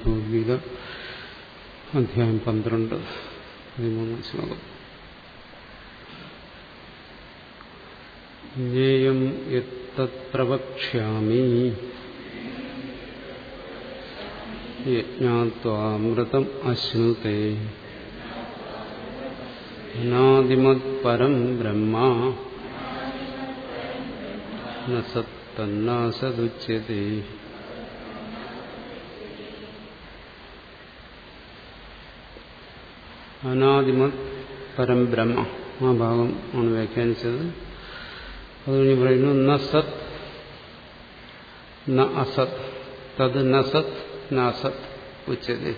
ഭഗവത്ഗീത അധ്യായം പന്ത്രണ്ട് പതിമൂന്ന് ശ്ലോകം ജ്ഞേയം യത്തത് പ്രവക്ഷ്യാമി യജ്ഞാത്വാമൃതം അശ്നുതേ അനാദിമത്പരം ബ്രഹ്മ ന സത്തന്നാസദുച്യത്തെ അനാദിമത് പരം ബ്രഹ്മ ആ ഭാഗം ആണ് വ്യാഖ്യാനിച്ചത് അത് കഴിഞ്ഞ് പറയുന്നു ന സത് ന അസത് തത് ന സത് ന അസത് ഉച്ചത്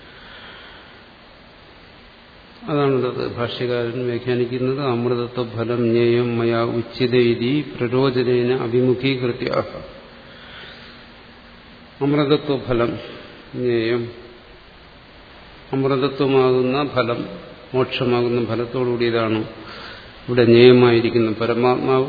അതാണുള്ളത് ഭാഷ്യകാരൻ വ്യാഖ്യാനിക്കുന്നത് അമൃതത്വ ഫലം ജ്ഞേയം മയാ ഉച്ചിതൈതി പ്രരോചനേന അഭിമുഖീകൃത്യ അമൃതത്വ ഫലം ജ്ഞേയം അമൃതത്വമാകുന്ന ഫലം മോക്ഷമാകുന്ന ഫലത്തോടുകൂടിയതാണ് ഇവിടെ ജ്ഞേയമായിരിക്കുന്ന പരമാത്മാവ്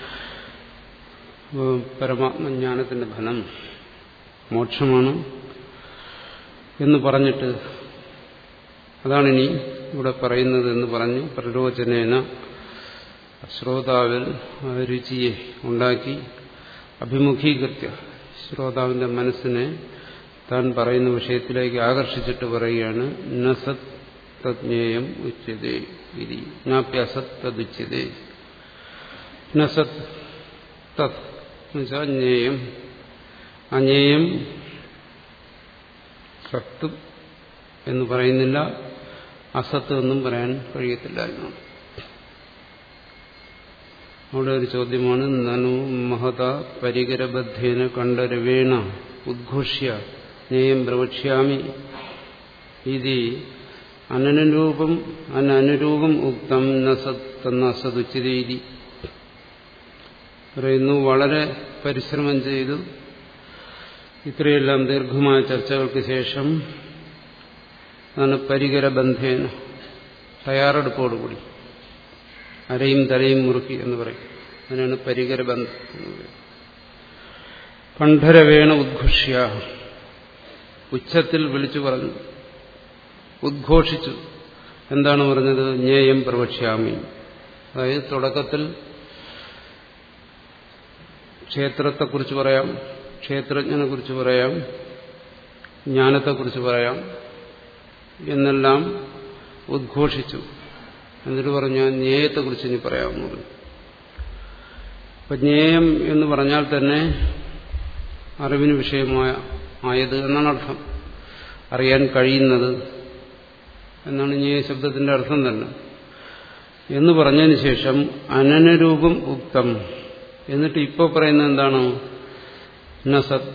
പരമാത്മജ്ഞാനത്തിന്റെ ഫലം മോക്ഷമാണ് എന്ന് പറഞ്ഞിട്ട് അതാണിനി ഇവിടെ പറയുന്നത് എന്ന് പറഞ്ഞ് പ്രരോചനേന ശ്രോതാവിൽ രുചിയെ ഉണ്ടാക്കി അഭിമുഖീകൃത്യ ശ്രോതാവിന്റെ മനസ്സിനെ താൻ പറയുന്ന വിഷയത്തിലേക്ക് ആകർഷിച്ചിട്ട് പറയുകയാണ് നസത് തജ്ഞേയം ഉച്ചതേ ഇതി ജ്ഞാപ്യസത് തദുച്യതേ നസത് തത് എന്നുവെച്ചാൽ ജ്ഞേയം അജ്ഞേയം സത്ത് എന്ന് പറയുന്നില്ല അസത്ത് എന്നും പറയാൻ കഴിയത്തില്ല എന്നാണ് അവിടെ ഒരു ചോദ്യമാണ് നനു മഹത പരികരബദ്ധേന കണ്ഠരവേണ ഉദ്ഘോഷ്യ ജ്ഞേയം പ്രവക്ഷ്യാമി ഇതി അനനുരൂപം അനനുരൂപം ഉക്തം നസത്തെന്ന അസതുച്ചിതീതി പറയുന്നു വളരെ പരിശ്രമം ചെയ്തു ഇത്രയെല്ലാം ദീർഘമായ ചർച്ചകൾക്ക് ശേഷം അതാണ് പരികരബന്ധേന തയ്യാറെടുപ്പോടുകൂടി അരയും തലയും മുറുക്കി എന്ന് പറയും അതിനാണ് പരികരബന്ധം കണ്ഠരവേണ ഉദ്ഘോഷ്യ ഉച്ചത്തിൽ വിളിച്ചു പറഞ്ഞു ഉദ്ഘോഷിച്ചു എന്താണ് പറഞ്ഞത് ജ്ഞേയം പ്രവക്ഷ്യാമി അതായത് തുടക്കത്തിൽ ക്ഷേത്രത്തെക്കുറിച്ച് പറയാം ക്ഷേത്രജ്ഞനെ കുറിച്ച് പറയാം ജ്ഞാനത്തെക്കുറിച്ച് പറയാം എന്നെല്ലാം ഉദ്ഘോഷിച്ചു എന്നിട്ട് പറഞ്ഞു ജ്ഞേയത്തെക്കുറിച്ച് ഇനി പറയാമെന്ന് പറഞ്ഞു അപ്പൊ ജ്ഞേയം എന്ന് പറഞ്ഞാൽ തന്നെ അറിവിന് വിഷയമായ ആയത് എന്നാണ് അർത്ഥം അറിയാൻ കഴിയുന്നത് എന്നാണ് ജ്ഞേയ ശബ്ദത്തിന്റെ അർത്ഥം തന്നെ എന്ന് പറഞ്ഞതിന് ശേഷം അനനുരൂപം ഉക്തം എന്നിട്ട് ഇപ്പോൾ പറയുന്നത് എന്താണ് നസത്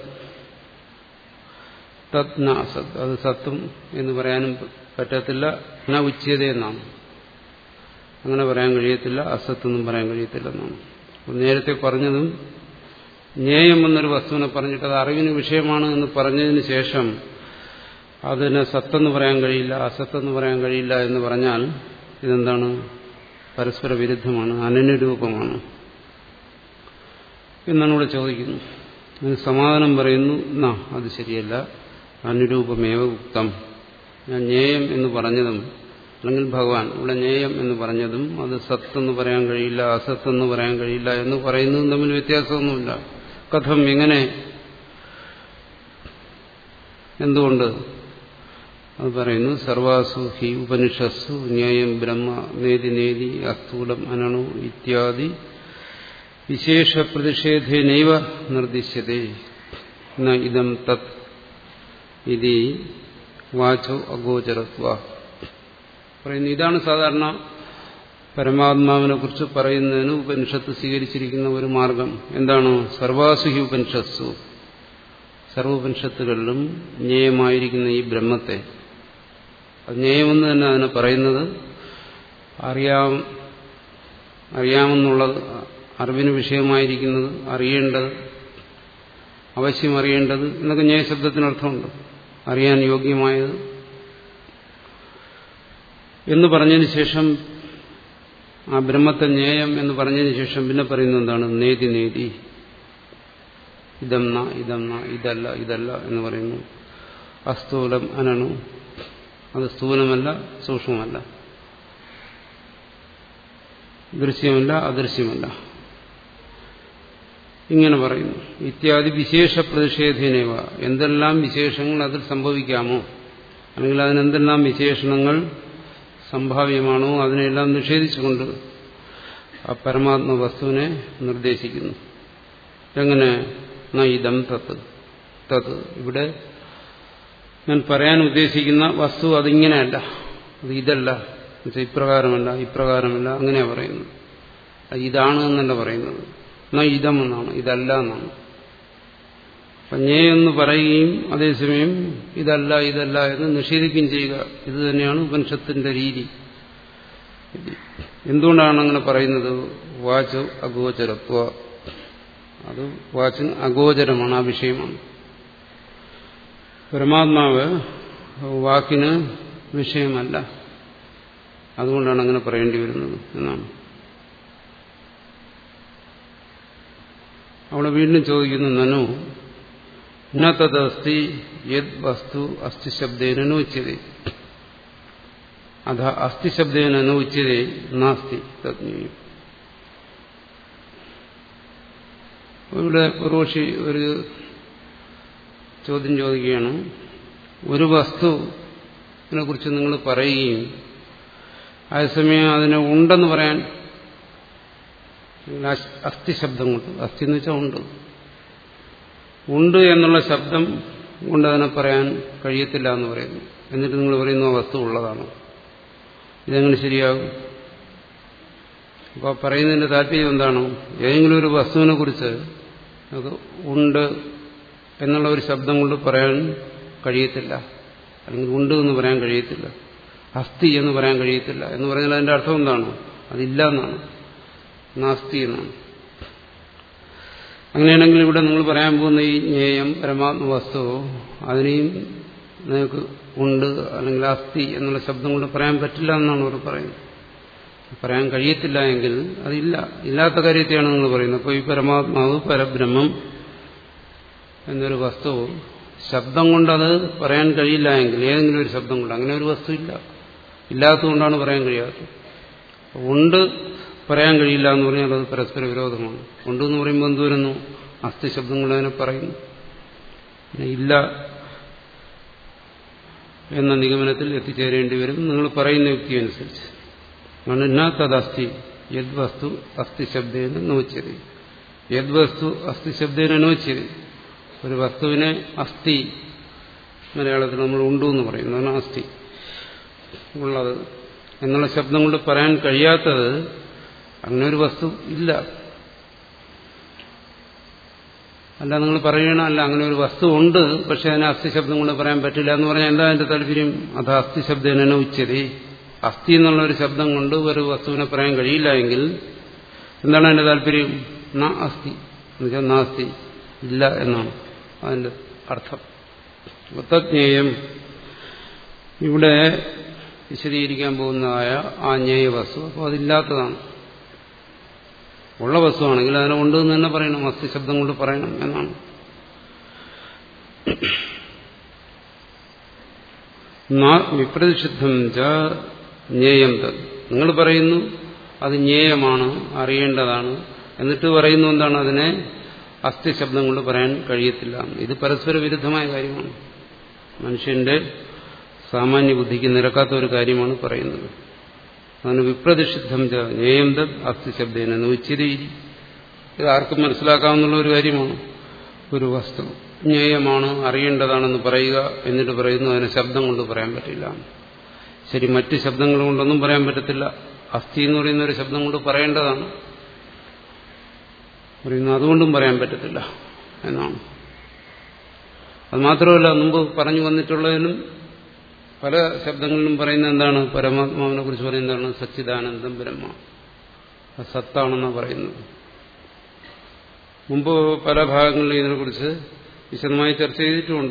തത് ന അസത് അത് സത്തും എന്ന് പറയാനും പറ്റത്തില്ല ന ഉച്ചത എന്നാണ് അങ്ങനെ പറയാൻ കഴിയത്തില്ല അസത്തൊന്നും പറയാൻ കഴിയത്തില്ല എന്നാണ് നേരത്തെ പറഞ്ഞതും ജ്ഞേയം എന്നൊരു വസ്തുവിനെ പറഞ്ഞിട്ട് അത് അറിവിന് വിഷയമാണ് എന്ന് പറഞ്ഞതിന് ശേഷം അതിന് സത്തെന്ന് പറയാൻ കഴിയില്ല അസത്തെന്ന് പറയാൻ കഴിയില്ല എന്ന് പറഞ്ഞാൽ ഇതെന്താണ് പരസ്പര വിരുദ്ധമാണ് അനനുരൂപമാണ് എന്നാണ് ഇവിടെ ചോദിക്കുന്നത് അതിന് സമാധാനം പറയുന്നു എന്നാ അത് ശരിയല്ല അനുരൂപമേവ ഉക്തം ഞാൻ ജ്ഞേയം എന്ന് പറഞ്ഞതും അല്ലെങ്കിൽ ഭഗവാൻ ഇവിടെ ജ്ഞേയം എന്ന് പറഞ്ഞതും അത് സത്തെന്ന് പറയാൻ കഴിയില്ല അസത്തെന്ന് പറയാൻ കഴിയില്ല എന്ന് പറയുന്നതും തമ്മിൽ വ്യത്യാസമൊന്നുമില്ല കഥം എങ്ങനെ എന്തുകൊണ്ട് അത് പറയുന്നു സർവാസു ഹി ഉപനിഷസ്സു ന്യായം ബ്രഹ്മ നേതി നേതി അസ്ഥൂലം അനണു ഇത്യാദി വിശേഷ പ്രതിഷേധേനൈവ നിർദ്ദിശ്യതേ ഇതം തത് ഇതി വാചോ അഗോചരത്വ പറയുന്നു ഇതാണ് സാധാരണ പരമാത്മാവിനെ കുറിച്ച് പറയുന്നതിന് ഉപനിഷത്ത് സ്വീകരിച്ചിരിക്കുന്ന ഒരു മാർഗം എന്താണ് സർവാസുഹി ഉപനിഷത്സു സർവോപനിഷത്തുകളിലും ജ്ഞേയമായിരിക്കുന്ന ഈ ബ്രഹ്മത്തെ ജ്ഞേയമെന്ന് തന്നെ അതിനെ പറയുന്നത് അറിയാം അറിയാമെന്നുള്ളത് അറിവിന് വിഷയമായിരിക്കുന്നത് അറിയേണ്ടത് അവശ്യം അറിയേണ്ടത് എന്നൊക്കെ ന്യായശബ്ദത്തിനർത്ഥമുണ്ട് അറിയാൻ യോഗ്യമായത് എന്ന് പറഞ്ഞതിന് ശേഷം ആ ബ്രഹ്മത്തെ ജ്ഞേയം എന്ന് പറഞ്ഞതിന് ശേഷം പിന്നെ പറയുന്നത് എന്താണ് നേതി നേതി ഇതം ന ഇതം ന ഇതല്ല ഇതല്ല എന്ന് പറയുന്നു അസ്ഥൂലം അനണു അത് സ്ഥൂലമല്ല സൂക്ഷ്മമല്ല ദൃശ്യമല്ല അദൃശ്യമല്ല ഇങ്ങനെ പറയുന്നു ഇത്യാദി വിശേഷ പ്രതിഷേധേനേവ എന്തെല്ലാം വിശേഷങ്ങൾ അതിൽ സംഭവിക്കാമോ അല്ലെങ്കിൽ അതിനെന്തെല്ലാം വിശേഷണങ്ങൾ സംഭാവ്യമാണോ അതിനെല്ലാം നിഷേധിച്ചുകൊണ്ട് ആ പരമാത്മ വസ്തുവിനെ നിർദ്ദേശിക്കുന്നു എങ്ങനെ ന ഇതം തത്ത് തത്ത് ഇവിടെ ഞാൻ പറയാൻ ഉദ്ദേശിക്കുന്ന വസ്തു അതിങ്ങനെയല്ല അത് ഇതല്ല എന്നുവെച്ചാൽ ഇപ്രകാരമല്ല ഇപ്രകാരമല്ല അങ്ങനെയാണ് പറയുന്നത് അത് ഇതാണ് എന്നല്ല പറയുന്നത് എന്നാ ഇതം എന്നാണ് ഇതല്ല എന്നാണ് ഞേ എന്ന് പറയുകയും അതേസമയം ഇതല്ല ഇതല്ല എന്ന് നിഷേധിക്കുകയും ചെയ്യുക ഇത് തന്നെയാണ് ഉപനിഷത്തിന്റെ രീതി എന്തുകൊണ്ടാണ് അങ്ങനെ പറയുന്നത് വാച്ച് അഗോചരത്വ അത് വാച്ചിന് അഗോചരമാണ് ആ വിഷയമാണ് പരമാത്മാവ് വാക്കിന് വിഷയമല്ല അതുകൊണ്ടാണ് അങ്ങനെ പറയേണ്ടി വരുന്നത് എന്നാണ് അവിടെ വീണ്ടും ചോദിക്കുന്നു നനു ന തദസ്തി യത് വസ്തു അസ്ഥി ശബ്ദേന നോച്യതേ അധ അസ്ഥി ശബ്ദേന നോച്യതേ നാസ്തി തജ്ഞേയം ഇവിടെ പൂർവക്ഷി ഒരു ചോദ്യം ചോദിക്കുകയാണ് ഒരു വസ്തുവിനെ കുറിച്ച് നിങ്ങൾ പറയുകയും അതേസമയം അതിനെ ഉണ്ടെന്ന് പറയാൻ അസ്ഥി ശബ്ദം കൊണ്ട് അസ്ഥി എന്ന് വെച്ചാൽ ഉണ്ട് ഉണ്ട് എന്നുള്ള ശബ്ദം കൊണ്ട് അതിനെ പറയാൻ കഴിയത്തില്ല എന്ന് പറയുന്നു എന്നിട്ട് നിങ്ങൾ പറയുന്നു ആ വസ്തു ഉള്ളതാണ് ഇതെങ്ങനെ ശരിയാകും അപ്പോൾ പറയുന്നതിന്റെ താല്പര്യം എന്താണ് ഏതെങ്കിലും ഒരു വസ്തുവിനെ കുറിച്ച് അത് ഉണ്ട് എന്നുള്ള ഒരു ശബ്ദം കൊണ്ട് പറയാൻ കഴിയത്തില്ല അല്ലെങ്കിൽ ഉണ്ട് എന്ന് പറയാൻ കഴിയത്തില്ല അസ്ഥി എന്ന് പറയാൻ കഴിയത്തില്ല എന്ന് പറഞ്ഞാൽ അതിന്റെ അർത്ഥം എന്താണ് അതില്ല എന്നാണ് നാസ്തി എന്നാണ് അങ്ങനെയാണെങ്കിൽ ഇവിടെ നിങ്ങൾ പറയാൻ പോകുന്ന ഈ ജ്ഞേയം പരമാത്മ വസ്തു അതിനെയും നിങ്ങൾക്ക് ഉണ്ട് അല്ലെങ്കിൽ അസ്ഥി എന്നുള്ള ശബ്ദം കൊണ്ട് പറയാൻ പറ്റില്ല എന്നാണ് അവർ പറയുന്നത് പറയാൻ കഴിയത്തില്ല എങ്കിൽ അതില്ല ഇല്ലാത്ത കാര്യത്തെയാണ് നിങ്ങൾ പറയുന്നത് അപ്പോൾ ഈ പരമാത്മാവ് പരബ്രഹ്മം എന്നൊരു വസ്തു ശബ്ദം കൊണ്ടത് പറയാൻ കഴിയില്ല എങ്കിൽ ഏതെങ്കിലും ഒരു ശബ്ദം കൊണ്ട് അങ്ങനെ ഒരു വസ്തു ഇല്ല ഇല്ലാത്തതുകൊണ്ടാണ് പറയാൻ കഴിയാത്തത് ഉണ്ട് പറയാൻ കഴിയില്ല എന്ന് പറഞ്ഞാൽ അത് പരസ്പര വിരോധമാണ് ഉണ്ടെന്ന് പറയുമ്പോൾ എന്ത് വരുന്നു അസ്ഥി ശബ്ദം കൊണ്ട് അതിനെ പറയുന്നു ഇല്ല എന്ന നിഗമനത്തിൽ എത്തിച്ചേരേണ്ടി വരും നിങ്ങൾ പറയുന്ന യുക്തി അനുസരിച്ച് മണ്ണിന തദസ്തി യദ്വസ്തു അസ്ഥി ശബ്ദേന നോച്ചത് യദ്വസ്തു അസ്ഥി ശബ്ദേന നോച്ചത് ഒരു വസ്തുവിനെ അസ്ഥി മലയാളത്തിൽ നമ്മൾ ഉണ്ടു എന്ന് പറയുന്നതാണ് അസ്ഥി ഉള്ളത് എന്നുള്ള ശബ്ദം കൊണ്ട് പറയാൻ കഴിയാത്തത് അങ്ങനെ ഒരു വസ്തു ഇല്ല അല്ല നിങ്ങൾ പറയണം അല്ല അങ്ങനെ ഒരു വസ്തു ഉണ്ട് പക്ഷെ അതിനെ അസ്ഥി ശബ്ദം കൊണ്ട് പറയാൻ പറ്റില്ല എന്ന് പറഞ്ഞാൽ എന്താ അതിന്റെ താല്പര്യം അത് അസ്ഥി ശബ്ദേന ഉച്ചതി അസ്ഥി എന്നുള്ള ഒരു ശബ്ദം കൊണ്ട് ഒരു വസ്തുവിനെ പറയാൻ കഴിയില്ല എങ്കിൽ എന്താണ് അതിന്റെ താല്പര്യം ന അസ്ഥി എന്നുവെച്ചാൽ നാസ്തി ഇല്ല എന്നാണ് അതിന്റെ അർത്ഥം തജ്ഞേയം ഇവിടെ വിശദീകരിക്കാൻ പോകുന്നതായ ആ ജ്ഞേയ വസ്തു അപ്പോൾ അതില്ലാത്തതാണ് ഉള്ള വസ്തുവാണെങ്കിൽ അതിനെ ഉണ്ട് എന്ന് തന്നെ പറയണം അസ്ഥി ശബ്ദം കൊണ്ട് പറയണം എന്നാണ് വിപ്രതിഷിദ്ധം ച ജ്ഞേയം തത് നിങ്ങൾ പറയുന്നു അത് ജ്ഞേയമാണ് അറിയേണ്ടതാണ് എന്നിട്ട് പറയുന്നു എന്താണ് അതിനെ അസ്ഥി ശബ്ദം കൊണ്ട് പറയാൻ കഴിയത്തില്ല ഇത് പരസ്പര വിരുദ്ധമായ കാര്യമാണ് മനുഷ്യന്റെ സാമാന്യ ബുദ്ധിക്ക് നിരക്കാത്ത ഒരു കാര്യമാണ് പറയുന്നത് അതിന് വിപ്രതിഷിദ്ധം ജ്ഞേയം തത് അസ്ഥി ശബ്ദേന നോച്ചിരിരി ഇത് ആർക്കും മനസ്സിലാക്കാവുന്ന ഒരു കാര്യമാണ് ഒരു വസ്തു ജ്ഞേയമാണ് അറിയേണ്ടതാണെന്ന് പറയുക എന്നിട്ട് പറയുന്നു അതിനെ ശബ്ദം കൊണ്ട് പറയാൻ പറ്റില്ല ശരി മറ്റ് ശബ്ദങ്ങൾ കൊണ്ടൊന്നും പറയാൻ പറ്റത്തില്ല അസ്ഥി എന്ന് പറയുന്ന ഒരു ശബ്ദം കൊണ്ട് പറയേണ്ടതാണ് പറയുന്നു അതുകൊണ്ടും പറയാൻ പറ്റത്തില്ല എന്നാണ് അത് മാത്രമല്ല മുമ്പ് പറഞ്ഞു വന്നിട്ടുള്ളതിനും പല ശബ്ദങ്ങളിലും പറയുന്ന എന്താണ് പരമാത്മാവിനെ കുറിച്ച് പറയുന്നത് എന്താണ് സച്ചിദാനന്ദം ബ്രഹ്മ സത്താണെന്നാണ് പറയുന്നത് മുമ്പ് പല ഭാഗങ്ങളിലും ഇതിനെക്കുറിച്ച് വിശദമായി ചർച്ച ചെയ്തിട്ടുമുണ്ട്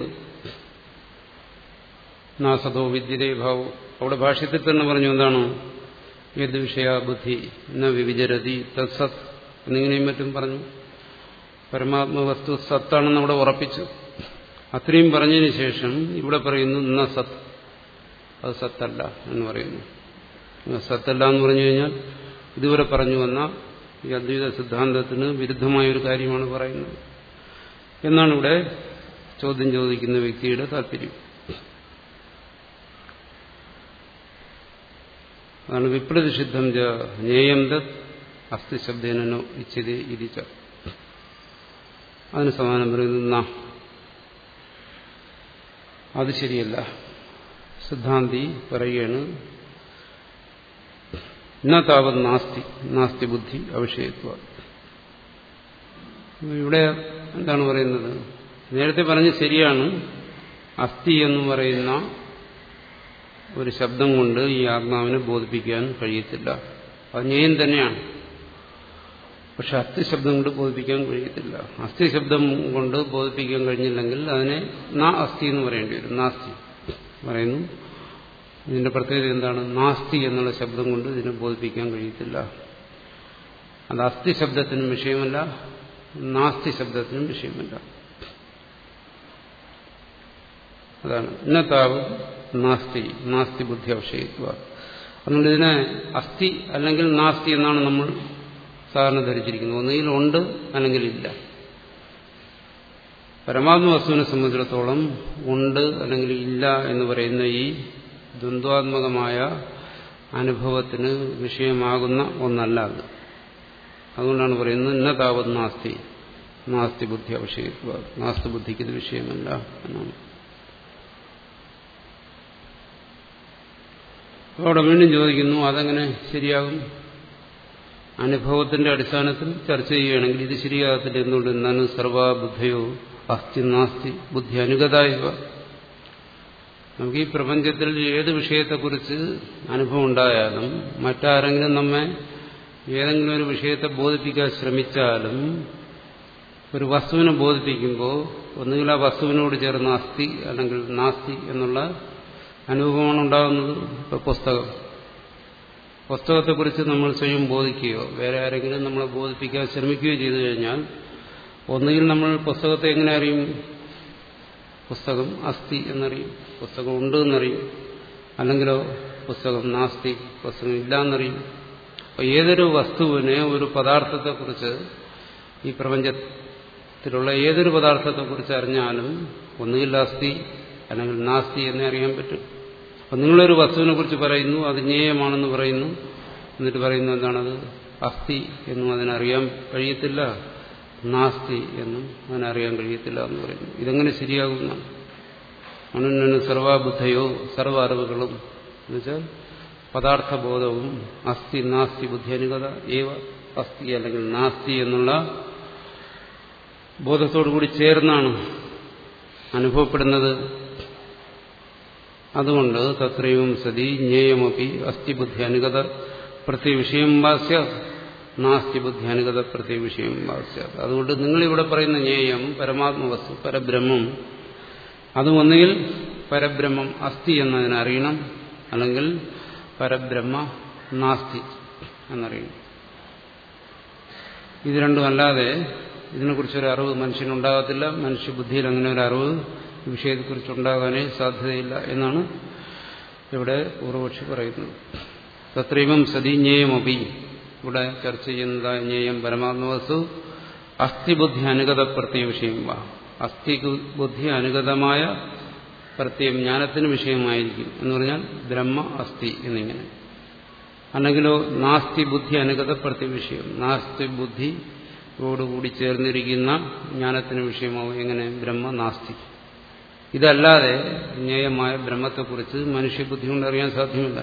നാസതോ വിദ്യതേ ഭാവോ അവിടെ ഭാഷ്യത്തിൽ തന്നെ പറഞ്ഞു എന്താണ് യദ് വിഷയ ബുദ്ധി ന വിവിചരതി തത്സത് എന്നിങ്ങനെയും മറ്റും പറഞ്ഞു പരമാത്മ വസ്തു സത്താണെന്ന് അവിടെ ഉറപ്പിച്ചു അത്രയും പറഞ്ഞതിന് ശേഷം ഇവിടെ പറയുന്നു ന സത്ത് അത് സത്തല്ല എന്ന് പറയുന്നു സത്തല്ല എന്ന് പറഞ്ഞു കഴിഞ്ഞാൽ ഇതുവരെ പറഞ്ഞു വന്ന ഈ അദ്വൈത സിദ്ധാന്തത്തിന് വിരുദ്ധമായ ഒരു കാര്യമാണ് പറയുന്നത് എന്നാണ് ഇവിടെ ചോദ്യം ചോദിക്കുന്ന വ്യക്തിയുടെ താല്പര്യം അതാണ് വിപ്രതിഷിദ്ധം ച ജ്ഞേയം തത് അസ്ഥി ശബ്ദേനോ ഇച്ഛതേ ഇരിച്ച അതിന് സമാനം പറയുന്ന അത് ശരിയല്ല സിദ്ധാന്തി പറയുകയാണ് ഇന്ന താവത് നാസ്തി നാസ്തി ബുദ്ധി അവിഷയത്വ ഇവിടെ എന്താണ് പറയുന്നത് നേരത്തെ പറഞ്ഞ് ശരിയാണ് അസ്ഥി എന്ന് പറയുന്ന ഒരു ശബ്ദം കൊണ്ട് ഈ ആത്മാവിനെ ബോധിപ്പിക്കാൻ കഴിയത്തില്ല അത് ജ്ഞേയം തന്നെയാണ് പക്ഷെ അസ്ഥി ശബ്ദം കൊണ്ട് ബോധിപ്പിക്കാൻ കഴിയത്തില്ല അസ്ഥി ശബ്ദം കൊണ്ട് ബോധിപ്പിക്കാൻ കഴിഞ്ഞില്ലെങ്കിൽ അതിനെ നാ അസ്ഥി എന്ന് പറയേണ്ടി വരും നാസ്തി പറയുന്നു ഇതിന്റെ പ്രത്യേകത എന്താണ് നാസ്തി എന്നുള്ള ശബ്ദം കൊണ്ട് ഇതിനെ ബോധിപ്പിക്കാൻ കഴിയത്തില്ല അത് അസ്ഥി ശബ്ദത്തിനും വിഷയമല്ല നാസ്തി ശബ്ദത്തിനും വിഷയമല്ല അതാണ് ഇന്നത്താവ് നാസ്തി നാസ്തി ബുദ്ധി അവശയിത്വ അതുകൊണ്ട് ഇതിനെ അസ്ഥി അല്ലെങ്കിൽ നാസ്തി എന്നാണ് നമ്മൾ സാധാരണ ധരിച്ചിരിക്കുന്നത് ഒന്നുകിൽ ഉണ്ട് അല്ലെങ്കിൽ ഇല്ല പരമാത്മ വസ്തുവിനെ സംബന്ധിച്ചിടത്തോളം ഉണ്ട് അല്ലെങ്കിൽ ഇല്ല എന്ന് പറയുന്ന ഈ ദ്വന്ദ്വാത്മകമായ അനുഭവത്തിന് വിഷയമാകുന്ന ഒന്നല്ല അത് അതുകൊണ്ടാണ് പറയുന്നത് ഇന്ന താവത് നാസ്തി നാസ്തി ബുദ്ധി അവശയിത്വ നാസ്തി ബുദ്ധിക്ക് ഇത് വിഷയമല്ല എന്നാണ് അവിടെ വീണ്ടും ചോദിക്കുന്നു അതെങ്ങനെ ശരിയാകും അനുഭവത്തിന്റെ അടിസ്ഥാനത്തിൽ ചർച്ച ചെയ്യുകയാണെങ്കിൽ ഇത് ശരിയാകത്തില്ല എന്തുകൊണ്ട് എന്നാണ് സർവബുദ്ധയോ അസ്ഥി നാസ്തി ബുദ്ധി അനുഗതായവ നമുക്ക് ഈ പ്രപഞ്ചത്തിൽ ഏത് വിഷയത്തെക്കുറിച്ച് അനുഭവം ഉണ്ടായാലും മറ്റാരെങ്കിലും നമ്മെ ഏതെങ്കിലും ഒരു വിഷയത്തെ ബോധിപ്പിക്കാൻ ശ്രമിച്ചാലും ഒരു വസ്തുവിനെ ബോധിപ്പിക്കുമ്പോൾ ഒന്നുകിൽ ആ വസ്തുവിനോട് ചേർന്ന് അസ്ഥി അല്ലെങ്കിൽ നാസ്തി എന്നുള്ള അനുഭവമാണ് ഉണ്ടാകുന്നത് ഇപ്പോൾ പുസ്തകം പുസ്തകത്തെക്കുറിച്ച് നമ്മൾ സ്വയം ബോധിക്കുകയോ വേറെ ആരെങ്കിലും നമ്മളെ ബോധിപ്പിക്കാൻ ശ്രമിക്കുകയോ ചെയ്തു കഴിഞ്ഞാൽ ഒന്നുകിൽ നമ്മൾ പുസ്തകത്തെ എങ്ങനെ അറിയും പുസ്തകം അസ്ഥി എന്നറിയും പുസ്തകം ഉണ്ട് എന്നറിയും അല്ലെങ്കിലോ പുസ്തകം നാസ്തി പുസ്തകം ഇല്ല എന്നറിയും അപ്പോൾ ഏതൊരു വസ്തുവിനെ ഒരു പദാർത്ഥത്തെക്കുറിച്ച് ഈ പ്രപഞ്ചത്തിലുള്ള ഏതൊരു പദാർത്ഥത്തെക്കുറിച്ച് അറിഞ്ഞാലും ഒന്നുകിൽ അസ്ഥി അല്ലെങ്കിൽ നാസ്തി എന്നേ അറിയാൻ പറ്റും അപ്പം നിങ്ങളൊരു വസ്തുവിനെ കുറിച്ച് പറയുന്നു അത് ജ്ഞേയമാണെന്ന് പറയുന്നു എന്നിട്ട് പറയുന്നു എന്താണത് അസ്ഥി എന്നും അതിനറിയാൻ കഴിയത്തില്ല നാസ്തി എന്നും അതിനറിയാൻ കഴിയത്തില്ല എന്ന് പറയുന്നു ഇതെങ്ങനെ ശരിയാകുന്നതാണ് മനുഷ്യന് സർവാബുദ്ധയോ സർവ അറിവുകളും എന്നുവെച്ചാൽ പദാർത്ഥബോധവും അസ്ഥി നാസ്തി ബുദ്ധി അനുഗത ഏവ അസ്ഥി അല്ലെങ്കിൽ നാസ്തി എന്നുള്ള ബോധത്തോടു കൂടി ചേർന്നാണ് അനുഭവപ്പെടുന്നത് അതുകൊണ്ട് തത്രയും സതി ജ്ഞേയമപി അസ്ഥി ബുദ്ധി അനുഗത പ്രത്യവിഷയം വാസ്യ നാസ്തി ബുദ്ധി അനുഗത പ്രത്യവിഷയം വാസ്യ അതുകൊണ്ട് നിങ്ങളിവിടെ പറയുന്ന ജ്ഞേയം പരമാത്മവസ്തു പരബ്രഹ്മം അത് ഒന്നുകിൽ പരബ്രഹ്മം അസ്ഥി എന്നതിനറിയണം അല്ലെങ്കിൽ പരബ്രഹ്മ നാസ്തി എന്നറിയണം ഇത് രണ്ടും അല്ലാതെ ഇതിനെക്കുറിച്ചൊരു അറിവ് മനുഷ്യനുണ്ടാകത്തില്ല മനുഷ്യബുദ്ധിയിൽ അങ്ങനെ ഒരു അറിവ് ഈ വിഷയത്തെക്കുറിച്ച് ഉണ്ടാകാനേ സാധ്യതയില്ല എന്നാണ് ഇവിടെ പൂർവപക്ഷി പറയുന്നത് തത്രൈവം സതീജ്ഞേയമപി ഇവിടെ ചർച്ച ചെയ്യുന്നതായ ജ്ഞേയം പരമാത്മവസ്തു അസ്ഥിബുദ്ധി അനുഗത പ്രത്യ വിഷയം വാ അസ്ഥി ബുദ്ധി അനുഗതമായ പ്രത്യം ജ്ഞാനത്തിന് വിഷയമായിരിക്കും എന്ന് പറഞ്ഞാൽ ബ്രഹ്മ അസ്ഥി എന്നിങ്ങനെ അല്ലെങ്കിലോ നാസ്തി ബുദ്ധി അനുഗത പ്രത്യ വിഷയം നാസ്തി ബുദ്ധിയോടുകൂടി ചേർന്നിരിക്കുന്ന ജ്ഞാനത്തിന് വിഷയമാവും എങ്ങനെ ബ്രഹ്മ നാസ്തി ഇതല്ലാതെ ജ്ഞേയമായ ബ്രഹ്മത്തെക്കുറിച്ച് മനുഷ്യബുദ്ധി കൊണ്ട് അറിയാൻ സാധ്യമല്ല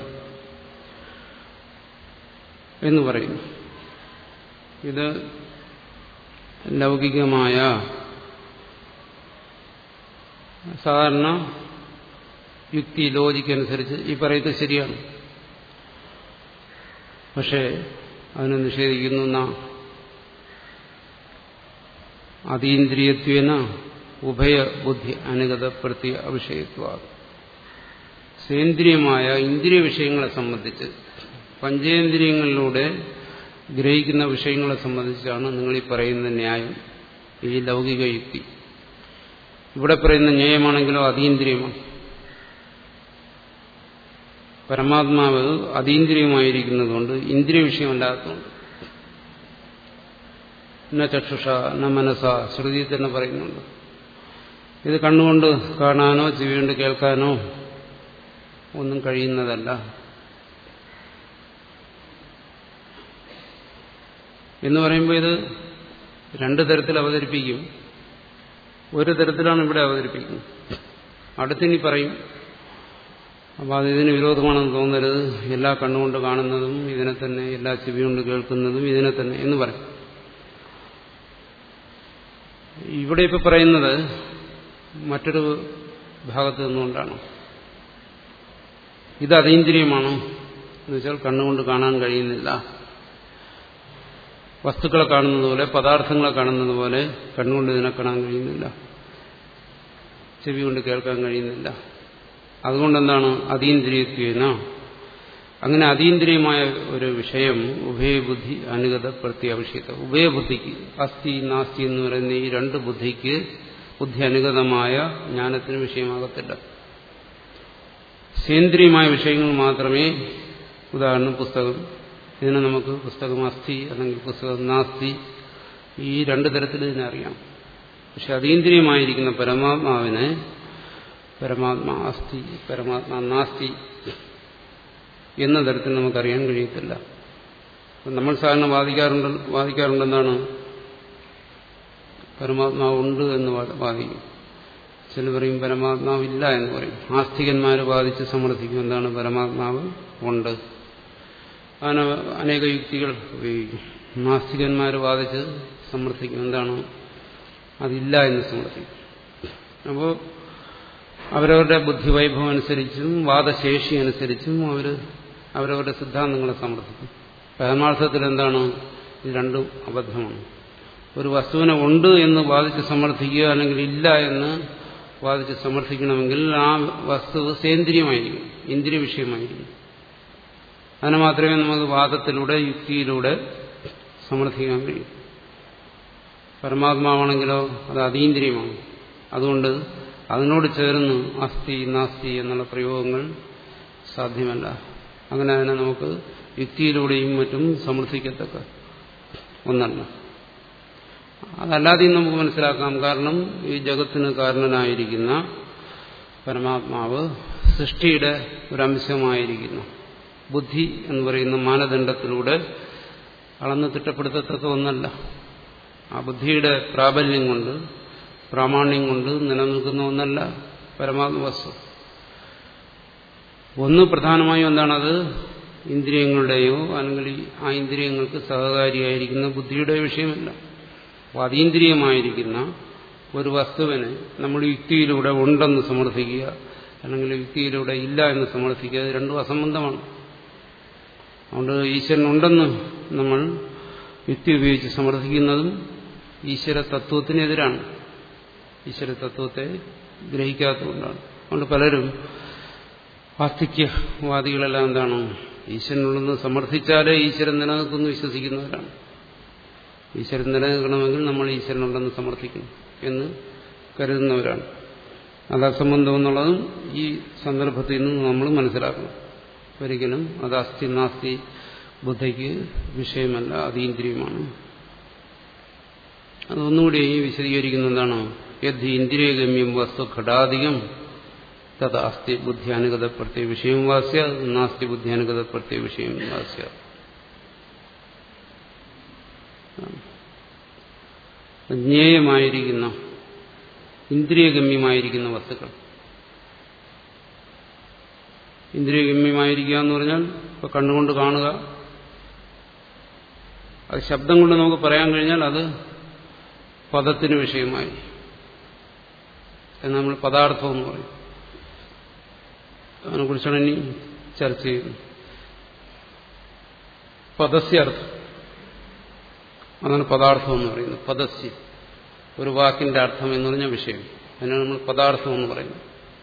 എന്ന് പറയുന്നു ഇത് ലൗകികമായ സാധാരണ യുക്തി ലോജിക്ക് അനുസരിച്ച് ഈ പറയുന്നത് ശരിയാണ് പക്ഷേ അതിനെ നിഷേധിക്കുന്ന അതീന്ദ്രിയത്വേന ഉഭയബുദ്ധി അനുഗതപ്പെടുത്തിയ അവിഷയത്വ സേന്ദ്രിയമായ ഇന്ദ്രിയ വിഷയങ്ങളെ സംബന്ധിച്ച് പഞ്ചേന്ദ്രിയങ്ങളിലൂടെ ഗ്രഹിക്കുന്ന വിഷയങ്ങളെ സംബന്ധിച്ചാണ് നിങ്ങൾ ഈ പറയുന്ന ന്യായം ഈ ലൗകിക യുക്തി ഇവിടെ പറയുന്ന ജ്ഞേയമാണെങ്കിലോ അതീന്ദ്രിയമാണ് പരമാത്മാവ് അതീന്ദ്രിയമായിരിക്കുന്നതുകൊണ്ട് ഇന്ദ്രിയ വിഷയമല്ലാത്തതുകൊണ്ട് ന ചക്ഷുഷ ന മനസ ശ്രുതി തന്നെ പറയുന്നുണ്ട് ഇത് കണ്ണുകൊണ്ട് കാണാനോ ചെവി കൊണ്ട് കേൾക്കാനോ ഒന്നും കഴിയുന്നതല്ല എന്ന് പറയുമ്പോൾ ഇത് രണ്ട് തരത്തിൽ അവതരിപ്പിക്കും ഒരു തരത്തിലാണ് ഇവിടെ അവതരിപ്പിക്കുന്നത് അടുത്തിനി പറയും അപ്പോൾ അത് ഇതിന് വിരോധമാണെന്ന് തോന്നരുത് എല്ലാ കണ്ണുകൊണ്ട് കാണുന്നതും ഇതിനെ തന്നെ എല്ലാ ചെവി കൊണ്ട് കേൾക്കുന്നതും ഇതിനെ തന്നെ എന്ന് പറയും ഇവിടെ ഇപ്പൊ പറയുന്നത് മറ്റൊരു ഭാഗത്ത് നിന്നുകൊണ്ടാണ് ഇത് അതീന്ദ്രിയമാണോ എന്ന് വെച്ചാൽ കണ്ണുകൊണ്ട് കാണാൻ കഴിയുന്നില്ല വസ്തുക്കളെ കാണുന്നത് പോലെ പദാർത്ഥങ്ങളെ കാണുന്നത് പോലെ കണ്ണുകൊണ്ട് ഇതിനെ കാണാൻ കഴിയുന്നില്ല ചെവി കൊണ്ട് കേൾക്കാൻ കഴിയുന്നില്ല അതുകൊണ്ടെന്താണ് അതീന്ദ്രിയത്വേന അങ്ങനെ അതീന്ദ്രിയമായ ഒരു വിഷയം ഉഭയബുദ്ധി അനുഗത പ്രത്യാവശ്യത ഉഭയബുദ്ധിക്ക് അസ്ഥി നാസ്തി എന്ന് പറയുന്ന ഈ രണ്ട് ബുദ്ധിക്ക് ബുദ്ധി അനുഗതമായ ജ്ഞാനത്തിന് വിഷയമാകത്തില്ല സേന്ദ്രിയമായ വിഷയങ്ങൾ മാത്രമേ ഉദാഹരണം പുസ്തകം ഇതിനെ നമുക്ക് പുസ്തകം അസ്ഥി അല്ലെങ്കിൽ പുസ്തകം നാസ്തി ഈ രണ്ട് തരത്തിൽ ഇതിനെ അറിയാം പക്ഷെ അതീന്ദ്രിയമായിരിക്കുന്ന പരമാത്മാവിനെ പരമാത്മാ അസ്ഥി പരമാത്മാ നാസ്തി എന്ന തരത്തിൽ നമുക്കറിയാൻ കഴിയത്തില്ല നമ്മൾ സാധാരണ വാദിക്കാറുണ്ട് വാദിക്കാറുണ്ടെന്നാണ് പരമാത്മാവുണ്ട് എന്ന് വാദിക്കും ചില പറയും പരമാത്മാവില്ല എന്ന് പറയും ആസ്തികന്മാർ വാദിച്ച് സമർത്ഥിക്കും എന്താണ് പരമാത്മാവ് ഉണ്ട് അങ്ങനെ അനേക യുക്തികൾ ഉപയോഗിക്കും നാസ്തികന്മാർ വാദിച്ച് സമർത്ഥിക്കും എന്താണ് അതില്ല എന്ന് സമർത്ഥിക്കും അപ്പോൾ അവരവരുടെ ബുദ്ധിവൈഭവം അനുസരിച്ചും വാദശേഷി അനുസരിച്ചും അവർ അവരവരുടെ സിദ്ധാന്തങ്ങളെ സമർത്ഥിക്കും പരമാർത്ഥത്തിൽ എന്താണ് ഇത് രണ്ടും അബദ്ധമാണ് ഒരു വസ്തുവിനെ ഉണ്ട് എന്ന് വാദിച്ച് സമർത്ഥിക്കുക അല്ലെങ്കിൽ ഇല്ല എന്ന് വാദിച്ച് സമർത്ഥിക്കണമെങ്കിൽ ആ വസ്തു സേന്ദ്രിയമായിരിക്കും ഇന്ദ്രിയ വിഷയമായിരിക്കും അതിനെ മാത്രമേ നമുക്ക് വാദത്തിലൂടെ യുക്തിയിലൂടെ സമർത്ഥിക്കാൻ കഴിയൂ പരമാത്മാവാണെങ്കിലോ അത് അതീന്ദ്രിയമാണ് അതുകൊണ്ട് അതിനോട് ചേർന്ന് അസ്ഥി നാസ്തി എന്നുള്ള പ്രയോഗങ്ങൾ സാധ്യമല്ല അങ്ങനെ അതിനെ നമുക്ക് യുക്തിയിലൂടെയും മറ്റും സമർത്ഥിക്കത്തക്ക ഒന്നല്ല അതല്ലാതെയും നമുക്ക് മനസ്സിലാക്കാം കാരണം ഈ ജഗത്തിന് കാരണനായിരിക്കുന്ന പരമാത്മാവ് സൃഷ്ടിയുടെ ഒരംശമായിരിക്കുന്നു ബുദ്ധി എന്ന് പറയുന്ന മാനദണ്ഡത്തിലൂടെ അളന്ന് തിട്ടപ്പെടുത്തത്തക്ക ഒന്നല്ല ആ ബുദ്ധിയുടെ പ്രാബല്യം കൊണ്ട് പ്രാമാണ്യം കൊണ്ട് നിലനിൽക്കുന്ന ഒന്നല്ല പരമാത്മ വസ്തു ഒന്ന് പ്രധാനമായും എന്താണത് ഇന്ദ്രിയങ്ങളുടെയോ അല്ലെങ്കിൽ ആ ഇന്ദ്രിയങ്ങൾക്ക് സഹകാരിയായിരിക്കുന്ന ബുദ്ധിയുടെ വിഷയമല്ല അപ്പോൾ അതീന്ദ്രിയമായിരിക്കുന്ന ഒരു വസ്തുവിനെ നമ്മൾ യുക്തിയിലൂടെ ഉണ്ടെന്ന് സമർത്ഥിക്കുക അല്ലെങ്കിൽ യുക്തിയിലൂടെ ഇല്ല എന്ന് സമർത്ഥിക്കുക അത് രണ്ടും അസംബന്ധമാണ് അതുകൊണ്ട് ഈശ്വരൻ ഉണ്ടെന്ന് നമ്മൾ യുക്തി ഉപയോഗിച്ച് സമർത്ഥിക്കുന്നതും ഈശ്വര തത്വത്തിനെതിരാണ് ഈശ്വര തത്വത്തെ ഗ്രഹിക്കാത്തതുകൊണ്ടാണ് അതുകൊണ്ട് പലരും ആസ്തിക്യവാദികളെല്ലാം എന്താണ് ഈശ്വരനുള്ളെന്ന് സമർത്ഥിച്ചാലേ ഈശ്വരൻ നിലനിൽക്കുന്നു വിശ്വസിക്കുന്നവരാണ് ഈശ്വരൻ നിലനിൽക്കണമെങ്കിൽ നമ്മൾ ഈശ്വരനുണ്ടെന്ന് സമർത്ഥിക്കണം എന്ന് കരുതുന്നവരാണ് അത് അസംബന്ധം എന്നുള്ളതും ഈ സന്ദർഭത്തിൽ നിന്ന് നമ്മൾ മനസ്സിലാക്കണം ഒരിക്കലും അത് അസ്ഥി നാസ്തി ബുദ്ധിക്ക് വിഷയമല്ല അതീന്ദ്രിയമാണ് അതൊന്നുകൂടി വിശദീകരിക്കുന്ന എന്താണ് യദ് ഇന്ദ്രിയഗമ്യം വസ്തു ഘടാധികം തത് അസ്ഥി ബുദ്ധ്യാനുഗത പ്രത്യേക വിഷയം വാസ്യ നാസ്തി ബുദ്ധ്യാനുഗത പ്രത്യേക വിഷയം വാസ്യ ജ്ഞേയമായിരിക്കുന്ന ഇന്ദ്രിയഗമ്യമായിരിക്കുന്ന വസ്തുക്കൾ ഇന്ദ്രിയഗമ്യമായിരിക്കുക എന്ന് പറഞ്ഞാൽ ഇപ്പൊ കണ്ണുകൊണ്ട് കാണുക അത് ശബ്ദം കൊണ്ട് നമുക്ക് പറയാൻ കഴിഞ്ഞാൽ അത് പദത്തിന് വിഷയമായി എന്ന് നമ്മൾ പദാർത്ഥം എന്ന് പറയും അതിനെക്കുറിച്ചാണ് ഇനി ചർച്ച ചെയ്യുന്നത് പദസ്യ അർത്ഥം അതാണ് പദാർത്ഥം എന്ന് പറയുന്നത് പദസ്യ ഒരു വാക്കിന്റെ അർത്ഥം എന്ന് പറഞ്ഞ വിഷയം അതിനാണ് നമ്മൾ പദാർത്ഥം എന്ന് പറയുന്നത്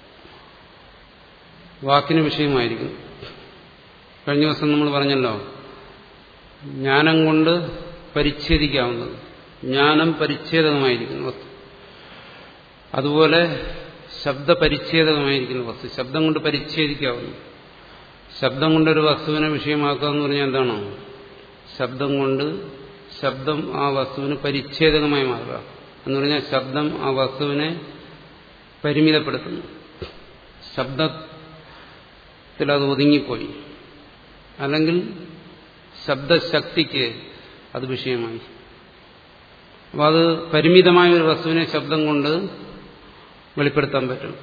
വാക്കിന് വിഷയമായിരിക്കുന്നു കഴിഞ്ഞ ദിവസം നമ്മൾ പറഞ്ഞല്ലോ ജ്ഞാനം കൊണ്ട് പരിച്ഛേദിക്കാവുന്നത് ജ്ഞാനം പരിച്ഛേദമായിരിക്കുന്നു വസ്തു അതുപോലെ ശബ്ദപരിച്ഛേദകമായിരിക്കുന്ന വസ്തു ശബ്ദം കൊണ്ട് പരിച്ഛേദിക്കാവുന്നു ശബ്ദം കൊണ്ടൊരു വസ്തുവിനെ വിഷയമാക്കുക എന്ന് പറഞ്ഞാൽ എന്താണ് ശബ്ദം കൊണ്ട് ശബ്ദം ആ വസ്തുവിന് പരിച്ഛേദകമായി മാറുക എന്ന് പറഞ്ഞാൽ ശബ്ദം ആ വസ്തുവിനെ പരിമിതപ്പെടുത്തുന്നു ശബ്ദത്തിൽ അത് ഒതുങ്ങിപ്പോയി അല്ലെങ്കിൽ ശബ്ദശക്തിക്ക് അത് വിഷയമായി അപ്പോൾ അത് പരിമിതമായ ഒരു വസ്തുവിനെ ശബ്ദം കൊണ്ട് വെളിപ്പെടുത്താൻ പറ്റും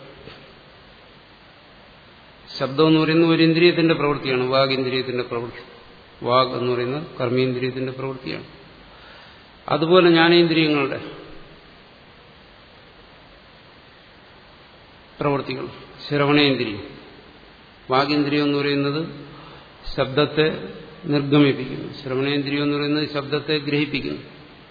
ശബ്ദം എന്ന് പറയുന്നത് ഒരു ഇന്ദ്രിയത്തിന്റെ പ്രവൃത്തിയാണ് വാഗ് ഇന്ദ്രിയത്തിന്റെ പ്രവൃത്തി വാഗ് എന്ന് പറയുന്നത് കർമ്മേന്ദ്രിയത്തിന്റെ പ്രവൃത്തിയാണ് അതുപോലെ ജ്ഞാനേന്ദ്രിയങ്ങളുടെ പ്രവൃത്തികൾ ശ്രവണേന്ദ്രിയം വാഗേന്ദ്രിയം എന്ന് പറയുന്നത് ശബ്ദത്തെ നിർഗമിപ്പിക്കുന്നു ശ്രവണേന്ദ്രിയം എന്ന് പറയുന്നത് ശബ്ദത്തെ ഗ്രഹിപ്പിക്കുന്നു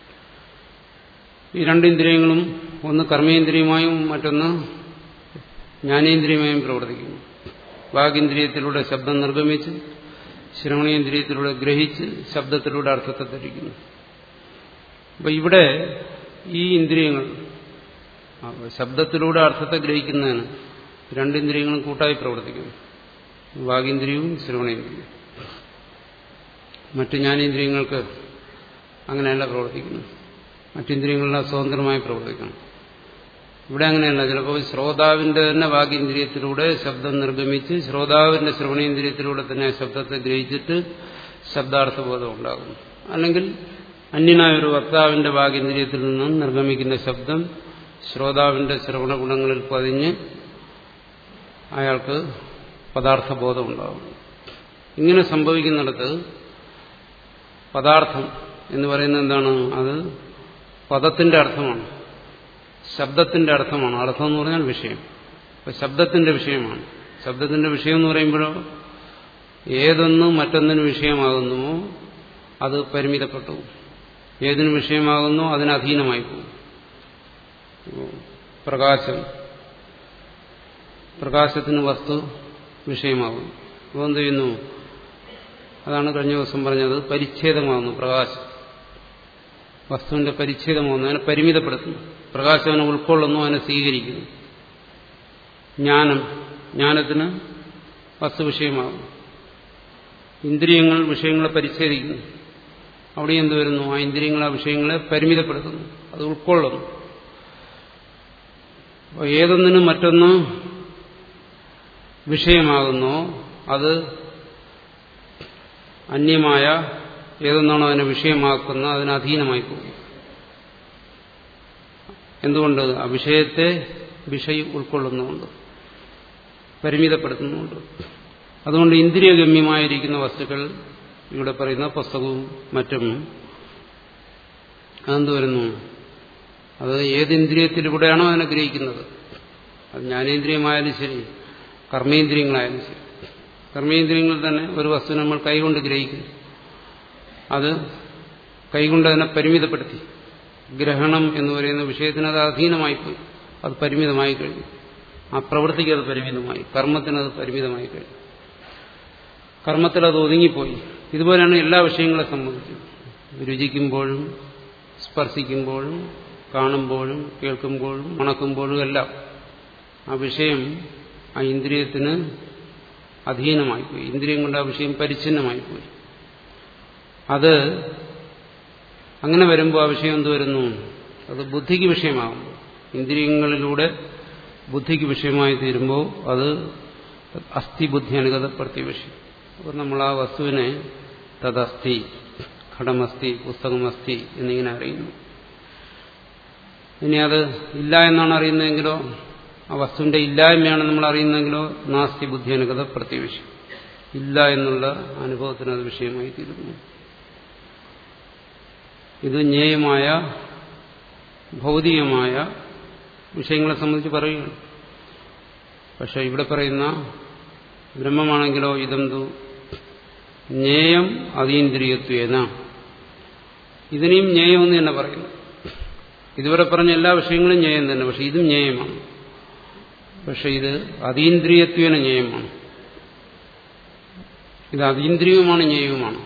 ഈ രണ്ടിന്ദ്രിയങ്ങളും ഒന്ന് കർമ്മേന്ദ്രിയമായും മറ്റൊന്ന് ജ്ഞാനേന്ദ്രിയമായും പ്രവർത്തിക്കുന്നു വാഗേന്ദ്രിയത്തിലൂടെ ശബ്ദം നിർഗമിച്ച് ശ്രവണേന്ദ്രിയത്തിലൂടെ ഗ്രഹിച്ച് ശബ്ദത്തിലൂടെ അർത്ഥത്തെ ധരിക്കുന്നു അപ്പൊ ഇവിടെ ഈ ഇന്ദ്രിയങ്ങൾ ശബ്ദത്തിലൂടെ അർത്ഥത്തെ ഗ്രഹിക്കുന്നതിന് രണ്ടിന്ദ്രിയങ്ങളും കൂട്ടായി പ്രവർത്തിക്കുന്നു വാഗേന്ദ്രിയവും ശ്രവണേന്ദ്രിയവും മറ്റു ജ്ഞാനേന്ദ്രിയങ്ങൾക്ക് അങ്ങനെയല്ല പ്രവർത്തിക്കുന്നു മറ്റിന്ദ്രിയങ്ങളെല്ലാം സ്വതന്ത്രമായി പ്രവർത്തിക്കണം ഇവിടെ അങ്ങനെയല്ല ചിലപ്പോൾ ശ്രോതാവിന്റെ തന്നെ വാഗേന്ദ്രിയത്തിലൂടെ ശബ്ദം നിർഗമിച്ച് ശ്രോതാവിന്റെ ശ്രവണേന്ദ്രിയത്തിലൂടെ തന്നെ ശബ്ദത്തെ ഗ്രഹിച്ചിട്ട് ശബ്ദാർത്ഥബോധം ഉണ്ടാകുന്നു അല്ലെങ്കിൽ അന്യനായ ഒരു വക്താവിന്റെ വാഗേന്ദ്രിയത്തിൽ നിന്നും നിർഗമിക്കുന്ന ശബ്ദം ശ്രോതാവിന്റെ ശ്രവണ ഗുണങ്ങളിൽ പതിഞ്ഞ് അയാൾക്ക് പദാർത്ഥബോധം ഉണ്ടാകും ഇങ്ങനെ സംഭവിക്കുന്നിടത്ത് പദാർത്ഥം എന്ന് പറയുന്നത് എന്താണ് അത് പദത്തിന്റെ അർത്ഥമാണ് ശബ്ദത്തിന്റെ അർത്ഥമാണ് അർത്ഥം എന്ന് പറഞ്ഞാൽ വിഷയം അപ്പൊ ശബ്ദത്തിന്റെ വിഷയമാണ് ശബ്ദത്തിന്റെ വിഷയം എന്ന് പറയുമ്പോഴോ ഏതൊന്നും മറ്റൊന്നിന് വിഷയമാകുന്നുവോ അത് പരിമിതപ്പെട്ടു ഏതിന് വിഷയമാകുന്നു അതിന് അധീനമായി പോകും പ്രകാശം പ്രകാശത്തിന് വസ്തു വിഷയമാകുന്നു അപ്പോൾ എന്ത് ചെയ്യുന്നു അതാണ് കഴിഞ്ഞ ദിവസം പറഞ്ഞത് പരിച്ഛേദമാകുന്നു പ്രകാശം വസ്തുവിന്റെ പരിച്ഛേദമാകുന്നു അതിനെ പരിമിതപ്പെടുത്തുന്നു പ്രകാശം അതിനെ ഉൾക്കൊള്ളുന്നു അതിനെ സ്വീകരിക്കുന്നു ജ്ഞാനം ജ്ഞാനത്തിന് വസ്തു വിഷയമാകും ഇന്ദ്രിയങ്ങൾ വിഷയങ്ങളെ പരിച്ഛേദിക്കുന്നു അവിടെ എന്ത് വരുന്നു ആ ഇന്ദ്രിയങ്ങൾ ആ വിഷയങ്ങളെ പരിമിതപ്പെടുത്തുന്നു അത് ഉൾക്കൊള്ളുന്നു അപ്പോൾ ഏതൊന്നിനും മറ്റൊന്ന് വിഷയമാകുന്നോ അത് അന്യമായ ഏതൊന്നാണോ അതിനെ വിഷയമാക്കുന്ന അതിന് അധീനമായി പോകും എന്തുകൊണ്ട് ആ വിഷയത്തെ വിഷയം ഉൾക്കൊള്ളുന്നുണ്ട് പരിമിതപ്പെടുത്തുന്നുണ്ട് അതുകൊണ്ട് ഇന്ദ്രിയഗമ്യമായിരിക്കുന്ന വസ്തുക്കൾ ഇവിടെ പറയുന്ന പുസ്തകവും മറ്റും അതെന്ത് വരുന്നു അത് ഏത് ഇന്ദ്രിയത്തിലൂടെയാണോ അതിനെ ഗ്രഹിക്കുന്നത് അത് ജ്ഞാനേന്ദ്രിയമായാലും ശരി കർമ്മേന്ദ്രിയങ്ങളായാലും ശരി കർമ്മേന്ദ്രിയങ്ങൾ തന്നെ ഒരു വസ്തു നമ്മൾ കൈകൊണ്ട് ഗ്രഹിക്കുന്നു അത് കൈകൊണ്ട് അതിനെ പരിമിതപ്പെടുത്തി ഗ്രഹണം എന്ന് പറയുന്ന വിഷയത്തിന് അത് അധീനമായിപ്പോയി അത് പരിമിതമായി കഴിഞ്ഞു ആ പ്രവൃത്തിക്ക് അത് പരിമിതമായി കർമ്മത്തിന് അത് പരിമിതമായി കഴിഞ്ഞു കർമ്മത്തിൽ അത് ഒതുങ്ങിപ്പോയി ഇതുപോലെയാണ് എല്ലാ വിഷയങ്ങളെ സംബന്ധിച്ചും രുചിക്കുമ്പോഴും സ്പർശിക്കുമ്പോഴും കാണുമ്പോഴും കേൾക്കുമ്പോഴും മണക്കുമ്പോഴും എല്ലാം ആ വിഷയം ആ ഇന്ദ്രിയത്തിന് അധീനമായിപ്പോയി ഇന്ദ്രിയം കൊണ്ട് ആ വിഷയം പരിച്ഛിന്നമായിപ്പോയി അത് അങ്ങനെ വരുമ്പോൾ ആ വിഷയം എന്ത് വരുന്നു അത് ബുദ്ധിക്ക് വിഷയമാകുമ്പോൾ ഇന്ദ്രിയങ്ങളിലൂടെ ബുദ്ധിക്ക് വിഷയമായി തീരുമ്പോൾ അത് അസ്ഥി ബുദ്ധി അനുഗതപ്പെടുത്തിയ വിഷയം അപ്പോൾ നമ്മൾ ആ വസ്തുവിനെ തദസ്ഥി ഘടമസ്ഥി പുസ്തകമസ്ഥി എന്നിങ്ങനെ അറിയുന്നു ഇനി അത് ഇല്ല എന്നാണ് അറിയുന്നതെങ്കിലോ ആ വസ്തുവിന്റെ ഇല്ലായ്മയാണ് നമ്മൾ അറിയുന്നതെങ്കിലോ നാസ്തി ബുദ്ധി അനുഗത പ്രത്യവിഷയം ഇല്ല എന്നുള്ള അനുഭവത്തിന് അത് വിഷയമായി തീരുന്നു ഇത് ജ്ഞേയമായ ഭൗതികമായ വിഷയങ്ങളെ സംബന്ധിച്ച് പറയുകയാണ് പക്ഷെ ഇവിടെ പറയുന്ന ബ്രഹ്മമാണെങ്കിലോ ഇതെന്തു ജ്ഞേയം അതീന്ദ്രിയത്വേന ഇതിനെയും ജ്ഞേയമെന്ന് തന്നെ പറയുന്നു ഇതുവരെ പറഞ്ഞ എല്ലാ വിഷയങ്ങളും ജ്ഞേയം തന്നെ പക്ഷെ ഇതും ജ്ഞേയമാണ് പക്ഷെ ഇത് അതീന്ദ്രിയത്വേന ജ്ഞേയമാണ് ഇത് അതീന്ദ്രിയവുമാണ് ജ്ഞേയവുമാണ്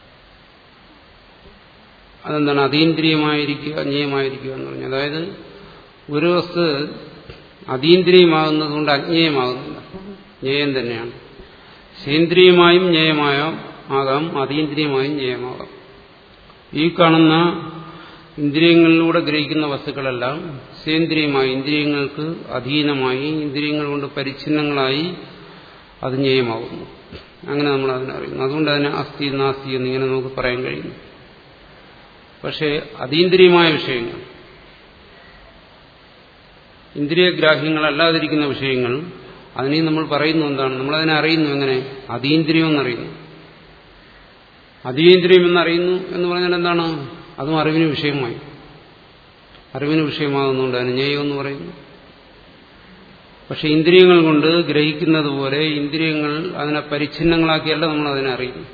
അതെന്താണ് അതീന്ദ്രിയമായിരിക്കുക ജ്ഞേയമായിരിക്കുക എന്ന് പറഞ്ഞു അതായത് ഒരു വസ്തു അതീന്ദ്രിയമാകുന്നത് കൊണ്ട് അജ്ഞേയമാകുന്നില്ല ജ്ഞേയം തന്നെയാണ് സേന്ദ്രിയമായും ജ്ഞേയമായ ആകാം അതീന്ദ്രിയമായും ജ്ഞേയമാകാം ഈ കാണുന്ന ഇന്ദ്രിയങ്ങളിലൂടെ ഗ്രഹിക്കുന്ന വസ്തുക്കളെല്ലാം സേന്ദ്രിയമായി ഇന്ദ്രിയങ്ങൾക്ക് അധീനമായി ഇന്ദ്രിയങ്ങൾ കൊണ്ട് പരിച്ഛിന്നങ്ങളായി അത് ജ്ഞേയമാകുന്നു അങ്ങനെ നമ്മൾ അതിനറിയുന്നു അതുകൊണ്ട് അതിനെ അസ്ഥി നാസ്തി എന്നിങ്ങനെ നമുക്ക് പറയാൻ കഴിയുന്നു പക്ഷേ അതീന്ദ്രിയമായ വിഷയങ്ങൾ ഇന്ദ്രിയഗ്രാഹ്യങ്ങളല്ലാതിരിക്കുന്ന വിഷയങ്ങൾ അതിനെ നമ്മൾ പറയുന്നു എന്താണ് നമ്മളതിനെ അറിയുന്നു എങ്ങനെ അതീന്ദ്രിയം എന്നറിയുന്നു അതീന്ദ്രിയം എന്നറിയുന്നു എന്ന് പറഞ്ഞാൽ എന്താണ് അതും അറിവിന് വിഷയമായി അറിവിന് വിഷയമാകുന്നുണ്ട് അതിന് ജ്ഞേയം എന്ന് പറയുന്നു പക്ഷെ ഇന്ദ്രിയങ്ങൾ കൊണ്ട് ഗ്രഹിക്കുന്നത് പോലെ ഇന്ദ്രിയങ്ങൾ അതിനെ പരിച്ഛിന്നങ്ങളാക്കിയല്ല നമ്മൾ അതിനെ അറിയുന്നു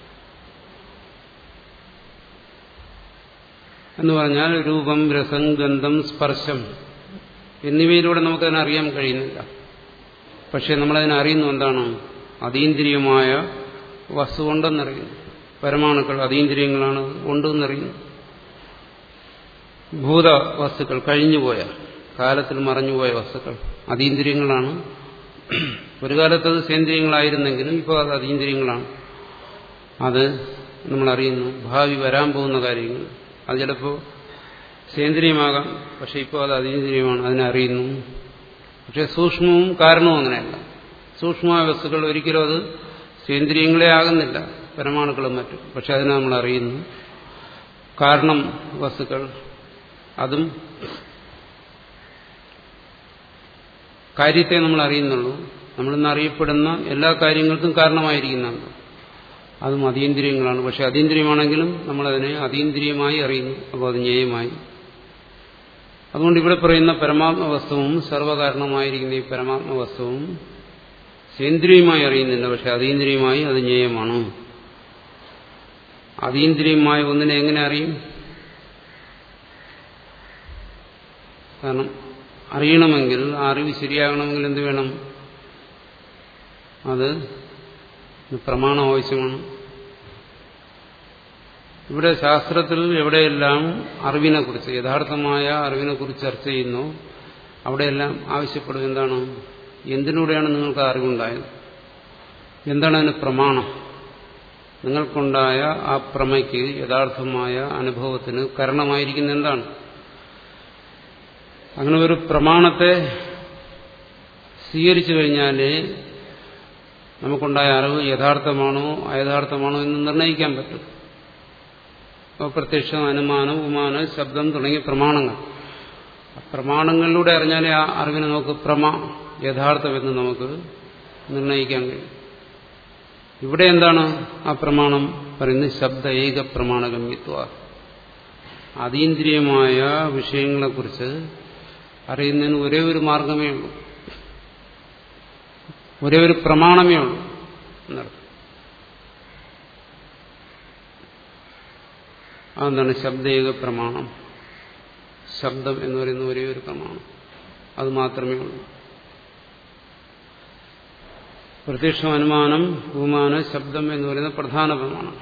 എന്ന് പറഞ്ഞാൽ രൂപം രസം ഗന്ധം സ്പർശം എന്നിവയിലൂടെ നമുക്കതിനെ അറിയാൻ കഴിയുന്നില്ല പക്ഷെ നമ്മളതിനെ അറിയുന്നു എന്താണ് അതീന്ദ്രിയമായ വസ്തു ഉണ്ടെന്നറിയുന്നു പരമാണുക്കൾ അതീന്ദ്രിയങ്ങളാണ് ഉണ്ടെന്നറിയുന്നു ഭൂത വസ്തുക്കൾ കഴിഞ്ഞുപോയ കാലത്തിൽ മറഞ്ഞുപോയ വസ്തുക്കൾ അതീന്ദ്രിയങ്ങളാണ് ഒരു കാലത്ത് അത് സേന്ദ്രിയങ്ങളായിരുന്നെങ്കിലും ഇപ്പോൾ അത് അതീന്ദ്രിയങ്ങളാണ് അത് നമ്മൾ അറിയുന്നു ഭാവി വരാൻ പോകുന്ന കാര്യങ്ങൾ അത് ചിലപ്പോൾ സേന്ദ്രിയമാകാം പക്ഷെ ഇപ്പോൾ അത് അതീന്ദ്രിയമാണ് അതിനെ അറിയുന്നു പക്ഷെ സൂക്ഷ്മവും കാരണവും അങ്ങനെയല്ല സൂക്ഷ്മമായ വസ്തുക്കൾ ഒരിക്കലും അത് സേന്ദ്രിയങ്ങളെ ആകുന്നില്ല പരമാണുക്കളും മറ്റും പക്ഷെ അതിനെ നമ്മൾ അറിയുന്നു കാരണം വസ്തുക്കൾ അതും കാര്യത്തെ നമ്മൾ അറിയുന്നുള്ളൂ നമ്മളിന്ന് അറിയപ്പെടുന്ന എല്ലാ കാര്യങ്ങൾക്കും കാരണമായിരിക്കുന്നതാണ് അതും അതീന്ദ്രിയങ്ങളാണ് പക്ഷെ അതീന്ദ്രിയമാണെങ്കിലും നമ്മളതിനെ അതീന്ദ്രിയമായി അറിയുന്നു അപ്പോൾ അത് ജ്ഞേയമായി അതുകൊണ്ട് ഇവിടെ പറയുന്ന പരമാത്മ വസ്തുവും സർവകാരണമായിരിക്കുന്ന ഈ പരമാത്മ വസ്തുവും സേന്ദ്രിയമായി അറിയുന്നില്ല പക്ഷെ അതീന്ദ്രിയമായി അത് ജ്ഞേയമാണ് അതീന്ദ്രിയമായ ഒന്നിനെ എങ്ങനെ അറിയും കാരണം അറിയണമെങ്കിൽ ആ അറിവ് ശരിയാകണമെങ്കിൽ എന്ത് വേണം അത് പ്രമാണം ആവശ്യമാണ് ഇവിടെ ശാസ്ത്രത്തിൽ എവിടെയെല്ലാം അറിവിനെക്കുറിച്ച് യഥാർത്ഥമായ അറിവിനെക്കുറിച്ച് ചർച്ച ചെയ്യുന്നു അവിടെയെല്ലാം ആവശ്യപ്പെടും എന്താണ് എന്തിലൂടെയാണ് നിങ്ങൾക്ക് അറിവുണ്ടായത് എന്താണ് അതിന് പ്രമാണം നിങ്ങൾക്കുണ്ടായ ആ പ്രമയ്ക്ക് യഥാർത്ഥമായ അനുഭവത്തിന് കാരണമായിരിക്കുന്ന എന്താണ് അങ്ങനെ ഒരു പ്രമാണത്തെ സ്വീകരിച്ചു കഴിഞ്ഞാലേ നമുക്കുണ്ടായ അറിവ് യഥാർത്ഥമാണോ അയഥാർത്ഥമാണോ എന്ന് നിർണ്ണയിക്കാൻ പറ്റും അപ്പോൾ പ്രത്യക്ഷം അനുമാനം ഉമാനം ശബ്ദം തുടങ്ങിയ പ്രമാണങ്ങൾ പ്രമാണങ്ങളിലൂടെ അറിഞ്ഞാലേ ആ അറിവിനെ നമുക്ക് പ്രമാ യഥാർത്ഥമെന്ന് നമുക്ക് നിർണ്ണയിക്കാൻ കഴിയും ഇവിടെ എന്താണ് ആ പ്രമാണം പറയുന്നത് ശബ്ദ ഏക പ്രമാണഗമ്യത്വ അതീന്ദ്രിയമായ വിഷയങ്ങളെക്കുറിച്ച് അറിയുന്നതിന് ഒരേ ഒരു മാർഗമേ ഉള്ളൂ ഒരേ ഒരു പ്രമാണമേ ഉള്ളൂ എന്നർത്ഥം അതെന്താണ് ശബ്ദേക പ്രമാണം ശബ്ദം എന്ന് പറയുന്ന ഒരേ ഒരു പ്രമാണം അത് മാത്രമേ ഉള്ളൂ പ്രത്യക്ഷം അനുമാനം ഭൂമാനം ശബ്ദം എന്ന് പറയുന്ന പ്രധാന പ്രമാണം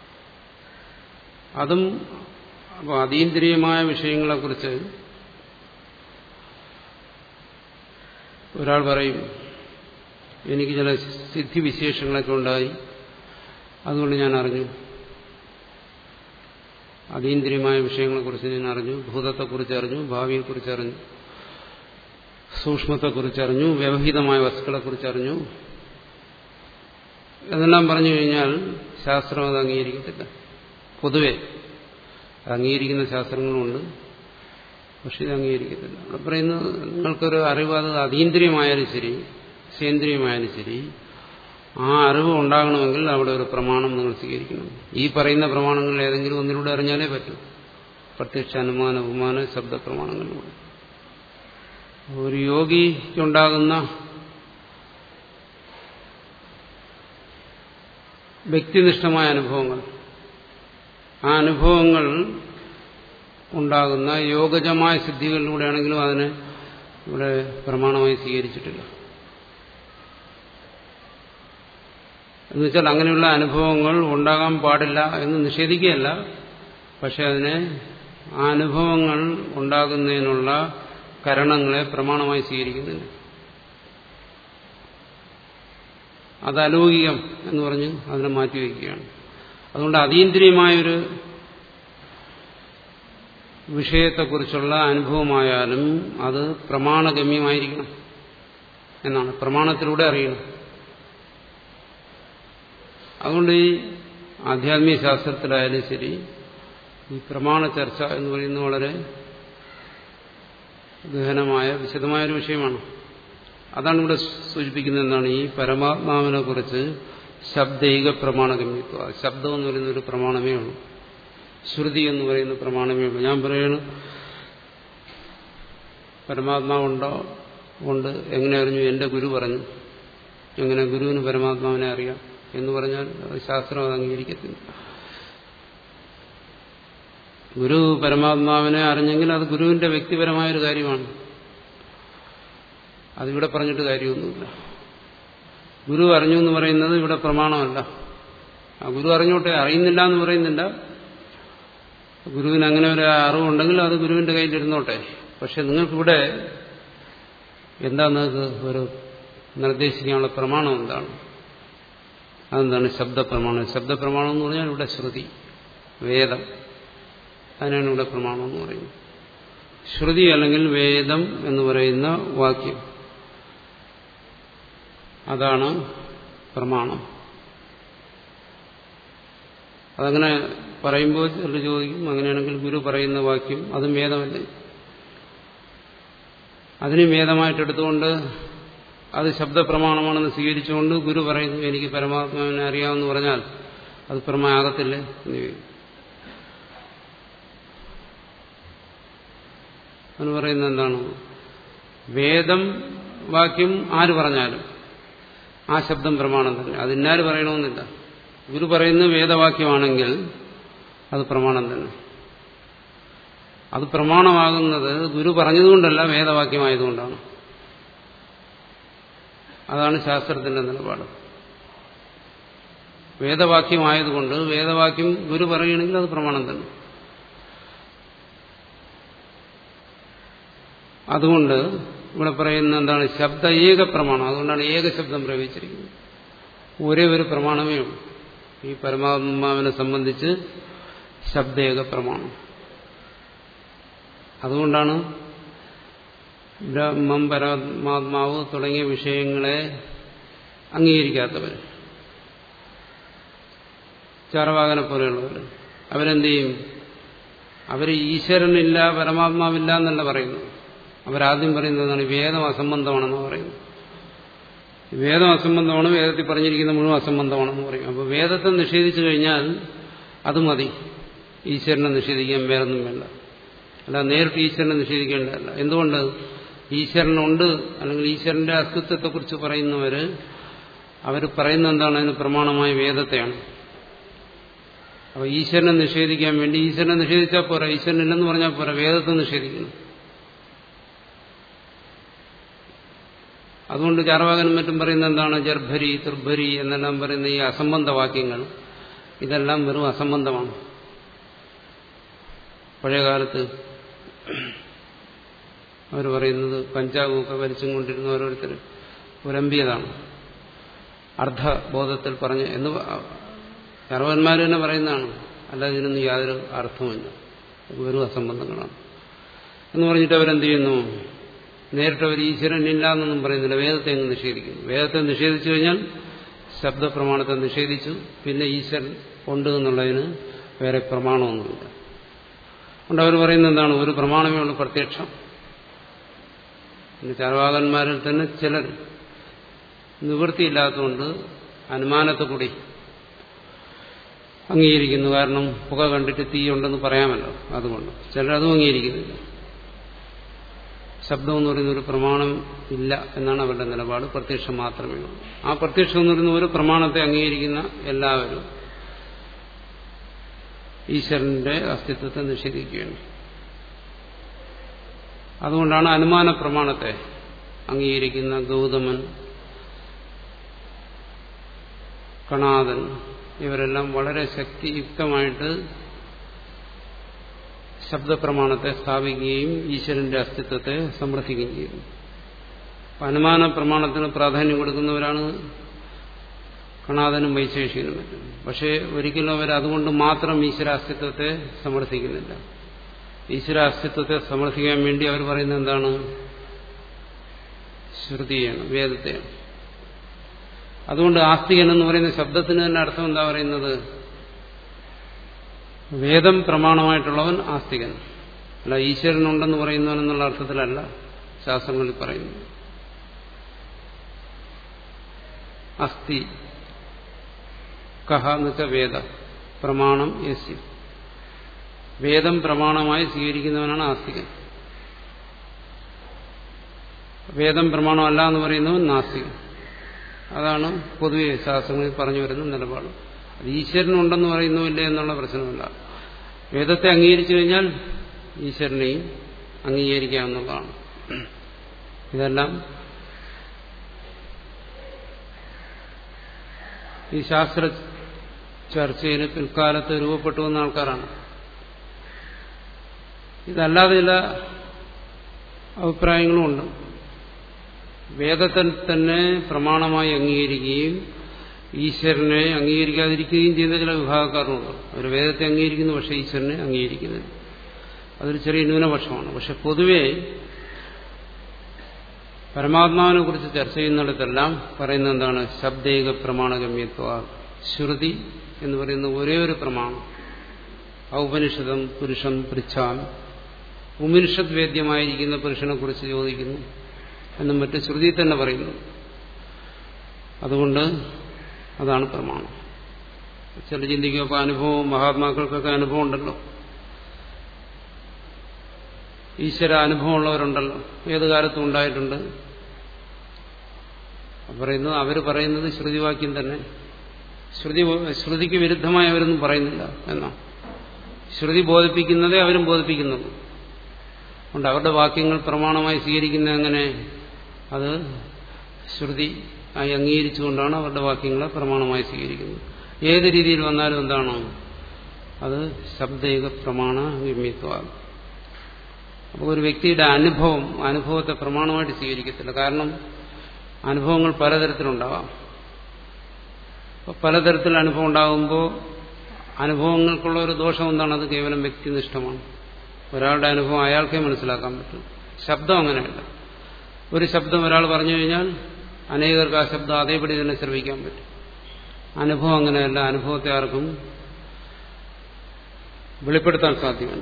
അതും അപ്പോൾ അതീന്ദ്രിയമായ വിഷയങ്ങളെക്കുറിച്ച് ഒരാൾ പറയും എനിക്ക് ചില സിദ്ധിവിശേഷങ്ങളൊക്കെ ഉണ്ടായി അതുകൊണ്ട് ഞാൻ അറിഞ്ഞു അതീന്ദ്രിയമായ വിഷയങ്ങളെക്കുറിച്ച് ഞാൻ അറിഞ്ഞു ഭൂതത്തെക്കുറിച്ച് അറിഞ്ഞു ഭാവിയെക്കുറിച്ച് അറിഞ്ഞു സൂക്ഷ്മത്തെക്കുറിച്ച് അറിഞ്ഞു വ്യവഹിതമായ വസ്തുക്കളെക്കുറിച്ച് അറിഞ്ഞു എന്നെല്ലാം പറഞ്ഞു കഴിഞ്ഞാൽ ശാസ്ത്രം അത് അംഗീകരിക്കത്തില്ല പൊതുവെ അംഗീകരിക്കുന്ന ശാസ്ത്രങ്ങളുമുണ്ട് പക്ഷെ ഇത് അംഗീകരിക്കത്തില്ല അവിടെ പറയുന്നത് നിങ്ങൾക്കൊരു അറിവ് അത് അതീന്ദ്രിയമായാലും ശരി സേന്ദ്രിയമായാലും ശരി ആ അറിവ് ഉണ്ടാകണമെങ്കിൽ അവിടെ ഒരു പ്രമാണം നിങ്ങൾ സ്വീകരിക്കണം ഈ പറയുന്ന പ്രമാണങ്ങളിൽ ഏതെങ്കിലും ഒന്നിലൂടെ അറിഞ്ഞാലേ പറ്റൂ പ്രത്യക്ഷ അനുമാന ഉപമാന ശബ്ദ പ്രമാണങ്ങളിലൂടെ ഒരു യോഗിക്കുണ്ടാകുന്ന വ്യക്തിനിഷ്ഠമായ അനുഭവങ്ങൾ ആ അനുഭവങ്ങൾ ഉണ്ടാകുന്ന യോഗജമായ സിദ്ധികളിലൂടെയാണെങ്കിലും അതിനെ ഇവിടെ പ്രമാണമായി സ്വീകരിച്ചിട്ടില്ല എന്നുവെച്ചാൽ അങ്ങനെയുള്ള അനുഭവങ്ങൾ ഉണ്ടാകാൻ പാടില്ല എന്ന് നിഷേധിക്കുകയല്ല പക്ഷെ അതിനെ ആ അനുഭവങ്ങൾ ഉണ്ടാകുന്നതിനുള്ള കരണങ്ങളെ പ്രമാണമായി സ്വീകരിക്കുന്നില്ല അത് അലൗകികം എന്ന് പറഞ്ഞ് അതിനെ മാറ്റിവെക്കുകയാണ് അതുകൊണ്ട് അതീന്ദ്രിയമായൊരു വിഷയത്തെക്കുറിച്ചുള്ള അനുഭവമായാലും അത് പ്രമാണഗമ്യമായിരിക്കണം എന്നാണ് പ്രമാണത്തിലൂടെ അറിയണം അതുകൊണ്ട് ഈ ആധ്യാത്മിക ശാസ്ത്രത്തിലായാലും ശരി ഈ പ്രമാണ ചർച്ച എന്ന് പറയുന്നത് വളരെ ഗഹനമായ വിശദമായൊരു വിഷയമാണ് അതാണ് ഇവിടെ സൂചിപ്പിക്കുന്നത് എന്താണ് ഈ പരമാത്മാവിനെ കുറിച്ച് ശബ്ദൈക പ്രമാണഗമ്യത്വ ശബ്ദം എന്ന് പറയുന്ന ഒരു പ്രമാണമേ ഉള്ളൂ ശ്രുതി എന്ന് പറയുന്ന പ്രമാണമേ ഉള്ളൂ ഞാൻ പറയുന്നു പരമാത്മാവുണ്ടോ ഉണ്ട് എങ്ങനെ അറിഞ്ഞു എന്റെ ഗുരു പറഞ്ഞു എങ്ങനെ ഗുരുവിന് പരമാത്മാവിനെ അറിയാം എന്ന് പറഞ്ഞാൽ ശാസ്ത്രം അത് അംഗീകരിക്കത്തില്ല ഗുരു പരമാത്മാവിനെ അറിഞ്ഞെങ്കിൽ അത് ഗുരുവിന്റെ വ്യക്തിപരമായൊരു കാര്യമാണ് അതിവിടെ പറഞ്ഞിട്ട് കാര്യമൊന്നുമില്ല ഗുരു അറിഞ്ഞു എന്ന് പറയുന്നത് ഇവിടെ പ്രമാണമല്ല ആ ഗുരു അറിഞ്ഞോട്ടെ അറിയുന്നില്ല എന്ന് പറയുന്നില്ല ഗുരുവിന് അങ്ങനെ ഒരു അറിവുണ്ടെങ്കിൽ അത് ഗുരുവിന്റെ കയ്യിലിരുന്നോട്ടെ പക്ഷെ നിങ്ങൾക്കിവിടെ എന്താ നിങ്ങൾക്ക് ഒരു നിർദ്ദേശിക്കാനുള്ള പ്രമാണം എന്താണ് അതെന്താണ് ശബ്ദപ്രമാണം ശബ്ദപ്രമാണം എന്ന് പറഞ്ഞാൽ ഇവിടെ ശ്രുതി വേദം അതിനാണ് ഇവിടെ പ്രമാണം എന്ന് പറയുന്നത് ശ്രുതി അല്ലെങ്കിൽ വേദം എന്ന് പറയുന്ന വാക്യം അതാണ് പ്രമാണം അതങ്ങനെ പറയുമ്പോൾ ചിലർ ചോദിക്കും അങ്ങനെയാണെങ്കിൽ ഗുരു പറയുന്ന വാക്യം അതും വേദമല്ലേ അതിന് വേദമായിട്ടെടുത്തുകൊണ്ട് അത് ശബ്ദപ്രമാണമാണെന്ന് സ്വീകരിച്ചുകൊണ്ട് ഗുരു പറയുന്നു എനിക്ക് പരമാത്മാവിനെ അറിയാമെന്ന് പറഞ്ഞാൽ അത് പ്രമാകത്തില്ലേ എന്ന് ചോദിക്കും എന്ന് പറയുന്നത് എന്താണ് വേദം വാക്യം ആര് പറഞ്ഞാലും ആ ശബ്ദം പ്രമാണം തന്നെ അത് ഇന്നാര് പറയണമെന്നില്ല ഗുരു പറയുന്ന വേദവാക്യമാണെങ്കിൽ അത് പ്രമാണം തന്നെ അത് പ്രമാണമാകുന്നത് ഗുരു പറഞ്ഞതുകൊണ്ടല്ല വേദവാക്യമായതുകൊണ്ടാണ് അതാണ് ശാസ്ത്രത്തിന്റെ നിലപാട് വേദവാക്യമായതുകൊണ്ട് വേദവാക്യം ഗുരു പറയുകയാണെങ്കിൽ അത് പ്രമാണം തന്നെ അതുകൊണ്ട് ഇവിടെ പറയുന്ന എന്താണ് ശബ്ദ ഏക പ്രമാണം അതുകൊണ്ടാണ് ഏക ശബ്ദം പ്രയോഗിച്ചിരിക്കുന്നത് ഒരേ ഒരു പ്രമാണമേ ഉള്ളൂ ഈ പരമാത്മാവിനെ സംബന്ധിച്ച് ശബ്ദേക പ്രമാണം അതുകൊണ്ടാണ് ബ്രഹ്മം പരമാത്മാവ് തുടങ്ങിയ വിഷയങ്ങളെ അംഗീകരിക്കാത്തവർ ചാറവാകനെ പോലെയുള്ളവർ അവരെന്ത് ചെയ്യും അവർ ഈശ്വരനില്ല പരമാത്മാവില്ല എന്നല്ല പറയുന്നത് അവരാദ്യം പറയുന്നതാണ് വേദം അസംബന്ധമാണെന്ന് പറയുന്നത് വേദം അസംബന്ധമാണ് വേദത്തിൽ പറഞ്ഞിരിക്കുന്ന മുഴുവൻ അസംബന്ധമാണെന്ന് പറയും അപ്പോൾ വേദത്തെ നിഷേധിച്ചു കഴിഞ്ഞാൽ അത് മതി ഈശ്വരനെ നിഷേധിക്കാൻ വേറൊന്നും വേണ്ട അല്ല നേരിട്ട് ഈശ്വരനെ നിഷേധിക്കേണ്ടതല്ല എന്തുകൊണ്ട് ഈശ്വരനുണ്ട് അല്ലെങ്കിൽ ഈശ്വരന്റെ അസ്തിത്വത്തെക്കുറിച്ച് പറയുന്നവര് അവർ പറയുന്ന എന്താണ് അതിന് പ്രമാണമായ വേദത്തെയാണ് അപ്പൊ ഈശ്വരനെ നിഷേധിക്കാൻ വേണ്ടി ഈശ്വരനെ നിഷേധിച്ചാൽ പോരാ ഈശ്വരനില്ലെന്ന് പറഞ്ഞാൽ പോരാ വേദത്തെ നിഷേധിക്കണം അതുകൊണ്ട് ചാർവാകനും മറ്റും പറയുന്ന എന്താണ് ജർഭരി തുർഭരി എന്നെല്ലാം പറയുന്ന ഈ അസംബന്ധ വാക്യങ്ങൾ ഇതെല്ലാം വെറും അസംബന്ധമാണ് പഴയകാലത്ത് അവർ പറയുന്നത് പഞ്ചാബുമൊക്കെ വലിച്ചും കൊണ്ടിരുന്ന ഓരോരുത്തർ ഉരമ്പിയതാണ് അർദ്ധബോധത്തിൽ പറഞ്ഞ് എന്ന് ചർവന്മാർ തന്നെ പറയുന്നതാണ് അല്ലാതെ ഇതിനൊന്നും യാതൊരു അർത്ഥവുമില്ല വെറും അസംബന്ധങ്ങളാണ് എന്ന് പറഞ്ഞിട്ട് അവരെന്ത് ചെയ്യുന്നു നേരിട്ട് അവർ ഈശ്വരൻ ഇല്ല എന്നൊന്നും പറയുന്നില്ല വേദത്തെ അങ്ങ് നിഷേധിക്കുന്നു വേദത്തെ നിഷേധിച്ചു കഴിഞ്ഞാൽ ശബ്ദപ്രമാണത്തെ നിഷേധിച്ചു പിന്നെ ഈശ്വരൻ ഉണ്ട് എന്നുള്ളതിന് വേറെ പ്രമാണമൊന്നുമില്ല അതുകൊണ്ട് അവർ പറയുന്നത് എന്താണ് ഒരു പ്രമാണമേ ഉള്ളൂ പ്രത്യക്ഷം പിന്നെ ചാർവാകന്മാരിൽ തന്നെ ചിലർ നിവൃത്തിയില്ലാത്തതുകൊണ്ട് അനുമാനത്തെ കൂടി അംഗീകരിക്കുന്നു കാരണം പുക കണ്ടിട്ട് തീയുണ്ടെന്ന് പറയാമല്ലോ അതുകൊണ്ട് ചിലരതും അംഗീകരിക്കുന്നില്ല ശബ്ദം എന്ന് പറയുന്ന ഒരു പ്രമാണം ഇല്ല എന്നാണ് അവരുടെ നിലപാട് പ്രത്യക്ഷം മാത്രമേ ഉള്ളൂ ആ പ്രത്യക്ഷം എന്ന് പറയുന്ന ഒരു പ്രമാണത്തെ അംഗീകരിക്കുന്ന എല്ലാവരും ഈശ്വരന്റെ അസ്തിത്വത്തെ നിഷേധിക്കുകയാണ് അതുകൊണ്ടാണ് അനുമാന പ്രമാണത്തെ അംഗീകരിക്കുന്ന ഗൗതമൻ കണാദൻ ഇവരെല്ലാം വളരെ ശക്തിയുക്തമായിട്ട് ശബ്ദപ്രമാണത്തെ സ്ഥാപിക്കുകയും ഈശ്വരന്റെ അസ്തിത്വത്തെ സമർത്ഥിക്കുകയും ചെയ്യുന്നു അനുമാന പ്രമാണത്തിന് പ്രാധാന്യം കൊടുക്കുന്നവരാണ് കണാദനും വൈശേഷികനും മറ്റും പക്ഷേ ഒരിക്കലും അവർ അതുകൊണ്ട് മാത്രം ഈശ്വരാസ്തിത്വത്തെ സമർത്ഥിക്കുന്നില്ല ഈശ്വരാസ്തിത്വത്തെ സമർത്ഥിക്കാൻ വേണ്ടി അവർ പറയുന്നത് എന്താണ് ശ്രുതിയാണ് വേദത്തെയാണ് അതുകൊണ്ട് ആസ്തികൻ എന്ന് പറയുന്ന ശബ്ദത്തിന് തന്നെ അർത്ഥം എന്താ പറയുന്നത് വേദം പ്രമാണമായിട്ടുള്ളവൻ ആസ്തികൻ അല്ല ഈശ്വരനുണ്ടെന്ന് പറയുന്നവൻ എന്നുള്ള അർത്ഥത്തിലല്ല ശാസ്ത്രങ്ങളിൽ പറയുന്നു അസ്ഥി കഹ എന്ന് വെച്ചാൽ വേദ പ്രമാണം യസ്യ വേദം പ്രമാണമായി സ്വീകരിക്കുന്നവനാണ് ആസ്തികൻ വേദം പ്രമാണമല്ല എന്ന് പറയുന്നവൻ നാസ്തികൻ അതാണ് പൊതുവെ ശാസ്ത്രങ്ങളിൽ പറഞ്ഞു വരുന്ന നിലപാട് അത് ഈശ്വരനുണ്ടെന്ന് പറയുന്നുമില്ല എന്നുള്ള പ്രശ്നമല്ല വേദത്തെ അംഗീകരിച്ചു കഴിഞ്ഞാൽ ഈശ്വരനെയും അംഗീകരിക്കാവുന്നതാണ് ഇതെല്ലാം ഈ ശാസ്ത്ര ചർച്ചയിൽ പിൽക്കാലത്ത് രൂപപ്പെട്ടു വന്ന ആൾക്കാരാണ് ഇതല്ലാതെ ചില അഭിപ്രായങ്ങളും ഉണ്ട് വേദത്തിൽ തന്നെ പ്രമാണമായി അംഗീകരിക്കുകയും ഈശ്വരനെ അംഗീകരിക്കാതിരിക്കുകയും ചെയ്യുന്ന ചില വിഭാഗക്കാരുണ്ട് അവർ വേദത്തെ അംഗീകരിക്കുന്നു പക്ഷേ ഈശ്വരനെ അംഗീകരിക്കുന്നില്ല അതൊരു ചെറിയ ന്യൂനപക്ഷമാണ് പക്ഷെ പൊതുവേ പരമാത്മാവിനെ കുറിച്ച് ചർച്ച ചെയ്യുന്നിടത്തെല്ലാം പറയുന്നത് എന്താണ് ശബ്ദേക പ്രമാണഗമ്യത്വ ശ്രുതി എന്ന് പറയുന്ന ഒരേ ഒരു പ്രമാണം ഔപനിഷതം പുരുഷം പൃച്ഛാൻ ഉപനിഷത് വേദ്യമായിരിക്കുന്ന പുരുഷനെ കുറിച്ച് ചോദിക്കുന്നു എന്നും മറ്റ് ശ്രുതി തന്നെ പറയുന്നു അതുകൊണ്ട് അതാണ് പ്രമാണം ചില ചിന്തിക്കുമ്പോൾ അനുഭവം മഹാത്മാക്കൾക്കൊക്കെ അനുഭവം ഉണ്ടല്ലോ ഈശ്വര അനുഭവമുള്ളവരുണ്ടല്ലോ ഏത് കാലത്തും ഉണ്ടായിട്ടുണ്ട് പറയുന്നത് അവർ പറയുന്നത് ശ്രുതിവാക്യം തന്നെ ശ്രുതി ശ്രുതിക്ക് വിരുദ്ധമായി അവരൊന്നും പറയുന്നില്ല എന്നാ ശ്രുതി ബോധിപ്പിക്കുന്നതേ അവരും ബോധിപ്പിക്കുന്നുള്ളൂ അതുകൊണ്ട് അവരുടെ വാക്യങ്ങൾ പ്രമാണമായി സ്വീകരിക്കുന്നത് എങ്ങനെ അത് ശ്രുതി ആയി അംഗീകരിച്ചുകൊണ്ടാണ് അവരുടെ വാക്യങ്ങളെ പ്രമാണമായി സ്വീകരിക്കുന്നത് ഏത് രീതിയിൽ വന്നാലും എന്താണ് അത് ശബ്ദയുഗ പ്രമാണ ഗമ്യത്വം അപ്പോൾ ഒരു വ്യക്തിയുടെ അനുഭവം അനുഭവത്തെ പ്രമാണമായിട്ട് സ്വീകരിക്കത്തില്ല കാരണം അനുഭവങ്ങൾ പലതരത്തിലുണ്ടാവാം അപ്പോൾ പലതരത്തിൽ അനുഭവം ഉണ്ടാകുമ്പോൾ അനുഭവങ്ങൾക്കുള്ള ഒരു ദോഷം എന്താണ് അത് കേവലം വ്യക്തിനിഷ്ഠമാണ് ഒരാളുടെ അനുഭവം അയാൾക്കേ മനസ്സിലാക്കാൻ പറ്റും ശബ്ദം അങ്ങനെയല്ല ഒരു ശബ്ദം ഒരാൾ പറഞ്ഞു കഴിഞ്ഞാൽ അനേകർക്ക് ആ ശബ്ദം അതേപടി തന്നെ ശ്രമിക്കാൻ പറ്റും അനുഭവം അങ്ങനെയല്ല അനുഭവത്തെ ആർക്കും വെളിപ്പെടുത്താൻ സാധ്യമല്ല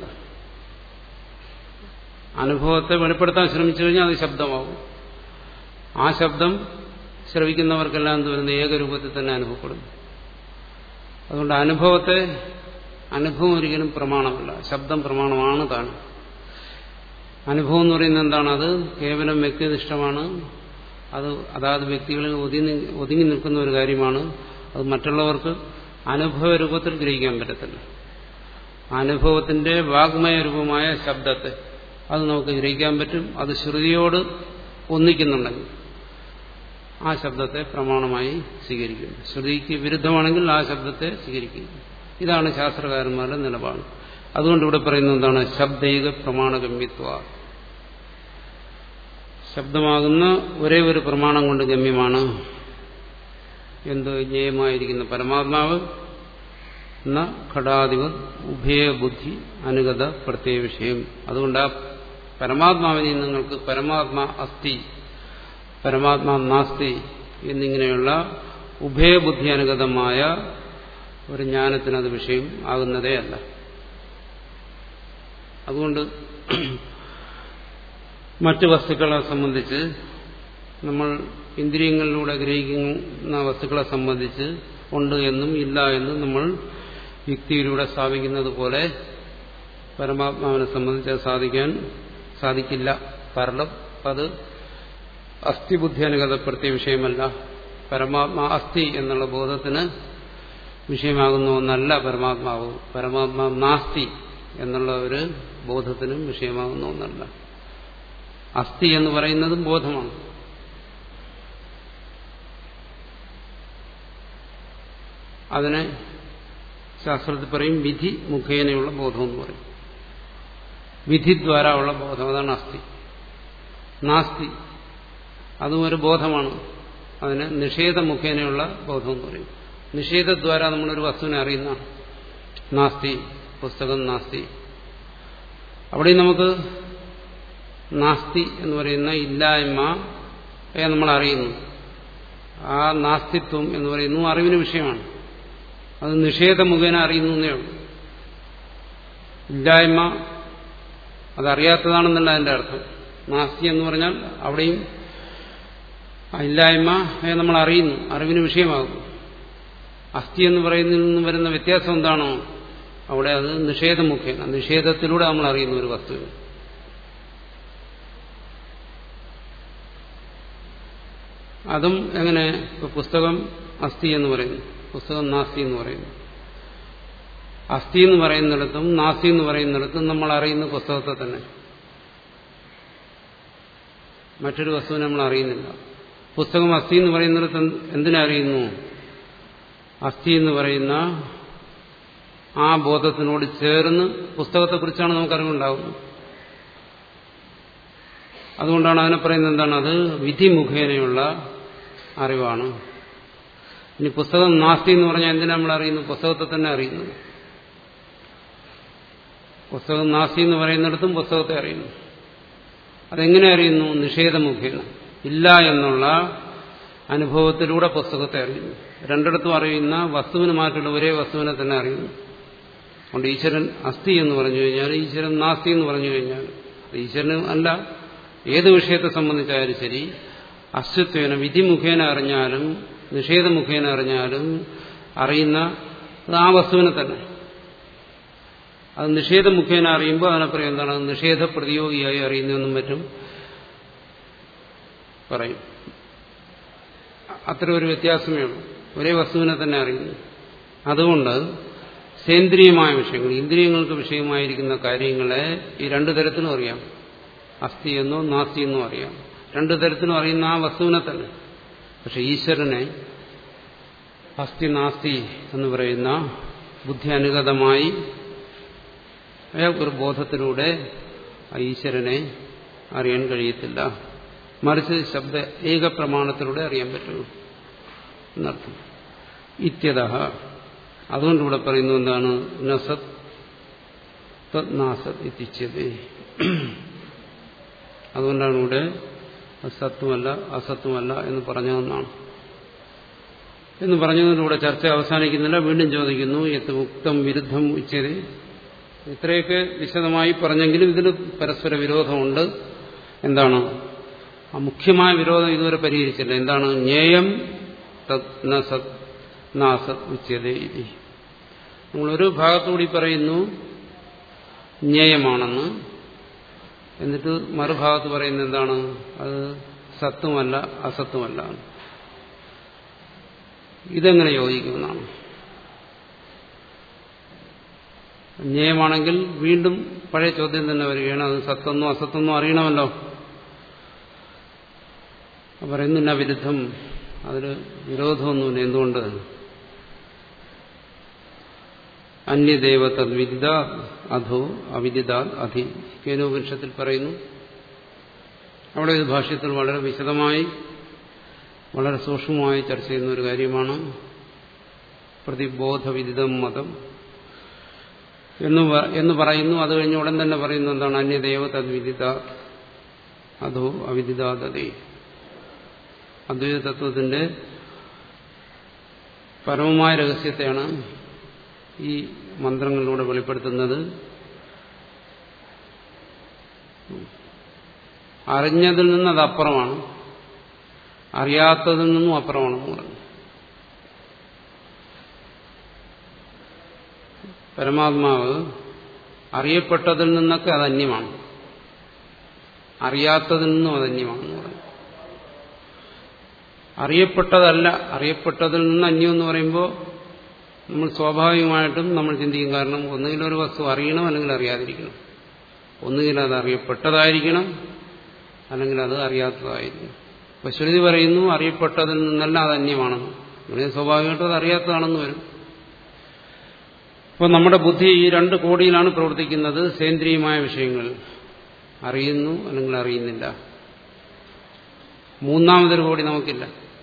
അനുഭവത്തെ വെളിപ്പെടുത്താൻ ശ്രമിച്ചു കഴിഞ്ഞാൽ അത് ശബ്ദമാകും ആ ശബ്ദം ശ്രവിക്കുന്നവർക്കെല്ലാം എന്ത് വരുന്ന ഏകരൂപത്തിൽ തന്നെ അനുഭവപ്പെടും അതുകൊണ്ട് അനുഭവത്തെ അനുഭവം ഒരിക്കലും പ്രമാണമല്ല ശബ്ദം പ്രമാണമാണ് താൻ അനുഭവം എന്ന് പറയുന്നത് എന്താണ് അത് കേവലം വ്യക്തിനിഷ്ഠമാണ് അത് അതാത് വ്യക്തികളിൽ ഒതുങ്ങി ഒതുങ്ങി നിൽക്കുന്ന ഒരു കാര്യമാണ് അത് മറ്റുള്ളവർക്ക് അനുഭവ രൂപത്തിൽ ഗ്രഹിക്കാൻ പറ്റത്തില്ല അനുഭവത്തിന്റെ വാഗ്മയ രൂപമായ ശബ്ദത്തെ അത് നമുക്ക് ഗ്രഹിക്കാൻ പറ്റും അത് ശ്രുതിയോട് ഒന്നിക്കുന്നുണ്ടെങ്കിൽ ആ ശബ്ദത്തെ പ്രമാണമായി സ്വീകരിക്കും ശ്രുതിക്ക് വിരുദ്ധമാണെങ്കിൽ ആ ശബ്ദത്തെ സ്വീകരിക്കും ഇതാണ് ശാസ്ത്രകാരന്മാരുടെ നിലപാട് അതുകൊണ്ട് ഇവിടെ പറയുന്നത് എന്താണ് ശബ്ദൈക പ്രമാണഗമ്യത്വ ശബ്ദമാകുന്ന ഒരേ ഒരു പ്രമാണം കൊണ്ട് ഗമ്യമാണ് എന്ത് ജ്ഞേയമായിരിക്കുന്ന പരമാത്മാവ് എന്ന ഘടാധിപ ഉഭയബുദ്ധി അനുഗത പ്രത്യേക വിഷയം അതുകൊണ്ട് ആ പരമാത്മാവിനെ നിങ്ങൾക്ക് പരമാത്മാ അസ്ഥി പരമാത്മാ നാസ്തി എന്നിങ്ങനെയുള്ള ഉഭയബുദ്ധി അനുഗതമായ ഒരു ജ്ഞാനത്തിനത് വിഷയം ആകുന്നതേ അല്ല അതുകൊണ്ട് മറ്റ് വസ്തുക്കളെ സംബന്ധിച്ച് നമ്മൾ ഇന്ദ്രിയങ്ങളിലൂടെ ഗ്രഹിക്കുന്ന വസ്തുക്കളെ സംബന്ധിച്ച് ഉണ്ട് എന്നും ഇല്ല എന്നും നമ്മൾ യുക്തിയിലൂടെ സ്ഥാപിക്കുന്നത് പോലെ പരമാത്മാവിനെ സംബന്ധിച്ച് അത് സാധിക്കാൻ സാധിക്കില്ല കാരണം അത് അസ്ഥിബുദ്ധി അനുഗതപ്പെടുത്തിയ വിഷയമല്ല പരമാത്മാ അസ്ഥി എന്നുള്ള ബോധത്തിന് വിഷയമാകുന്ന ഒന്നല്ല പരമാത്മാവ് പരമാത്മാ നാസ്തി എന്നുള്ള ഒരു ബോധത്തിനും വിഷയമാകുന്ന ഒന്നല്ല അസ്ഥി എന്ന് പറയുന്നതും ബോധമാണ് അതിനെ ശാസ്ത്രത്തിൽ പറയും വിധി മുഖേനയുള്ള ബോധം എന്ന് പറയും വിധിദ്വാര ഉള്ള ബോധം അതാണ് അസ്ഥി നാസ്തി അതും ഒരു ബോധമാണ് അതിന് നിഷേധ മുഖേനയുള്ള ബോധം എന്ന് പറയും നിഷേധദ്വാര നമ്മളൊരു വസ്തുവിനെ അറിയുന്നതാണ് നാസ്തി പുസ്തകം നാസ്തി അവിടെ നമുക്ക് നാസ്തി എന്ന് പറയുന്ന ഇല്ലായ്മ നമ്മൾ അറിയുന്നു ആ നാസ്തിത്വം എന്ന് പറയുന്നു അറിവിന് വിഷയമാണ് അത് നിഷേധ മുഖേന അറിയുന്നു എന്നേ ഉള്ളൂ ഇല്ലായ്മ അതറിയാത്തതാണെന്നല്ല അതിന്റെ അർത്ഥം നാസ്തി എന്ന് പറഞ്ഞാൽ അവിടെയും ആ ഇല്ലായ്മ നമ്മൾ അറിയുന്നു അറിവിന് വിഷയമാകുന്നു അസ്ഥി എന്ന് പറയുന്നതിൽ നിന്ന് വരുന്ന വ്യത്യാസം എന്താണോ അവിടെ അത് നിഷേധമുഖേന നിഷേധത്തിലൂടെ നമ്മൾ അറിയുന്ന ഒരു വസ്തുവിന് അതും എങ്ങനെ ഇപ്പൊ പുസ്തകം അസ്ഥി എന്ന് പറയുന്നു പുസ്തകം നാസ്തി എന്ന് പറയുന്നു അസ്ഥി എന്ന് പറയുന്നിടത്തും നാസ്തി എന്ന് പറയുന്നിടത്തും നമ്മൾ അറിയുന്ന പുസ്തകത്തെ തന്നെ മറ്റൊരു വസ്തുവിനെ നമ്മൾ അറിയുന്നില്ല പുസ്തകം അസ്ഥി എന്ന് പറയുന്നിടത്ത് എന്തിനറിയുന്നു അസ്ഥി എന്ന് പറയുന്ന ആ ബോധത്തിനോട് ചേർന്ന് പുസ്തകത്തെക്കുറിച്ചാണ് നമുക്ക് അറിവുണ്ടാകുന്നത് അതുകൊണ്ടാണ് അതിനെ പറയുന്നത് എന്താണ് അത് വിധി മുഖേനയുള്ള അറിവാണ് ഇനി പുസ്തകം നാസ്തി എന്ന് പറഞ്ഞാൽ എന്തിനാ നമ്മൾ അറിയുന്നു പുസ്തകത്തെ തന്നെ അറിയുന്നു പുസ്തകം നാസ്തി എന്ന് പറയുന്നിടത്തും പുസ്തകത്തെ അറിയുന്നു അതെങ്ങനെ അറിയുന്നു നിഷേധമുഖേന ഇല്ല എന്നുള്ള അനുഭവത്തിലൂടെ പുസ്തകത്തെ അറിയുന്നു രണ്ടിടത്തും അറിയുന്ന വസ്തുവിന് മാറ്റുള്ള ഒരേ വസ്തുവിനെ തന്നെ അറിയുന്നു അതുകൊണ്ട് ഈശ്വരൻ അസ്ഥി എന്ന് പറഞ്ഞു കഴിഞ്ഞാൽ ഈശ്വരൻ നാസ്തി എന്ന് പറഞ്ഞു കഴിഞ്ഞാൽ ഈശ്വരന് അല്ല ഏത് വിഷയത്തെ സംബന്ധിച്ചായാലും ശരി അസ്തിത്വേന വിധി മുഖേന അറിഞ്ഞാലും നിഷേധമുഖേന അറിഞ്ഞാലും അറിയുന്ന അത് ആ വസ്തുവിനെ തന്നെ അത് നിഷേധ മുഖേന അറിയുമ്പോൾ അതിനെ പറയും എന്താണ് അത് നിഷേധ പ്രതിയോഗിയായി അറിയുന്നതെന്നും മറ്റും പറയും അത്ര ഒരു വ്യത്യാസമേ ഉള്ളൂ ഒരേ വസ്തുവിനെ തന്നെ അറിയുന്നു അതുകൊണ്ട് സേന്ദ്രിയമായ വിഷയങ്ങൾ ഇന്ദ്രിയങ്ങൾക്ക് വിഷയമായിരിക്കുന്ന കാര്യങ്ങളെ ഈ രണ്ടു തരത്തിലും അറിയാം അസ്ഥി എന്നോ നാസ്തി എന്നോ അറിയാം രണ്ടു തരത്തിലും അറിയുന്ന ആ വസ്തുവിനെ തന്നെ പക്ഷെ ഈശ്വരനെ അസ്ഥി നാസ്തി എന്ന് പറയുന്ന ബുദ്ധി അനുഗതമായി ഒരു ബോധത്തിലൂടെ ആ ഈശ്വരനെ അറിയാൻ കഴിയത്തില്ല മറിച്ച് ശബ്ദ ഏക പ്രമാണത്തിലൂടെ അറിയാൻ പറ്റുള്ളൂ എന്നർത്ഥം ഇത്യത അതുകൊണ്ട് ഇവിടെ പറയുന്നു എന്താണ് നസത് നാസത് എത്തിച്ചത് അതുകൊണ്ടാണ് ഇവിടെ സത്വമല്ല അസത്വമല്ല എന്ന് പറഞ്ഞതെന്നാണ് എന്ന് പറഞ്ഞതിലൂടെ ചർച്ച അവസാനിക്കുന്നില്ല വീണ്ടും ചോദിക്കുന്നു എത്ത് ഉക്തം വിരുദ്ധം ഉച്ചത് ഇത്രയൊക്കെ വിശദമായി പറഞ്ഞെങ്കിലും ഇതിന് പരസ്പര വിരോധമുണ്ട് എന്താണ് ആ മുഖ്യമായ വിരോധം ഇതുവരെ പരിഹരിച്ചില്ല എന്താണ് ജ്ഞേയം സത് നാസത് ഉച്ചതേ ഇതി നമ്മളൊരു ഭാഗത്തുകൂടി പറയുന്നു ജ്ഞേയമാണെന്ന് എന്നിട്ട് മറുഭാഗത്ത് പറയുന്നത് എന്താണ് അത് സത്വമല്ല അസത്വമല്ല ഇതെങ്ങനെ യോജിക്കുമെന്നാണ് ന്യായമാണെങ്കിൽ വീണ്ടും പഴയ ചോദ്യം തന്നെ വരികയാണ് അത് സത്തെന്നോ അസത്തെന്നോ അറിയണമല്ലോ പറയുന്നില്ല വിരുദ്ധം അതിൽ വിരോധമൊന്നുമില്ല എന്തുകൊണ്ട് അന്യദേവ തദ്വിദിത അധോ അവിദിത അധി കേനോപനിഷത്തിൽ പറയുന്നു അവിടെ ഇത് ഭാഷ്യത്തിൽ വളരെ വിശദമായി വളരെ സൂക്ഷ്മമായി ചർച്ച ചെയ്യുന്ന ഒരു കാര്യമാണ് പ്രതിബോധവിദിതം മതം എന്ന് എന്ന് പറയുന്നു അത് കഴിഞ്ഞ് ഉടൻ തന്നെ പറയുന്നു എന്താണ് അന്യദേവ തദ്വിദിത അതോ അവിദിതാതേ അദ്വൈത തത്വത്തിന്റെ പരമമായ രഹസ്യത്തെയാണ് ഈ മന്ത്രങ്ങളിലൂടെ വെളിപ്പെടുത്തുന്നത് അറിഞ്ഞതിൽ നിന്ന് അത് അപ്പുറമാണ് അറിയാത്തതിൽ നിന്നും അപ്പുറമാണെന്ന് പറഞ്ഞു പരമാത്മാവ് അറിയപ്പെട്ടതിൽ നിന്നൊക്കെ അത് അന്യമാണ് അറിയാത്തതിൽ നിന്നും അത് അന്യമാണെന്ന് പറഞ്ഞു അറിയപ്പെട്ടതല്ല അറിയപ്പെട്ടതിൽ നിന്ന് അന്യം എന്ന് പറയുമ്പോൾ നമ്മൾ സ്വാഭാവികമായിട്ടും നമ്മൾ ചിന്തിക്കും കാരണം ഒന്നുകിൽ ഒരു വസ്തു അറിയണം അല്ലെങ്കിൽ അറിയാതിരിക്കണം ഒന്നുകിൽ അത് അറിയപ്പെട്ടതായിരിക്കണം അല്ലെങ്കിൽ അത് അറിയാത്തതായിരിക്കണം അപ്പൊ ശ്രുതി പറയുന്നു അറിയപ്പെട്ടതിൽ നിന്നല്ല അത് അന്യമാണെന്ന് അങ്ങനെ സ്വാഭാവികമായിട്ടും അത് അറിയാത്തതാണെന്ന് വരും അപ്പോൾ നമ്മുടെ ബുദ്ധി ഈ രണ്ട് കോടിയിലാണ് പ്രവർത്തിക്കുന്നത് സേന്ദ്രിയമായ വിഷയങ്ങൾ അറിയുന്നു അല്ലെങ്കിൽ അറിയുന്നില്ല മൂന്നാമതൊരു കോടി നമുക്കില്ല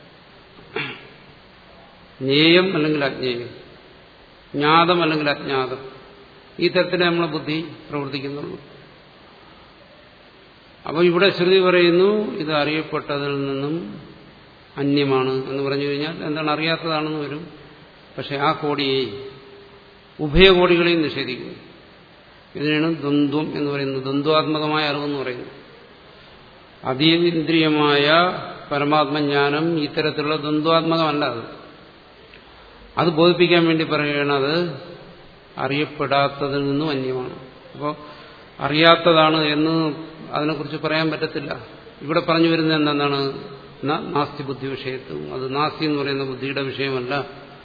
ജ്ഞേയം അല്ലെങ്കിൽ അജ്ഞേയം ജ്ഞാതം അല്ലെങ്കിൽ അജ്ഞാതം ഈ തരത്തിലേ നമ്മളെ ബുദ്ധി പ്രവർത്തിക്കുന്നുള്ളൂ അപ്പോൾ ഇവിടെ ശ്രുതി പറയുന്നു ഇത് അറിയപ്പെട്ടതിൽ നിന്നും അന്യമാണ് എന്ന് പറഞ്ഞു കഴിഞ്ഞാൽ എന്താണ് അറിയാത്തതാണെന്ന് വരും പക്ഷെ ആ കോടിയെ ഉഭയകോടികളെയും നിഷേധിക്കുന്നു ഇതിനാണ് ദ്വന്ദ്വം എന്ന് പറയുന്നത് ദ്വന്ദ്വാത്മകമായ അറിവെന്ന് പറയുന്നത് അതീന്ദ്രിയമായ പരമാത്മജ്ഞാനം ഇത്തരത്തിലുള്ള ദ്വന്ദ്വാത്മകമല്ല അത് അത് ബോധിപ്പിക്കാൻ വേണ്ടി പറയുന്നത് അറിയപ്പെടാത്തതിൽ നിന്നും അന്യമാണ് അപ്പോൾ അറിയാത്തതാണ് എന്ന് അതിനെക്കുറിച്ച് പറയാൻ പറ്റത്തില്ല ഇവിടെ പറഞ്ഞു വരുന്നത് എന്താണ് നാസ്തി ബുദ്ധി വിഷയത്തും അത് നാസ്തി എന്ന് പറയുന്ന ബുദ്ധിയുടെ വിഷയമല്ല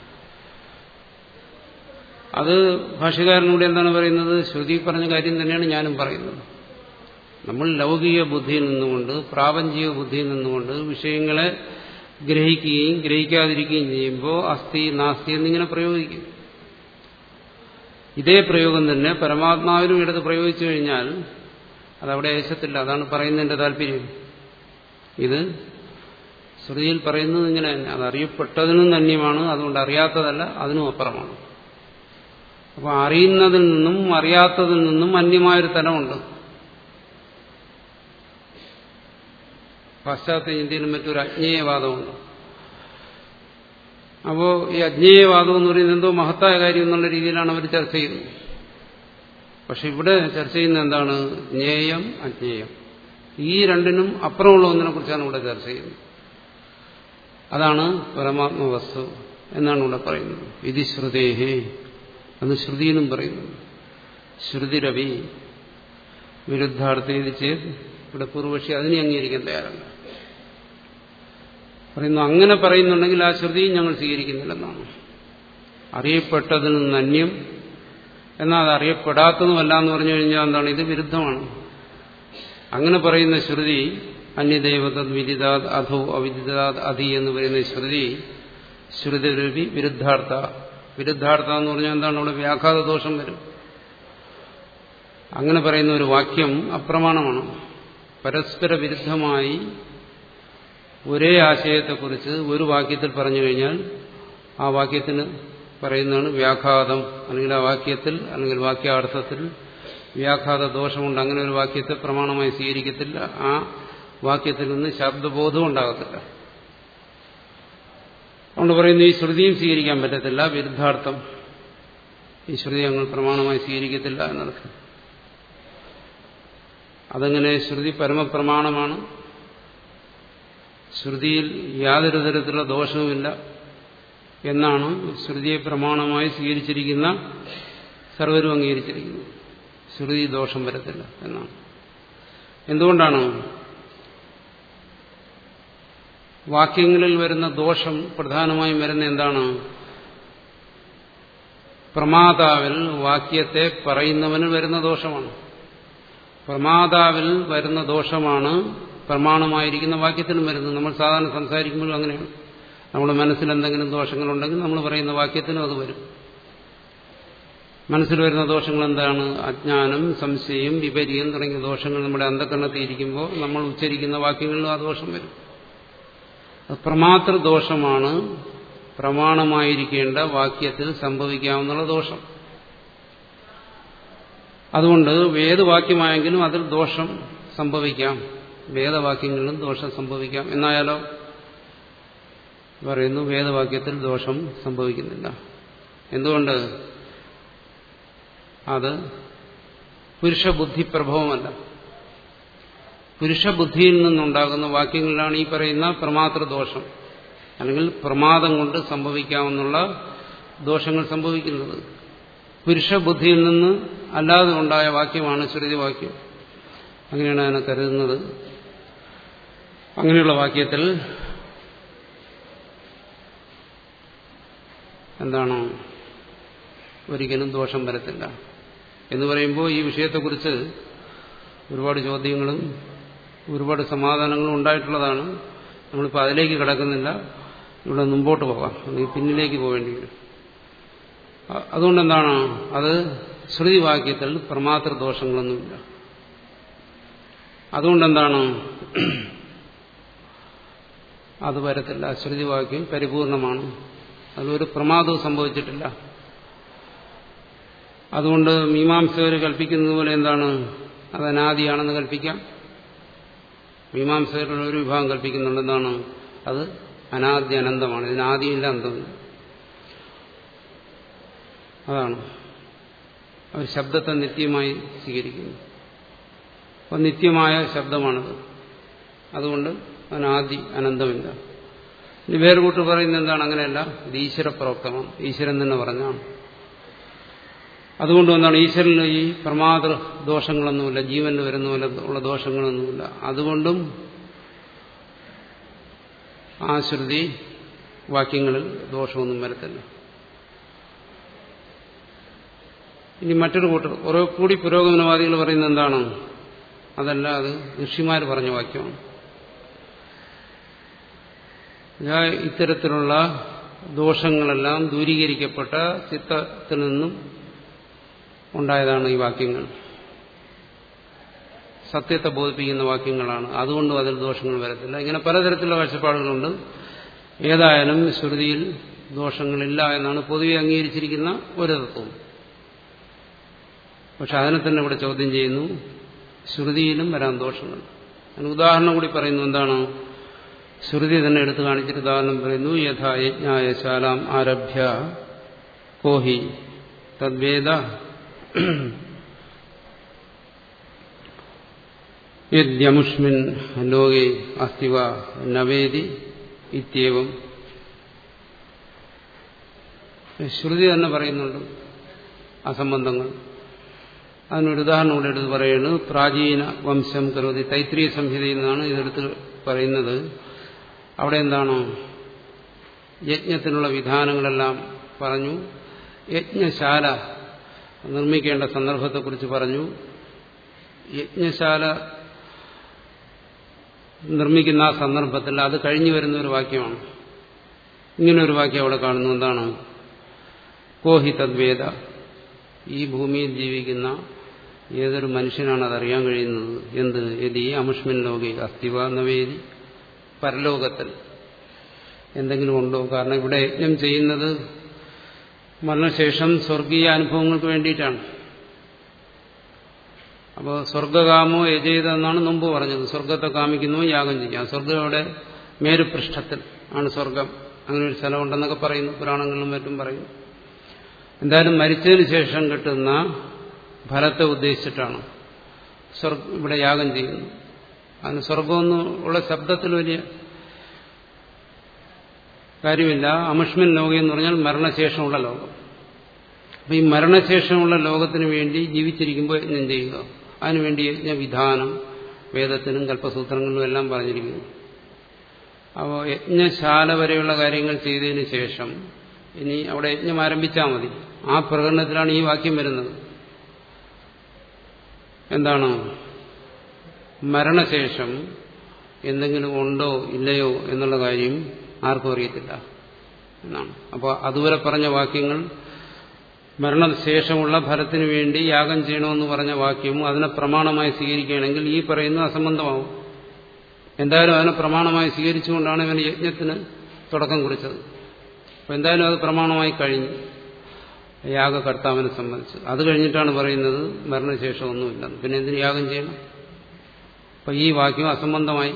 അത് ഭാഷകാരനോട് എന്താണ് പറയുന്നത് ശ്രുതി പറഞ്ഞ കാര്യം തന്നെയാണ് ഞാനും പറയുന്നത് നമ്മൾ ലൗകിക ബുദ്ധിയിൽ നിന്നുകൊണ്ട് പ്രാപഞ്ചിക ബുദ്ധിയിൽ നിന്നുകൊണ്ട് വിഷയങ്ങളെ ഗ്രഹിക്കുകയും ഗ്രഹിക്കാതിരിക്കുകയും ചെയ്യുമ്പോൾ അസ്ഥി നാസ്തി എന്നിങ്ങനെ പ്രയോഗിക്കും ഇതേ പ്രയോഗം തന്നെ പരമാത്മാവിനും ഇടത് പ്രയോഗിച്ചു കഴിഞ്ഞാൽ അതവിടെ ഏശത്തില്ല അതാണ് പറയുന്നതിന്റെ താല്പര്യം ഇത് ശ്രുതിയിൽ പറയുന്നത് ഇങ്ങനെ തന്നെ അത് അറിയപ്പെട്ടതിനും ധന്യമാണ് അതുകൊണ്ട് അറിയാത്തതല്ല അതിനും അപ്പുറമാണ് അപ്പോൾ അറിയുന്നതിൽ നിന്നും അറിയാത്തതിൽ നിന്നും അന്യമായൊരു തലമുണ്ട് പാശ്ചാത്യ ഇന്ത്യയിലും മറ്റൊരു അജ്ഞേയവാദമുണ്ട് അപ്പോൾ ഈ അജ്ഞേയവാദം എന്ന് പറയുന്നത് എന്തോ മഹത്തായ കാര്യം എന്നുള്ള രീതിയിലാണ് അവർ ചർച്ച ചെയ്യുന്നത് പക്ഷെ ഇവിടെ ചർച്ച ചെയ്യുന്നത് എന്താണ് ജ്ഞേയം അജ്ഞേയം ഈ രണ്ടിനും അപ്പുറമുള്ള ഒന്നിനെ കുറിച്ചാണ് ഇവിടെ ചർച്ച ചെയ്യുന്നത് അതാണ് പരമാത്മ വസ്തു എന്നാണ് ഇവിടെ പറയുന്നത് വിധി ശ്രുതേഹേ അത് ശ്രുതിയിലും പറയുന്നു ശ്രുതിരവി വിരുദ്ധാർത്ഥ ഇത് ചെയ്ത് ഇവിടെ പൂർവക്ഷി അതിനെ അംഗീകരിക്കാൻ തയ്യാറല്ല പറയുന്നു അങ്ങനെ പറയുന്നുണ്ടെങ്കിൽ ആ ശ്രുതിയും ഞങ്ങൾ സ്വീകരിക്കുന്നില്ലെന്നാണ് അറിയപ്പെട്ടതിൽ നിന്ന് അന്യം എന്നാൽ അത് അറിയപ്പെടാത്തതുമല്ല എന്ന് പറഞ്ഞു കഴിഞ്ഞാൽ എന്താണ് ഇത് വിരുദ്ധമാണ് അങ്ങനെ പറയുന്ന ശ്രുതി അന്യദൈവതത് വിദിതാത് അധോ അവിദിതാത് അധി എന്ന് പറയുന്ന ശ്രുതി ശ്രുതിരവി വിരുദ്ധാർത്ഥ വിരുദ്ധാർത്ഥ എന്ന് പറഞ്ഞാൽ എന്താണ് അവിടെ വ്യാഘാത ദോഷം വരും അങ്ങനെ പറയുന്ന ഒരു വാക്യം അപ്രമാണമാണ് പരസ്പര വിരുദ്ധമായി ഒരേ ആശയത്തെക്കുറിച്ച് ഒരു വാക്യത്തിൽ പറഞ്ഞു കഴിഞ്ഞാൽ ആ വാക്യത്തിന് പറയുന്നതാണ് വ്യാഘാതം അല്ലെങ്കിൽ ആ വാക്യത്തിൽ അല്ലെങ്കിൽ വാക്യാർത്ഥത്തിൽ വ്യാഘാത ദോഷമുണ്ട് അങ്ങനെ ഒരു വാക്യത്തെ പ്രമാണമായി സ്വീകരിക്കത്തില്ല ആ വാക്യത്തിൽ നിന്ന് ശബ്ദബോധവും ഉണ്ടാകത്തില്ല അതുകൊണ്ട് പറയുന്നു ഈ ശ്രുതിയും സ്വീകരിക്കാൻ പറ്റത്തില്ല വിരുദ്ധാർത്ഥം ഈ ശ്രുതി ഞങ്ങൾ പ്രമാണമായി സ്വീകരിക്കത്തില്ല എന്നർത്ഥം അതങ്ങനെ ശ്രുതി പരമപ്രമാണമാണ് ശ്രുതിയിൽ യാതൊരു തരത്തിലുള്ള ദോഷവുമില്ല എന്നാണ് ശ്രുതിയെ പ്രമാണമായി സ്വീകരിച്ചിരിക്കുന്ന സർവരും അംഗീകരിച്ചിരിക്കുന്നത് ശ്രുതി ദോഷം വരത്തില്ല എന്നാണ് എന്തുകൊണ്ടാണ് വാക്യങ്ങളിൽ വരുന്ന ദോഷം പ്രധാനമായും വരുന്ന എന്താണ് പ്രമാതാവിൽ വാക്യത്തെ പറയുന്നവന് വരുന്ന ദോഷമാണ് പ്രമാതാവിൽ വരുന്ന ദോഷമാണ് പ്രമാണമായിരിക്കുന്ന വാക്യത്തിനും വരുന്നത് നമ്മൾ സാധാരണ സംസാരിക്കുമ്പോഴും അങ്ങനെയാണ് നമ്മുടെ മനസ്സിൽ എന്തെങ്കിലും ദോഷങ്ങളുണ്ടെങ്കിൽ നമ്മൾ പറയുന്ന വാക്യത്തിനും അത് വരും മനസ്സിൽ വരുന്ന ദോഷങ്ങൾ എന്താണ് അജ്ഞാനം സംശയം വിപര്യം തുടങ്ങിയ ദോഷങ്ങൾ നമ്മുടെ അന്ധക്കരണത്തിൽ ഇരിക്കുമ്പോൾ നമ്മൾ ഉച്ചരിക്കുന്ന വാക്യങ്ങളിലും ആ ദോഷം വരും പ്രമാതൃ ദോഷമാണ് പ്രമാണമായിരിക്കേണ്ട വാക്യത്തിൽ സംഭവിക്കാവുന്ന ദോഷം അതുകൊണ്ട് വേദവാക്യമായെങ്കിലും അതിൽ ദോഷം സംഭവിക്കാം വേദവാക്യങ്ങളിലും ദോഷം സംഭവിക്കാം എന്നായാലോ പറയുന്നു വേദവാക്യത്തിൽ ദോഷം സംഭവിക്കുന്നില്ല എന്തുകൊണ്ട് അത് പുരുഷബുദ്ധി പ്രഭവമല്ല പുരുഷബുദ്ധിയിൽ നിന്നുണ്ടാകുന്ന വാക്യങ്ങളിലാണ് ഈ പറയുന്ന പ്രമാതൃ ദോഷം അല്ലെങ്കിൽ പ്രമാദം കൊണ്ട് സംഭവിക്കാവുന്ന ദോഷങ്ങൾ സംഭവിക്കുന്നത് പുരുഷബുദ്ധിയിൽ നിന്ന് അല്ലാതെ ഉണ്ടായ വാക്യമാണ് ശ്രുതിവാക്യം അങ്ങനെയാണ് അതിനെ കരുതുന്നത് അങ്ങനെയുള്ള വാക്യത്തിൽ എന്താണ് ഒരിക്കലും ദോഷം വരത്തില്ല എന്ന് പറയുമ്പോൾ ഈ വിഷയത്തെക്കുറിച്ച് ഒരുപാട് ചോദ്യങ്ങളും ഒരുപാട് സമാധാനങ്ങളും ഉണ്ടായിട്ടുള്ളതാണ് നമ്മളിപ്പോൾ അതിലേക്ക് കിടക്കുന്നില്ല ഇവിടെ മുമ്പോട്ട് പോകാം അല്ലെങ്കിൽ പിന്നിലേക്ക് പോകേണ്ടി വരും അതുകൊണ്ട് എന്താണ് അത് ശ്രുതിവാക്യത്തിൽ പ്രമാതൃദോഷങ്ങളൊന്നുമില്ല അതുകൊണ്ടെന്താണ് അത് വരത്തില്ല ശ്രുതിവാക്യം പരിപൂർണമാണ് അതിലൊരു പ്രമാദവും സംഭവിച്ചിട്ടില്ല അതുകൊണ്ട് മീമാംസകർ കൽപ്പിക്കുന്നത് പോലെ എന്താണ് അത് അനാദിയാണെന്ന് കൽപ്പിക്കാം മീമാംസകരുടെ ഒരു വിഭാഗം കൽപ്പിക്കുന്നുണ്ട് എന്താണ് അത് അനാദ്യ അനന്തമാണ് ഇതിന് ആദിയില്ല അന്തമില്ല അതാണ് അവർ ശബ്ദത്തെ നിത്യമായി സ്വീകരിക്കുന്നു അപ്പം നിത്യമായ ശബ്ദമാണത് അതുകൊണ്ട് അതിനാദി അനന്തമില്ല ഇനി വേറെ കൂട്ട് പറയുന്നത് എന്താണ് അങ്ങനെയല്ല ഇത് ഈശ്വരപ്രോക്തമാണ് ഈശ്വരൻ തന്നെ പറഞ്ഞാണ് അതുകൊണ്ട് എന്താണ് ഈശ്വരന് ഈ പ്രമാതൃ ദോഷങ്ങളൊന്നുമില്ല ജീവന് വരുന്ന പോലെ ഉള്ള ദോഷങ്ങളൊന്നുമില്ല അതുകൊണ്ടും ആ ശ്രുതി വാക്യങ്ങളിൽ ദോഷമൊന്നും വരത്തില്ല ഇനി മറ്റൊരു കൂട്ടർ കുറെ കൂടി പുരോഗമനവാദികൾ പറയുന്നത് എന്താണ് അതല്ല അത് ഋഷിമാർ പറഞ്ഞ വാക്യമാണ് ഇത്തരത്തിലുള്ള ദോഷങ്ങളെല്ലാം ദൂരീകരിക്കപ്പെട്ട ചിത്തത്തിൽ നിന്നും ഉണ്ടായതാണ് ഈ വാക്യങ്ങൾ സത്യത്തെ ബോധിപ്പിക്കുന്ന വാക്യങ്ങളാണ് അതുകൊണ്ടും അതിൽ ദോഷങ്ങൾ വരത്തില്ല ഇങ്ങനെ പലതരത്തിലുള്ള കാഴ്ചപ്പാടുകളുണ്ട് ഏതായാലും ശ്രുതിയിൽ ദോഷങ്ങളില്ല എന്നാണ് പൊതുവെ അംഗീകരിച്ചിരിക്കുന്ന ഒരു തത്വം പക്ഷെ അതിനെ തന്നെ ഇവിടെ ചോദ്യം ചെയ്യുന്നു ശ്രുതിയിലും വരാൻ ദോഷങ്ങൾ അതിന് ഉദാഹരണം കൂടി പറയുന്നു എന്താണ് ശ്രുതി തന്നെ എടുത്തു കാണിച്ചിട്ട് ഉദാഹരണം പറയുന്നു യഥാ യജ്ഞായ ശാലാം ആരഭ്യ കോഹി തദ്വേദ യദ്യമുഷ്മിൻ ലോകെ അസ്തിവ നവേദി ഇത്യവം ശ്രുതി തന്നെ പറയുന്നുണ്ട് അസംബന്ധങ്ങൾ അതിനൊരു ഉദാഹരണം കൂടെ എടുത്ത് പറയുന്നത് പ്രാചീന വംശം കരുതി തൈത്രീയ സംഹിതയിൽ നിന്നാണ് ഇതെടുത്ത് പറയുന്നത് അവിടെ എന്താണ് യജ്ഞത്തിനുള്ള വിധാനങ്ങളെല്ലാം പറഞ്ഞു യജ്ഞശാല നിർമ്മിക്കേണ്ട സന്ദർഭത്തെക്കുറിച്ച് പറഞ്ഞു യജ്ഞശാല നിർമ്മിക്കുന്ന ആ സന്ദർഭത്തിൽ അത് കഴിഞ്ഞു വരുന്ന ഒരു വാക്യമാണ് ഇങ്ങനെ ഒരു വാക്യം അവിടെ കാണുന്നു എന്താണ് കോഹി തദ്വേദ ഈ ഭൂമിയിൽ ജീവിക്കുന്ന ഏതൊരു മനുഷ്യനാണ് അതറിയാൻ കഴിയുന്നത് എന്ത് യതി അമുഷ്മിൻ ലോകി അസ്ഥിവ നവേദി പരലോകത്തിൽ എന്തെങ്കിലും ഉണ്ടോ കാരണം ഇവിടെ യജ്ഞം ചെയ്യുന്നത് മരണശേഷം സ്വർഗീയ അനുഭവങ്ങൾക്ക് വേണ്ടിയിട്ടാണ് അപ്പോൾ സ്വർഗകാമോ യജേത എന്നാണ് മുമ്പ് പറഞ്ഞത് സ്വർഗത്തെ കാമിക്കുന്നു യാഗം ചെയ്യാം സ്വർഗം ഇവിടെ മേരുപൃഷ്ഠത്തിൽ ആണ് സ്വർഗം അങ്ങനെ ഒരു സ്ഥലമുണ്ടെന്നൊക്കെ പറയുന്നു പുരാണങ്ങളിലും മറ്റും പറയുന്നു എന്തായാലും മരിച്ചതിന് ശേഷം കിട്ടുന്ന ഫലത്തെ ഉദ്ദേശിച്ചിട്ടാണ് സ്വർഗ ഇവിടെ യാഗം ചെയ്യുന്നത് അതിന് സ്വർഗമെന്ന് ഉള്ള ശബ്ദത്തിൽ വലിയ കാര്യമില്ല അമുഷ്മിൻ ലോകം എന്ന് പറഞ്ഞാൽ മരണശേഷമുള്ള ലോകം അപ്പം ഈ മരണശേഷമുള്ള ലോകത്തിന് വേണ്ടി ജീവിച്ചിരിക്കുമ്പോൾ യജ്ഞം ചെയ്യുക അതിനുവേണ്ടി യജ്ഞവിധാനം വേദത്തിനും കൽപ്പസൂത്രങ്ങളിലും എല്ലാം പറഞ്ഞിരിക്കുന്നു അപ്പോൾ യജ്ഞശാല വരെയുള്ള കാര്യങ്ങൾ ചെയ്തതിന് ശേഷം ഇനി അവിടെ യജ്ഞം ആരംഭിച്ചാൽ മതി ആ പ്രകടനത്തിലാണ് ഈ വാക്യം വരുന്നത് എന്താണ് മരണശേഷം എന്തെങ്കിലും ഉണ്ടോ ഇല്ലയോ എന്നുള്ള കാര്യം ആർക്കും അറിയത്തില്ല എന്നാണ് അപ്പോൾ അതുവരെ പറഞ്ഞ വാക്യങ്ങൾ മരണശേഷമുള്ള ഫലത്തിനു വേണ്ടി യാഗം ചെയ്യണമെന്ന് പറഞ്ഞ വാക്യവും അതിനെ പ്രമാണമായി സ്വീകരിക്കുകയാണെങ്കിൽ ഈ പറയുന്ന അസംബന്ധമാവും എന്തായാലും അതിനെ പ്രമാണമായി സ്വീകരിച്ചുകൊണ്ടാണ് ഇവന് യജ്ഞത്തിന് തുടക്കം കുറിച്ചത് അപ്പം എന്തായാലും അത് പ്രമാണമായി കഴിഞ്ഞു യാഗകർത്താവിനെ സംബന്ധിച്ച് അത് കഴിഞ്ഞിട്ടാണ് പറയുന്നത് മരണശേഷം ഒന്നുമില്ല പിന്നെ എന്തിന് യാഗം ചെയ്യണം അപ്പം ഈ വാക്യം അസംബന്ധമായി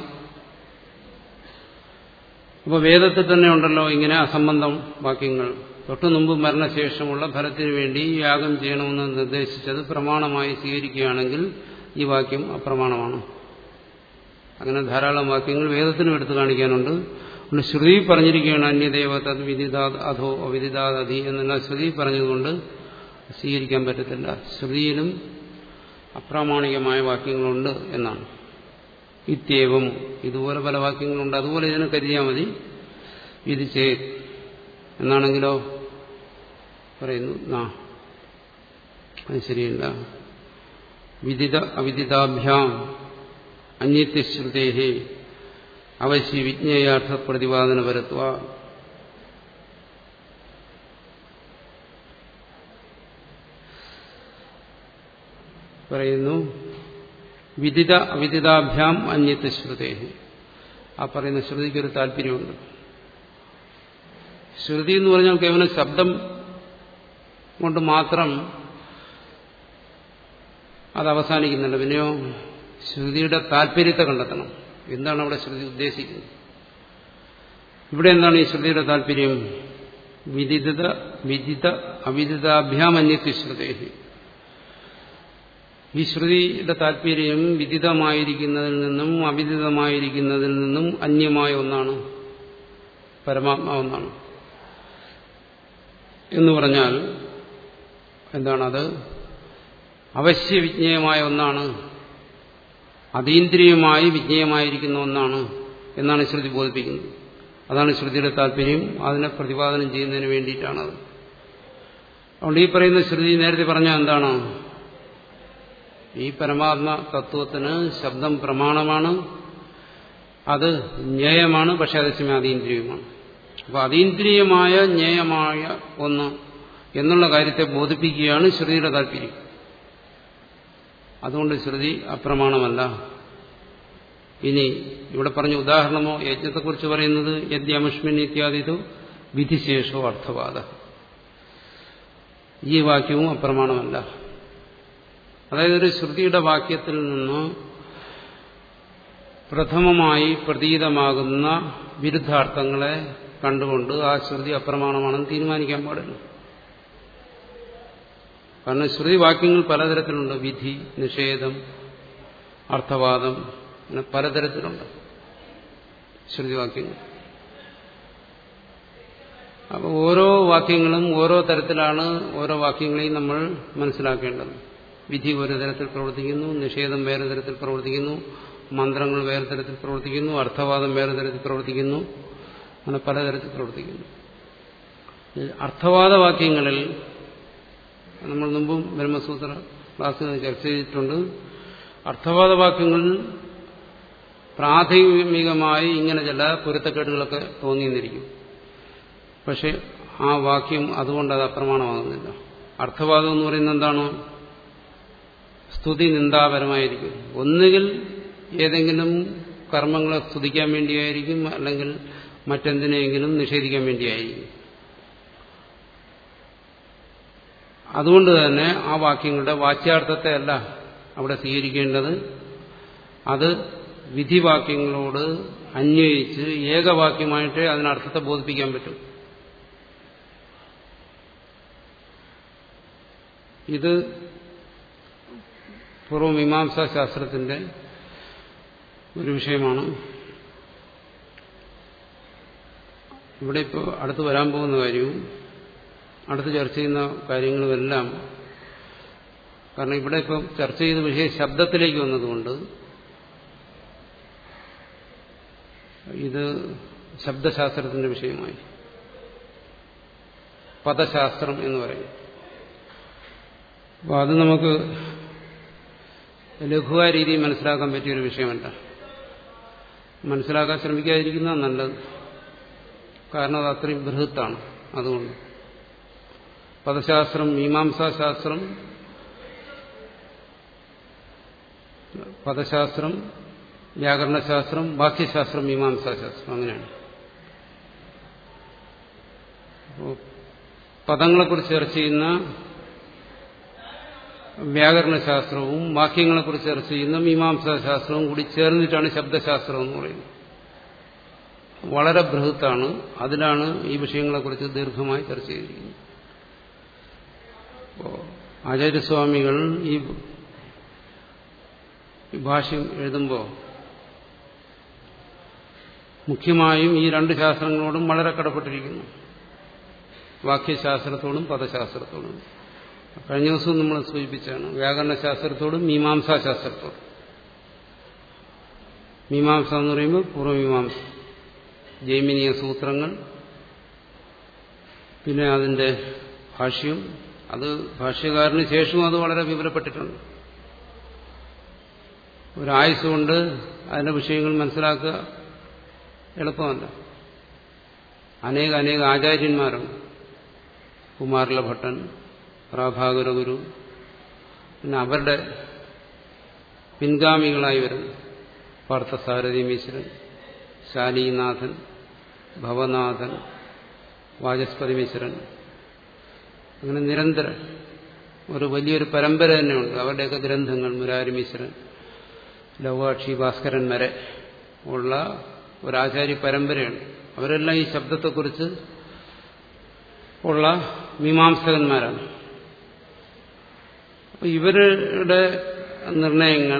അപ്പോൾ വേദത്തിൽ തന്നെ ഉണ്ടല്ലോ ഇങ്ങനെ അസംബന്ധം വാക്യങ്ങൾ തൊട്ടു മുമ്പ് മരണശേഷമുള്ള ഫലത്തിനു വേണ്ടി യാഗം ചെയ്യണമെന്ന് നിർദ്ദേശിച്ചത് പ്രമാണമായി സ്വീകരിക്കുകയാണെങ്കിൽ ഈ വാക്യം അപ്രമാണമാണ് അങ്ങനെ ധാരാളം വാക്യങ്ങൾ വേദത്തിനും എടുത്തു കാണിക്കാനുണ്ട് അതുകൊണ്ട് ശ്രുതി പറഞ്ഞിരിക്കുകയാണ് അന്യദേവ തത് വിദിതാത് അധോ അവിദിതാത് അധി എന്നുള്ള ശ്രുതി പറഞ്ഞതുകൊണ്ട് സ്വീകരിക്കാൻ പറ്റത്തില്ല ശ്രുതിയിലും അപ്രാമാണികമായ വാക്യങ്ങളുണ്ട് എന്നാണ് ഇത്യവും ഇതുപോലെ പല വാക്യങ്ങളുണ്ട് അതുപോലെ ഇതിനെ കരുതിയാൽ മതി വിധിച്ചേ എന്നാണെങ്കിലോ പറയുന്നു ആ അത് ശരിയല്ല വിദിത അവിദിതാഭ്യാം അന്യത്യശ്രുതേഹേ അവശ്യ വിജ്ഞേയാർത്ഥ പ്രതിപാദന പരത്വ പറയുന്നു വിദിത അവിദിതാഭ്യാം അന്യത്ത് ശ്രുതേഹി ആ പറയുന്ന ശ്രുതിക്ക് ഒരു താല്പര്യമുണ്ട് ശ്രുതി എന്ന് പറഞ്ഞാൽ കേവലം ശബ്ദം കൊണ്ട് മാത്രം അത് അവസാനിക്കുന്നുണ്ട് പിന്നെയോ ശ്രുതിയുടെ താല്പര്യത്തെ കണ്ടെത്തണം എന്താണ് അവിടെ ശ്രുതി ഉദ്ദേശിക്കുന്നത് ഇവിടെ എന്താണ് ഈ ശ്രുതിയുടെ താല്പര്യം വിദിത വിദിത അവിദിതാഭ്യാമന്യത്തി ശ്രുതേഹി ഈ ശ്രുതിയുടെ താല്പര്യം വിദിതമായിരിക്കുന്നതിൽ നിന്നും അവിദിതമായിരിക്കുന്നതിൽ നിന്നും അന്യമായ ഒന്നാണ് പരമാത്മാവെന്നാണ് എന്ന് പറഞ്ഞാൽ എന്താണത് അവശ്യവിജ്ഞേയമായ ഒന്നാണ് അതീന്ദ്രിയമായി വിജ്ഞേയമായിരിക്കുന്ന ഒന്നാണ് എന്നാണ് ശ്രുതി ബോധിപ്പിക്കുന്നത് അതാണ് ശ്രുതിയുടെ താല്പര്യം അതിനെ പ്രതിപാദനം ചെയ്യുന്നതിന് വേണ്ടിയിട്ടാണത് അതുകൊണ്ട് ഈ പറയുന്ന ശ്രുതി നേരത്തെ പറഞ്ഞാൽ എന്താണ് ഈ പരമാത്മ തത്വത്തിന് ശബ്ദം പ്രമാണമാണ് അത് ജ്ഞേയമാണ് പക്ഷെ അതേസമയം അതീന്ദ്രിയമാണ് അപ്പൊ അതീന്ദ്രിയമായ ജ്ഞേയമായ ഒന്ന് എന്നുള്ള കാര്യത്തെ ബോധിപ്പിക്കുകയാണ് ശ്രുതിയുടെ താല്പര്യം അതുകൊണ്ട് ശ്രുതി അപ്രമാണമല്ല ഇനി ഇവിടെ പറഞ്ഞ ഉദാഹരണമോ യജ്ഞത്തെക്കുറിച്ച് പറയുന്നത് യദ്യമഷ്മിൻ ഇത്യാദിതു വിധിശേഷോ അർത്ഥവാദ ഈ വാക്യവും അപ്രമാണമല്ല അതായത് ഒരു ശ്രുതിയുടെ വാക്യത്തിൽ നിന്ന് പ്രഥമമായി പ്രതീതമാകുന്ന വിരുദ്ധാർത്ഥങ്ങളെ കണ്ടുകൊണ്ട് ആ ശ്രുതി അപ്രമാണമാണെന്ന് തീരുമാനിക്കാൻ പാടില്ല കാരണം ശ്രുതി വാക്യങ്ങൾ പലതരത്തിലുണ്ട് വിധി നിഷേധം അർത്ഥവാദം അങ്ങനെ പലതരത്തിലുണ്ട് ശ്രുതിവാക്യങ്ങൾ അപ്പോൾ ഓരോ വാക്യങ്ങളും ഓരോ തരത്തിലാണ് ഓരോ വാക്യങ്ങളെയും നമ്മൾ മനസ്സിലാക്കേണ്ടത് വിധി ഒരു തരത്തിൽ പ്രവർത്തിക്കുന്നു നിഷേധം വേറെ തരത്തിൽ പ്രവർത്തിക്കുന്നു മന്ത്രങ്ങൾ വേറെ തരത്തിൽ പ്രവർത്തിക്കുന്നു അർത്ഥവാദം വേറെ തരത്തിൽ പ്രവർത്തിക്കുന്നു അങ്ങനെ പലതരത്തിൽ പ്രവർത്തിക്കുന്നു അർത്ഥവാദ വാക്യങ്ങളിൽ നമ്മൾ മുമ്പും ബ്രഹ്മസൂത്ര ക്ലാസ്സിൽ ചർച്ച ചെയ്തിട്ടുണ്ട് അർത്ഥവാദ വാക്യങ്ങളിൽ പ്രാഥമികമായി ഇങ്ങനെ ചില പൊരുത്തക്കേടുകളൊക്കെ തോന്നിയെന്നിരിക്കും പക്ഷെ ആ വാക്യം അതുകൊണ്ട് അത് അപ്രമാണമാകുന്നില്ല അർത്ഥവാദം എന്ന് പറയുന്നത് എന്താണ് സ്തുതി നിന്ദാപരമായിരിക്കും ഒന്നുകിൽ ഏതെങ്കിലും കർമ്മങ്ങളെ സ്തുതിക്കാൻ വേണ്ടിയായിരിക്കും അല്ലെങ്കിൽ മറ്റെന്തിനെങ്കിലും നിഷേധിക്കാൻ വേണ്ടിയായിരിക്കും അതുകൊണ്ട് തന്നെ ആ വാക്യങ്ങളുടെ വാച്യാർത്ഥത്തെ അല്ല അവിടെ സ്വീകരിക്കേണ്ടത് അത് വിധിവാക്യങ്ങളോട് അന്വയിച്ച് ഏകവാക്യമായിട്ട് അതിനർത്ഥത്തെ ബോധിപ്പിക്കാൻ പറ്റും ഇത് പൂർവമീമാംസാ ശാസ്ത്രത്തിന്റെ ഒരു വിഷയമാണ് ഇവിടെ ഇപ്പോൾ അടുത്ത് വരാൻ പോകുന്ന കാര്യവും അടുത്ത് ചർച്ച ചെയ്യുന്ന കാര്യങ്ങളുമെല്ലാം കാരണം ഇവിടെ ഇപ്പം ചർച്ച ചെയ്ത വിഷയം ശബ്ദത്തിലേക്ക് വന്നതുകൊണ്ട് ഇത് ശബ്ദശാസ്ത്രത്തിന്റെ വിഷയമായി പദശാസ്ത്രം എന്ന് പറയും അപ്പോൾ അത് നമുക്ക് ലഘുവായ രീതിയിൽ മനസ്സിലാക്കാൻ പറ്റിയൊരു വിഷയമല്ല മനസ്സിലാക്കാൻ ശ്രമിക്കാതിരിക്കുന്ന നല്ലത് കാരണം അത് അത്രയും ബൃഹത്താണ് അതുകൊണ്ട് പദശാസ്ത്രം മീമാംസാശാസ്ത്രം പദശാസ്ത്രം വ്യാകരണശാസ്ത്രം വാക്യശാസ്ത്രം മീമാംസാശാസ്ത്രം അങ്ങനെയാണ് അപ്പോൾ പദങ്ങളെക്കുറിച്ച് ചർച്ച ചെയ്യുന്ന വ്യാകരണശാസ്ത്രവും വാക്യങ്ങളെക്കുറിച്ച് ചർച്ച ചെയ്യുന്ന മീമാംസാശാസ്ത്രവും കൂടി ചേർന്നിട്ടാണ് ശബ്ദശാസ്ത്രം എന്ന് പറയുന്നത് വളരെ ബൃഹത്താണ് അതിലാണ് ഈ വിഷയങ്ങളെക്കുറിച്ച് ദീർഘമായി ചർച്ച ചെയ്തിരിക്കുന്നത് അപ്പോൾ ആചാര്യസ്വാമികൾ ഈ ഭാഷ്യം എഴുതുമ്പോൾ മുഖ്യമായും ഈ രണ്ട് ശാസ്ത്രങ്ങളോടും വളരെ കടപ്പെട്ടിരിക്കുന്നു വാക്യശാസ്ത്രത്തോടും പദശാസ്ത്രത്തോടും കഴിഞ്ഞ ദിവസവും നമ്മൾ സൂചിപ്പിച്ചാണ് വ്യാകരണശാസ്ത്രത്തോടും മീമാംസാശാസ്ത്രത്തോടും മീമാംസ എന്ന് പറയുമ്പോൾ പൂർവ്വമീമാംസ ജൈമിനീയ സൂത്രങ്ങൾ പിന്നെ അതിന്റെ ഭാഷ്യം അത് ഭാഷ്യകാരന് ശേഷവും അത് വളരെ വിവരപ്പെട്ടിട്ടുണ്ട് ഒരായുസ് കൊണ്ട് അതിന്റെ വിഷയങ്ങൾ മനസ്സിലാക്കുക എളുപ്പമല്ല അനേക അനേക ആചാര്യന്മാരുണ്ട് കുമാരല ഭട്ടൻ പ്രാഭാകര ഗുരു പിന്നെ അവരുടെ പിൻഗാമികളായി വരുന്നു പാർത്ഥസാരഥി മിശ്രൻ ശാലീനാഥൻ ഭവനാഥൻ വാചസ്പതി മിശ്രൻ അങ്ങനെ നിരന്തരം ഒരു വലിയൊരു പരമ്പര തന്നെയുണ്ട് അവരുടെയൊക്കെ ഗ്രന്ഥങ്ങൾ മുരാരി മിശ്രൻ ലവാക്ഷി ഭാസ്കരൻ വരെ ഉള്ള ഒരാചാര്യ പരമ്പരയുണ്ട് അവരെല്ലാം ഈ ശബ്ദത്തെക്കുറിച്ച് ഉള്ള മീമാംസകന്മാരാണ് അപ്പൊ ഇവരുടെ നിർണയങ്ങൾ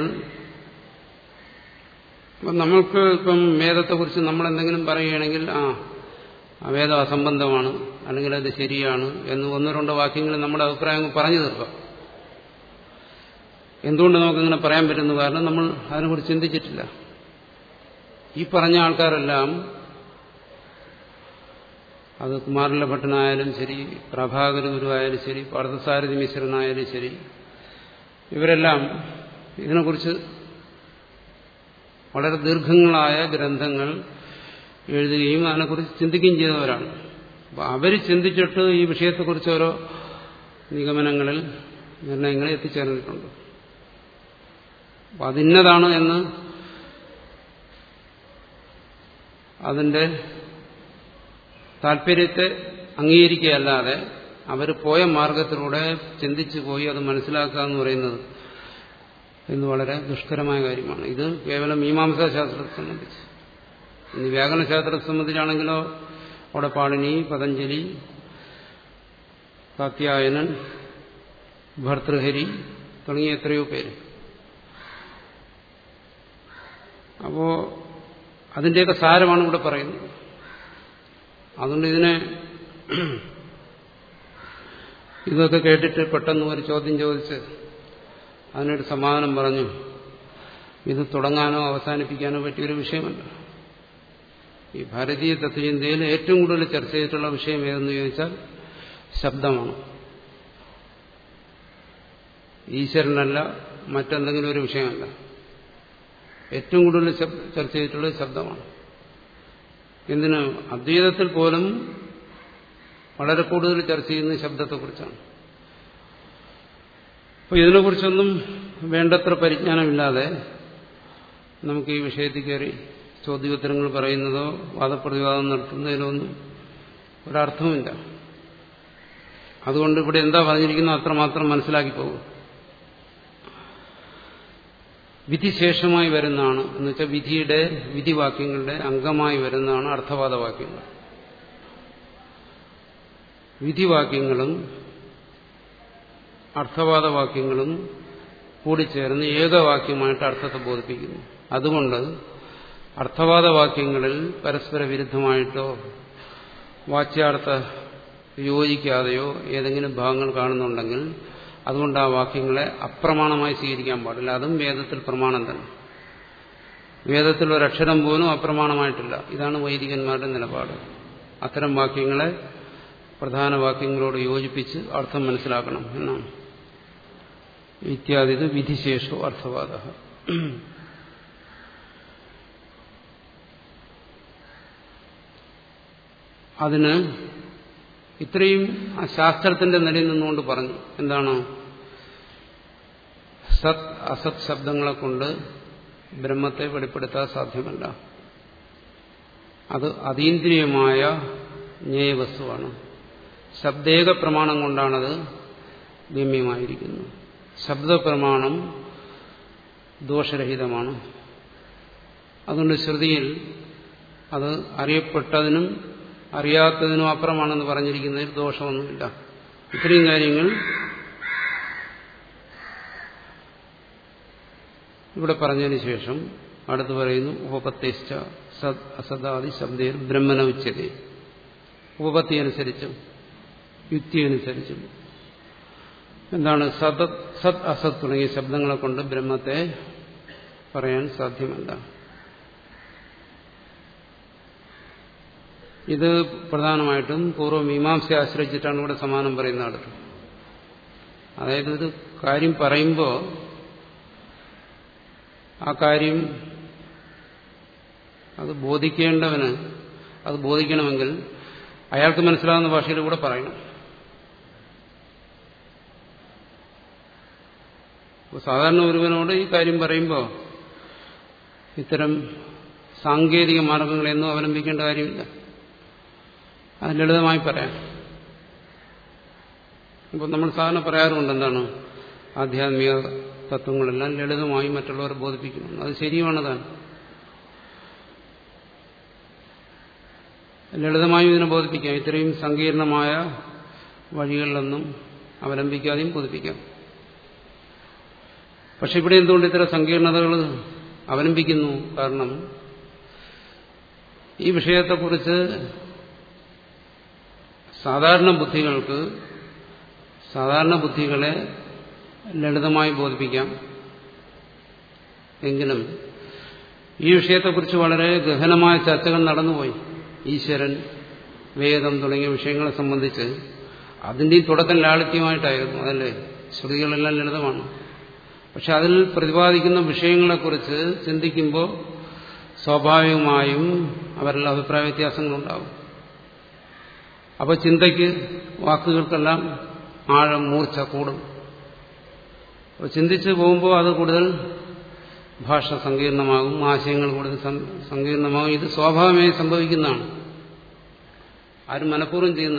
ഇപ്പം നമ്മൾക്ക് ഇപ്പം വേദത്തെക്കുറിച്ച് നമ്മൾ എന്തെങ്കിലും പറയുകയാണെങ്കിൽ ആ ആ വേദം അസംബന്ധമാണ് അല്ലെങ്കിൽ അത് ശരിയാണ് എന്ന് ഒന്നോ രണ്ടോ വാക്യങ്ങൾ നമ്മുടെ അഭിപ്രായം പറഞ്ഞു തീർക്കാം എന്തുകൊണ്ട് നമുക്കിങ്ങനെ പറയാൻ പറ്റുന്നു കാരണം നമ്മൾ അതിനെക്കുറിച്ച് ചിന്തിച്ചിട്ടില്ല ഈ പറഞ്ഞ ആൾക്കാരെല്ലാം അത് കുമാരല ഭട്ടനായാലും ശരി പ്രഭാകര ഗുരുവായാലും ശരി പാർത്ഥസാരഥി മിശ്രനായാലും ശരി ഇവരെല്ലാം ഇതിനെക്കുറിച്ച് വളരെ ദീർഘങ്ങളായ ഗ്രന്ഥങ്ങൾ എഴുതുകയും അതിനെക്കുറിച്ച് ചിന്തിക്കുകയും ചെയ്തവരാണ് അപ്പോൾ അവർ ചിന്തിച്ചിട്ട് ഈ വിഷയത്തെക്കുറിച്ച് ഓരോ നിഗമനങ്ങളിൽ നിർണയങ്ങളിൽ എത്തിച്ചേർന്നിട്ടുണ്ട് അപ്പം അതിന്നതാണ് എന്ന് അതിന്റെ താല്പര്യത്തെ അംഗീകരിക്കുകയല്ലാതെ അവർ പോയ മാർഗത്തിലൂടെ ചിന്തിച്ചു പോയി അത് മനസ്സിലാക്കുക എന്ന് പറയുന്നത് എന്ന് വളരെ ദുഷ്കരമായ കാര്യമാണ് ഇത് കേവലം മീമാംസാ ശാസ്ത്രത്തെ സംബന്ധിച്ച് ഇനി വ്യാകരണശാസ്ത്രത്തെ സംബന്ധിച്ചാണെങ്കിലോ അവിടെ പാണിനി പതഞ്ജലി കാത്യായനൻ ഭർതൃഹരി തുടങ്ങിയ എത്രയോ പേര് അപ്പോ അതിന്റെയൊക്കെ സാരമാണ് ഇവിടെ പറയുന്നത് അതുകൊണ്ട് ഇതിനെ ഇതൊക്കെ കേട്ടിട്ട് പെട്ടെന്ന് ഒരു ചോദ്യം ചോദിച്ച് അതിനൊരു സമാധാനം പറഞ്ഞു ഇത് തുടങ്ങാനോ അവസാനിപ്പിക്കാനോ പറ്റിയൊരു വിഷയമല്ല ഈ ഭാരതീയ തത്വചിന്തയിൽ ഏറ്റവും കൂടുതൽ ചർച്ച ചെയ്തിട്ടുള്ള വിഷയം ഏതെന്ന് ചോദിച്ചാൽ ശബ്ദമാണ് ഈശ്വരനല്ല മറ്റെന്തെങ്കിലും ഒരു വിഷയമല്ല ഏറ്റവും കൂടുതൽ ചർച്ച ചെയ്തിട്ടുള്ളത് ശബ്ദമാണ് എന്തിന് അദ്വൈതത്തിൽ പോലും വളരെ കൂടുതൽ ചർച്ച ചെയ്യുന്നത് ശബ്ദത്തെക്കുറിച്ചാണ് അപ്പോൾ ഇതിനെക്കുറിച്ചൊന്നും വേണ്ടത്ര പരിജ്ഞാനമില്ലാതെ നമുക്ക് ഈ വിഷയത്തിൽ കയറി ചോദ്യോത്തരങ്ങൾ പറയുന്നതോ വാദപ്രതിവാദം നടത്തുന്നതിനോ ഒന്നും ഒരർത്ഥവുമില്ല അതുകൊണ്ട് ഇവിടെ എന്താ പറഞ്ഞിരിക്കുന്നത് അത്രമാത്രം മനസ്സിലാക്കി പോകും വിധിശേഷമായി വരുന്നതാണ് എന്ന് വെച്ചാൽ വിധിയുടെ വിധിവാക്യങ്ങളുടെ അംഗമായി വരുന്നതാണ് അർത്ഥവാദ വാക്യങ്ങൾ വിധിവാക്യങ്ങളും അർത്ഥവാദ വാക്യങ്ങളും കൂടിച്ചേർന്ന് ഏകവാക്യമായിട്ട് അർത്ഥത്തെ ബോധിപ്പിക്കുന്നു അതുകൊണ്ട് അർത്ഥവാദ വാക്യങ്ങളിൽ പരസ്പര വിരുദ്ധമായിട്ടോ വാച്യാർത്ഥ യോജിക്കാതെയോ ഏതെങ്കിലും ഭാഗങ്ങൾ കാണുന്നുണ്ടെങ്കിൽ അതുകൊണ്ട് ആ വാക്യങ്ങളെ അപ്രമാണമായി സ്വീകരിക്കാൻ പാടില്ല അതും വേദത്തിൽ പ്രമാണം തന്നെ വേദത്തിൽ ഒരക്ഷരം പോലും അപ്രമാണമായിട്ടില്ല ഇതാണ് വൈദികന്മാരുടെ നിലപാട് അത്തരം വാക്യങ്ങളെ പ്രധാന വാക്യങ്ങളോട് യോജിപ്പിച്ച് അർത്ഥം മനസ്സിലാക്കണം എന്നാണ് ഇത്യാദി വിധിശേഷോ അർത്ഥവാദ അതിന് ഇത്രയും ആ ശാസ്ത്രത്തിന്റെ നിലയിൽ നിന്നുകൊണ്ട് പറഞ്ഞു എന്താണ് സത് അസത് ശബ്ദങ്ങളെ കൊണ്ട് ബ്രഹ്മത്തെ വെളിപ്പെടുത്താൻ സാധ്യമല്ല അത് അതീന്ദ്രിയമായ ജ്ഞേയവസ്തുവാണ് ശബ്ദേക പ്രമാണം കൊണ്ടാണത് ഗമ്യമായിരിക്കുന്നത് ശബ്ദപ്രമാണം ദോഷരഹിതമാണ് അതുകൊണ്ട് ശ്രുതിയിൽ അത് അറിയപ്പെട്ടതിനും അറിയാത്തതിനും അപ്പുറമാണെന്ന് പറഞ്ഞിരിക്കുന്നതിൽ ദോഷമൊന്നുമില്ല ഇത്രയും കാര്യങ്ങൾ ഇവിടെ പറഞ്ഞതിന് ശേഷം അടുത്ത് പറയുന്നു ഉപപത്തേശ്ച സദ് അസദാദി ശബ്ദേർ ബ്രഹ്മന ഉച്ചത ഉപപത്തി അനുസരിച്ചും യുക്തി അനുസരിച്ചും എന്താണ് സത് സത് അസത് തുടങ്ങിയ ശബ്ദങ്ങളെ കൊണ്ട് ബ്രഹ്മത്തെ പറയാൻ സാധ്യമല്ല ഇത് പ്രധാനമായിട്ടും പൂർവ്വമീമാംസ ആശ്രയിച്ചിട്ടാണ് ഇവിടെ സമാനം പറയുന്ന അടുത്ത് അതായത് ഒരു കാര്യം പറയുമ്പോൾ ആ കാര്യം അത് ബോധിക്കേണ്ടവന് അത് ബോധിക്കണമെങ്കിൽ അയാൾക്ക് മനസ്സിലാകുന്ന ഭാഷയിൽ കൂടെ പറയണം അപ്പോൾ സാധാരണ ഒരുവനോട് ഈ കാര്യം പറയുമ്പോൾ ഇത്തരം സാങ്കേതിക മാർഗങ്ങളെയൊന്നും അവലംബിക്കേണ്ട കാര്യമില്ല അത് ലളിതമായി പറയാം അപ്പോൾ നമ്മൾ സാധാരണ പറയാറുണ്ട് എന്താണ് ആധ്യാത്മിക തത്വങ്ങളെല്ലാം ലളിതമായി മറ്റുള്ളവരെ ബോധിപ്പിക്കുന്നു അത് ശരിയുമാണ് ലളിതമായും ഇതിനെ ബോധിപ്പിക്കാം ഇത്രയും സങ്കീർണമായ വഴികളിലൊന്നും അവലംബിക്കാതെയും ബോധിപ്പിക്കാം പക്ഷെ ഇവിടെ എന്തുകൊണ്ട് ഇത്തരം സങ്കീർണതകൾ അവലംബിക്കുന്നു കാരണം ഈ വിഷയത്തെക്കുറിച്ച് സാധാരണ ബുദ്ധികൾക്ക് സാധാരണ ബുദ്ധികളെ ലളിതമായി ബോധിപ്പിക്കാം എങ്കിലും ഈ വിഷയത്തെക്കുറിച്ച് വളരെ ഗഹനമായ ചർച്ചകൾ നടന്നുപോയി ഈശ്വരൻ വേദം തുടങ്ങിയ വിഷയങ്ങളെ സംബന്ധിച്ച് അതിൻ്റെ തുടക്കം ലാളിത്യമായിട്ടായിരുന്നു അതല്ലേ ശ്രുതികളെല്ലാം ലളിതമാണ് പക്ഷെ അതിൽ പ്രതിപാദിക്കുന്ന വിഷയങ്ങളെക്കുറിച്ച് ചിന്തിക്കുമ്പോൾ സ്വാഭാവികമായും അവരിൽ അഭിപ്രായ വ്യത്യാസങ്ങളുണ്ടാവും അപ്പോൾ ചിന്തയ്ക്ക് വാക്കുകൾക്കെല്ലാം ആഴം മൂർച്ച കൂടും അപ്പോൾ ചിന്തിച്ച് പോകുമ്പോൾ അത് കൂടുതൽ ഭാഷ സങ്കീർണമാകും ആശയങ്ങൾ കൂടുതൽ സങ്കീർണമാകും ഇത് സ്വാഭാവികമായി സംഭവിക്കുന്നതാണ് ആരും മനഃപൂർവ്വം ചെയ്യുന്ന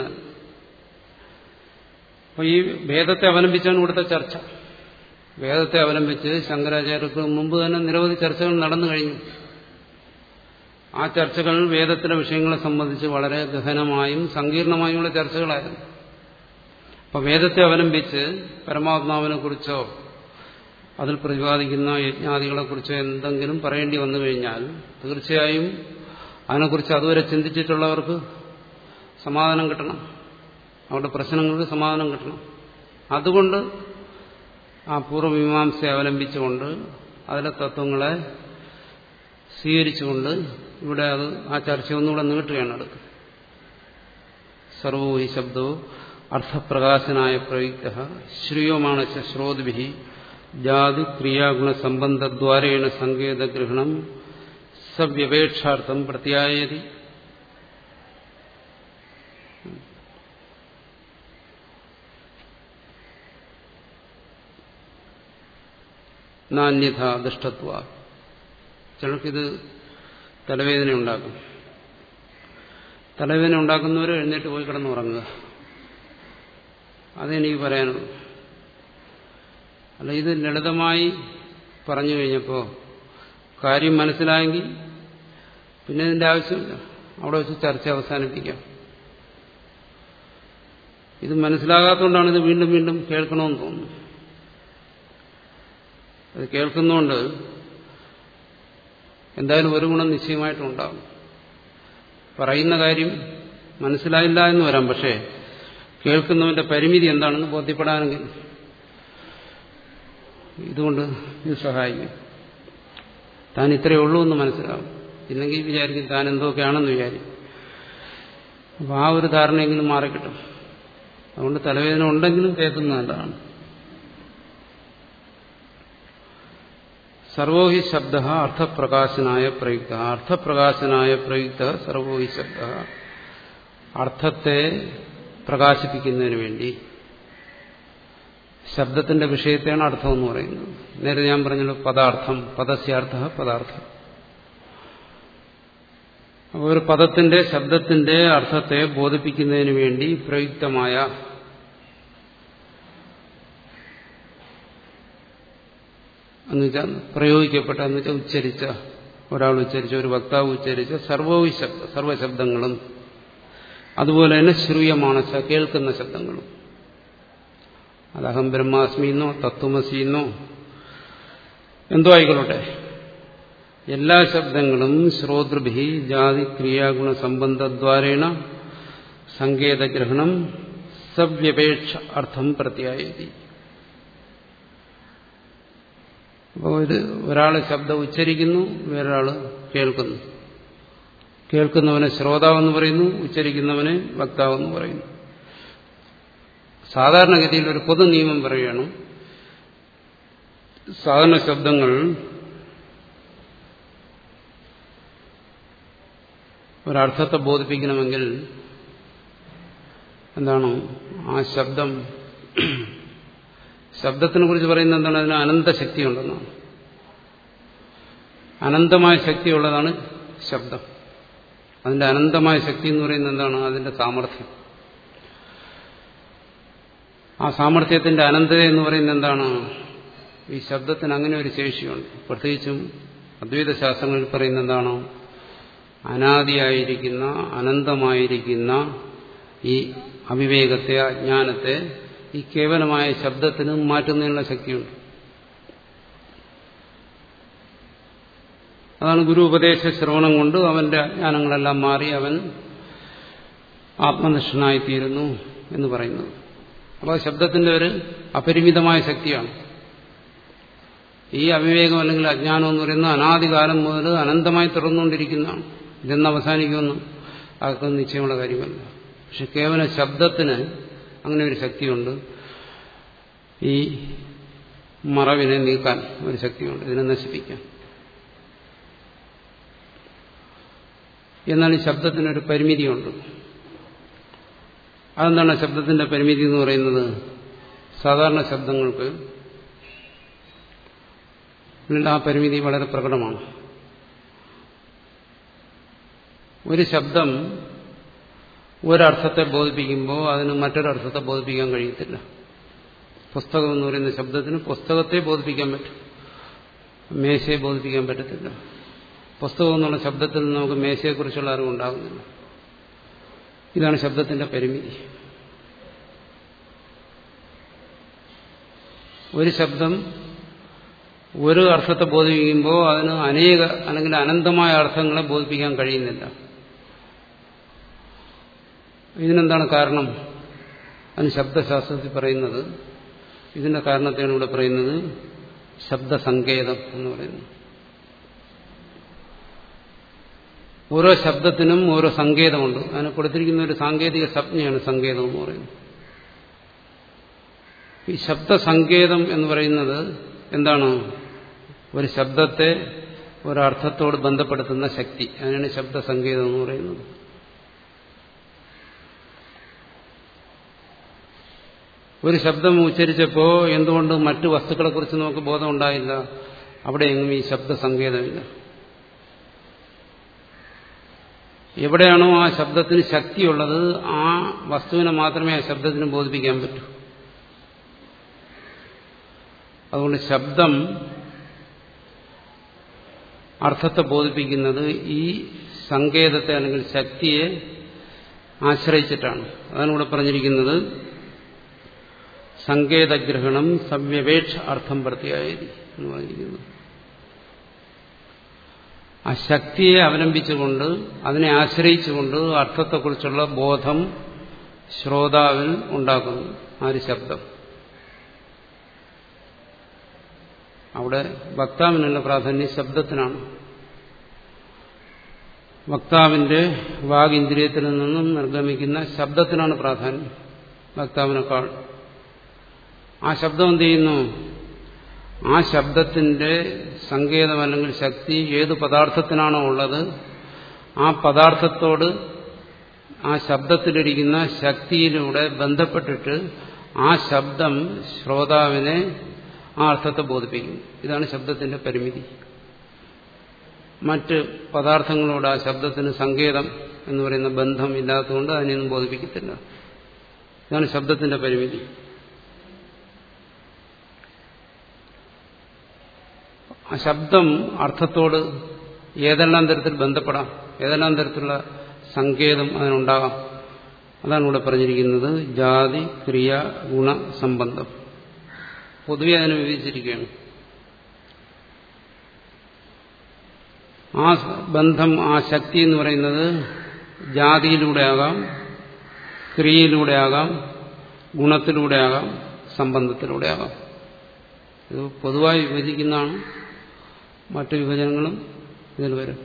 അപ്പോൾ ഈ വേദത്തെ അവലംബിച്ചാണ് ഇവിടുത്തെ ചർച്ച വേദത്തെ അവലംബിച്ച് ശങ്കരാചാര്യർക്ക് മുമ്പ് തന്നെ നിരവധി ചർച്ചകൾ നടന്നു കഴിഞ്ഞു ആ ചർച്ചകൾ വേദത്തിലെ വിഷയങ്ങളെ സംബന്ധിച്ച് വളരെ ഗഹനമായും സങ്കീർണമായുമുള്ള ചർച്ചകളായിരുന്നു അപ്പോൾ വേദത്തെ അവലംബിച്ച് പരമാത്മാവിനെ കുറിച്ചോ അതിൽ പ്രതിപാദിക്കുന്ന യജ്ഞാദികളെക്കുറിച്ചോ എന്തെങ്കിലും പറയേണ്ടി വന്നു കഴിഞ്ഞാൽ തീർച്ചയായും അതിനെക്കുറിച്ച് അതുവരെ ചിന്തിച്ചിട്ടുള്ളവർക്ക് സമാധാനം കിട്ടണം അവരുടെ പ്രശ്നങ്ങൾക്ക് സമാധാനം കിട്ടണം അതുകൊണ്ട് ആ പൂർവ്വമീമാംസയെ അവലംബിച്ചുകൊണ്ട് അതിലെ തത്വങ്ങളെ സ്വീകരിച്ചുകൊണ്ട് ഇവിടെ അത് ആ ചർച്ച ഒന്നുകൂടെ നീട്ടുകയാണ് അടുത്ത് സർവോ ഈ ശബ്ദവും അർത്ഥപ്രകാശനായ പ്രയുക്ത ശ്രീയമാണ് ശ്രോതിഭി ജാതി ക്രിയാഗുണ സംബന്ധദ്വാരേണ സങ്കേതഗ്രഹണം സവ്യപേക്ഷാർത്ഥം പ്രത്യായതി നാന്യഥ ദുഷ്ടത്വ ചിലർക്കിത് തലവേദന ഉണ്ടാക്കും തലവേദന ഉണ്ടാക്കുന്നവർ എഴുന്നേറ്റ് പോയി കിടന്ന് ഉറങ്ങുക അതെനിക്ക് പറയാനുള്ളൂ അല്ല ഇത് ലളിതമായി പറഞ്ഞു കഴിഞ്ഞപ്പോൾ കാര്യം മനസ്സിലായെങ്കിൽ പിന്നെ ഇതിന്റെ ആവശ്യമില്ല അവിടെ വെച്ച് ചർച്ച അവസാനിപ്പിക്കാം ഇത് മനസ്സിലാകാത്തതുകൊണ്ടാണ് ഇത് വീണ്ടും വീണ്ടും കേൾക്കണമെന്ന് തോന്നുന്നു അത് കേൾക്കുന്നതുകൊണ്ട് എന്തായാലും ഒരു ഗുണം നിശ്ചയമായിട്ടും ഉണ്ടാകും പറയുന്ന കാര്യം മനസ്സിലായില്ല എന്ന് വരാം പക്ഷേ കേൾക്കുന്നവന്റെ പരിമിതി എന്താണെന്ന് ബോധ്യപ്പെടാനെങ്കിൽ ഇതുകൊണ്ട് ഇത് സഹായിക്കും താൻ ഇത്രയേ ഉള്ളൂ എന്ന് മനസ്സിലാവും ഇല്ലെങ്കിൽ വിചാരിക്കും താൻ എന്തൊക്കെയാണെന്ന് വിചാരിക്കും അപ്പോൾ ആ ഒരു ധാരണയെങ്കിലും മാറിക്കിട്ടും അതുകൊണ്ട് തലവേദന ഉണ്ടെങ്കിലും കേൾക്കുന്നത് നല്ലതാണ് സർവോ ഹി ശബ്ദ അർത്ഥപ്രകാശനായ പ്രയുക്ത അർത്ഥപ്രകാശനായ പ്രയുക്ത സർവോ ഹി ശബ്ദ അർത്ഥത്തെ പ്രകാശിപ്പിക്കുന്നതിന് വേണ്ടി ശബ്ദത്തിന്റെ വിഷയത്തെയാണ് അർത്ഥം എന്ന് പറയുന്നത് നേരെ ഞാൻ പറഞ്ഞല്ലോ പദാർത്ഥം പദസ്യാർത്ഥ പദാർത്ഥം അപ്പോൾ ഒരു പദത്തിന്റെ ശബ്ദത്തിന്റെ അർത്ഥത്തെ ബോധിപ്പിക്കുന്നതിന് വേണ്ടി പ്രയുക്തമായ എന്നുവെച്ചാൽ പ്രയോഗിക്കപ്പെട്ട എന്നുവെച്ചാൽ ഉച്ചരിച്ച ഒരാൾ ഉച്ചരിച്ച ഒരു വക്താവ് ഉച്ചരിച്ച സർവോ ശബ്ദ സർവശബ്ദങ്ങളും അതുപോലെ തന്നെ ശ്രൂയമാണ് കേൾക്കുന്ന ശബ്ദങ്ങളും അത് അഹം ബ്രഹ്മാസ്മി എന്നോ തത്വമസി എന്നോ എന്തോ ആയിക്കൊള്ളട്ടെ എല്ലാ ശബ്ദങ്ങളും ശ്രോതൃഭി ജാതി ക്രിയാഗുണ സംബന്ധദ്വാരേണ സങ്കേതഗ്രഹണം സവ്യപേക്ഷ അർത്ഥം പ്രത്യായതി അപ്പോൾ ഇത് ഒരാൾ ശബ്ദം ഉച്ചരിക്കുന്നു വേറൊരാൾ കേൾക്കുന്നു കേൾക്കുന്നവനെ ശ്രോതാവെന്ന് പറയുന്നു ഉച്ചരിക്കുന്നവനെ വക്താവെന്ന് പറയുന്നു സാധാരണഗതിയിൽ ഒരു പൊതു നിയമം പറയുകയാണ് സാധാരണ ശബ്ദങ്ങൾ ഒരർത്ഥത്തെ ബോധിപ്പിക്കണമെങ്കിൽ എന്താണ് ആ ശബ്ദം ശബ്ദത്തിനെ കുറിച്ച് പറയുന്നത് എന്താണ് അതിന് അനന്തശക്തി ഉണ്ടെന്നാണ് അനന്തമായ ശക്തിയുള്ളതാണ് ശബ്ദം അതിന്റെ അനന്തമായ ശക്തി എന്ന് പറയുന്നത് എന്താണ് അതിന്റെ സാമർഥ്യം ആ സാമർഥ്യത്തിന്റെ അനന്തത എന്ന് പറയുന്നത് എന്താണ് ഈ ശബ്ദത്തിന് അങ്ങനെ ഒരു ശേഷിയുണ്ട് പ്രത്യേകിച്ചും അദ്വൈത ശാസ്ത്രങ്ങളിൽ പറയുന്ന എന്താണ് അനാദിയായിരിക്കുന്ന അനന്തമായിരിക്കുന്ന ഈ അവിവേകത്തെ അജ്ഞാനത്തെ ഈ കേവലമായ ശബ്ദത്തിന് മാറ്റുന്നതിനുള്ള ശക്തിയുണ്ട് അതാണ് ഗുരു ഉപദേശ ശ്രവണം കൊണ്ട് അവന്റെ അജ്ഞാനങ്ങളെല്ലാം മാറി അവൻ ആത്മനിഷ്ഠനായിത്തീരുന്നു എന്ന് പറയുന്നത് അപ്പോൾ ശബ്ദത്തിന്റെ ഒരു അപരിമിതമായ ശക്തിയാണ് ഈ അവിവേകം അല്ലെങ്കിൽ അജ്ഞാനം എന്ന് പറയുന്നത് അനാദികാലം മുതൽ അനന്തമായി തുറന്നുകൊണ്ടിരിക്കുന്നതാണ് ഇതെന്ന് അവസാനിക്കുമെന്ന് ആർക്കും നിശ്ചയമുള്ള കാര്യമല്ല പക്ഷെ കേവല ശബ്ദത്തിന് അങ്ങനെ ഒരു ശക്തിയുണ്ട് ഈ മറവിനെ നീക്കാൻ ഒരു ശക്തിയുണ്ട് ഇതിനെ നശിപ്പിക്കാൻ എന്നാൽ ഈ ശബ്ദത്തിനൊരു പരിമിതിയുണ്ട് അതെന്താണ് ശബ്ദത്തിന്റെ പരിമിതി എന്ന് പറയുന്നത് സാധാരണ ശബ്ദങ്ങൾക്ക് ആ പരിമിതി വളരെ പ്രകടമാണ് ഒരു ശബ്ദം ഒരർത്ഥത്തെ ബോധിപ്പിക്കുമ്പോൾ അതിന് മറ്റൊരർത്ഥത്തെ ബോധിപ്പിക്കാൻ കഴിയത്തില്ല പുസ്തകം എന്ന് പറയുന്ന ശബ്ദത്തിന് പുസ്തകത്തെ ബോധിപ്പിക്കാൻ പറ്റും മേശയെ ബോധിപ്പിക്കാൻ പറ്റത്തില്ല പുസ്തകം എന്നുള്ള ശബ്ദത്തിൽ നിന്ന് നമുക്ക് മേശയെക്കുറിച്ചുള്ള അറിവുണ്ടാകുന്നില്ല ഇതാണ് ശബ്ദത്തിന്റെ പരിമിതി ഒരു ശബ്ദം ഒരു അർത്ഥത്തെ ബോധിപ്പിക്കുമ്പോൾ അതിന് അനേക അല്ലെങ്കിൽ അനന്തമായ അർത്ഥങ്ങളെ ബോധിപ്പിക്കാൻ കഴിയുന്നില്ല ഇതിനെന്താണ് കാരണം അതിന് ശബ്ദശാസ്ത്രത്തിൽ പറയുന്നത് ഇതിന്റെ കാരണത്തെയാണ് ഇവിടെ പറയുന്നത് ശബ്ദസങ്കേതം എന്ന് പറയുന്നത് ഓരോ ശബ്ദത്തിനും ഓരോ സങ്കേതമുണ്ട് അതിന് കൊടുത്തിരിക്കുന്ന ഒരു സാങ്കേതിക സംജ്ഞയാണ് സങ്കേതം എന്ന് പറയുന്നത് ഈ ശബ്ദസങ്കേതം എന്ന് പറയുന്നത് എന്താണ് ഒരു ശബ്ദത്തെ ഒരർത്ഥത്തോട് ബന്ധപ്പെടുത്തുന്ന ശക്തി അതിനാണ് ശബ്ദസങ്കേതം എന്ന് പറയുന്നത് ഒരു ശബ്ദം ഉച്ചരിച്ചപ്പോൾ എന്തുകൊണ്ട് മറ്റു വസ്തുക്കളെക്കുറിച്ച് നമുക്ക് ബോധം ഉണ്ടായില്ല അവിടെ എങ്ങും ഈ ശബ്ദസങ്കേതമില്ല എവിടെയാണോ ആ ശബ്ദത്തിന് ശക്തിയുള്ളത് ആ വസ്തുവിനെ മാത്രമേ ആ ശബ്ദത്തിന് ബോധിപ്പിക്കാൻ പറ്റൂ അതുകൊണ്ട് ശബ്ദം അർത്ഥത്തെ ബോധിപ്പിക്കുന്നത് ഈ സങ്കേതത്തെ അല്ലെങ്കിൽ ശക്തിയെ ആശ്രയിച്ചിട്ടാണ് അതാണ് ഇവിടെ പറഞ്ഞിരിക്കുന്നത് സങ്കേതഗ്രഹണം സവ്യപേക്ഷ അർത്ഥം പ്രത്യായത് എന്ന് പറഞ്ഞിരിക്കുന്നത് ആ ശക്തിയെ അവലംബിച്ചുകൊണ്ട് അതിനെ ആശ്രയിച്ചുകൊണ്ട് അർത്ഥത്തെക്കുറിച്ചുള്ള ബോധം ശ്രോതാവിൽ ഉണ്ടാക്കുന്നു ആ ഒരു ശബ്ദം അവിടെ വക്താവിനുള്ള പ്രാധാന്യം ശബ്ദത്തിനാണ് വക്താവിന്റെ വാഗിന്ദ്രിയത്തിൽ നിന്നും നിർഗമിക്കുന്ന ശബ്ദത്തിനാണ് പ്രാധാന്യം വക്താവിനേക്കാൾ ആ ശബ്ദം എന്ത് ചെയ്യുന്നു ആ ശബ്ദത്തിന്റെ സങ്കേതം അല്ലെങ്കിൽ ശക്തി ഏത് പദാർത്ഥത്തിനാണോ ഉള്ളത് ആ പദാർത്ഥത്തോട് ആ ശബ്ദത്തിലിരിക്കുന്ന ശക്തിയിലൂടെ ബന്ധപ്പെട്ടിട്ട് ആ ശബ്ദം ശ്രോതാവിനെ ആ അർത്ഥത്തെ ബോധിപ്പിക്കും ഇതാണ് ശബ്ദത്തിന്റെ പരിമിതി മറ്റ് പദാർത്ഥങ്ങളോട് ആ ശബ്ദത്തിന് സങ്കേതം എന്ന് പറയുന്ന ബന്ധം ഇല്ലാത്തതുകൊണ്ട് അതിനെയൊന്നും ബോധിപ്പിക്കത്തില്ല ഇതാണ് ശബ്ദത്തിന്റെ പരിമിതി ആ ശബ്ദം അർത്ഥത്തോട് ഏതെല്ലാം തരത്തിൽ ബന്ധപ്പെടാം ഏതെല്ലാം തരത്തിലുള്ള സങ്കേതം അതിനുണ്ടാകാം അതാണ് ഇവിടെ പറഞ്ഞിരിക്കുന്നത് ജാതി ക്രിയ ഗുണ സംബന്ധം പൊതുവെ അതിനെ വിവരിച്ചിരിക്കുകയാണ് ആ ബന്ധം ആ ശക്തി എന്ന് പറയുന്നത് ജാതിയിലൂടെ ആകാം ക്രിയയിലൂടെ ആകാം ഗുണത്തിലൂടെ ആകാം സംബന്ധത്തിലൂടെ ആകാം ഇത് പൊതുവായി വിഭജിക്കുന്നതാണ് മറ്റു വിഭജനങ്ങളും ഇതിൽ വരും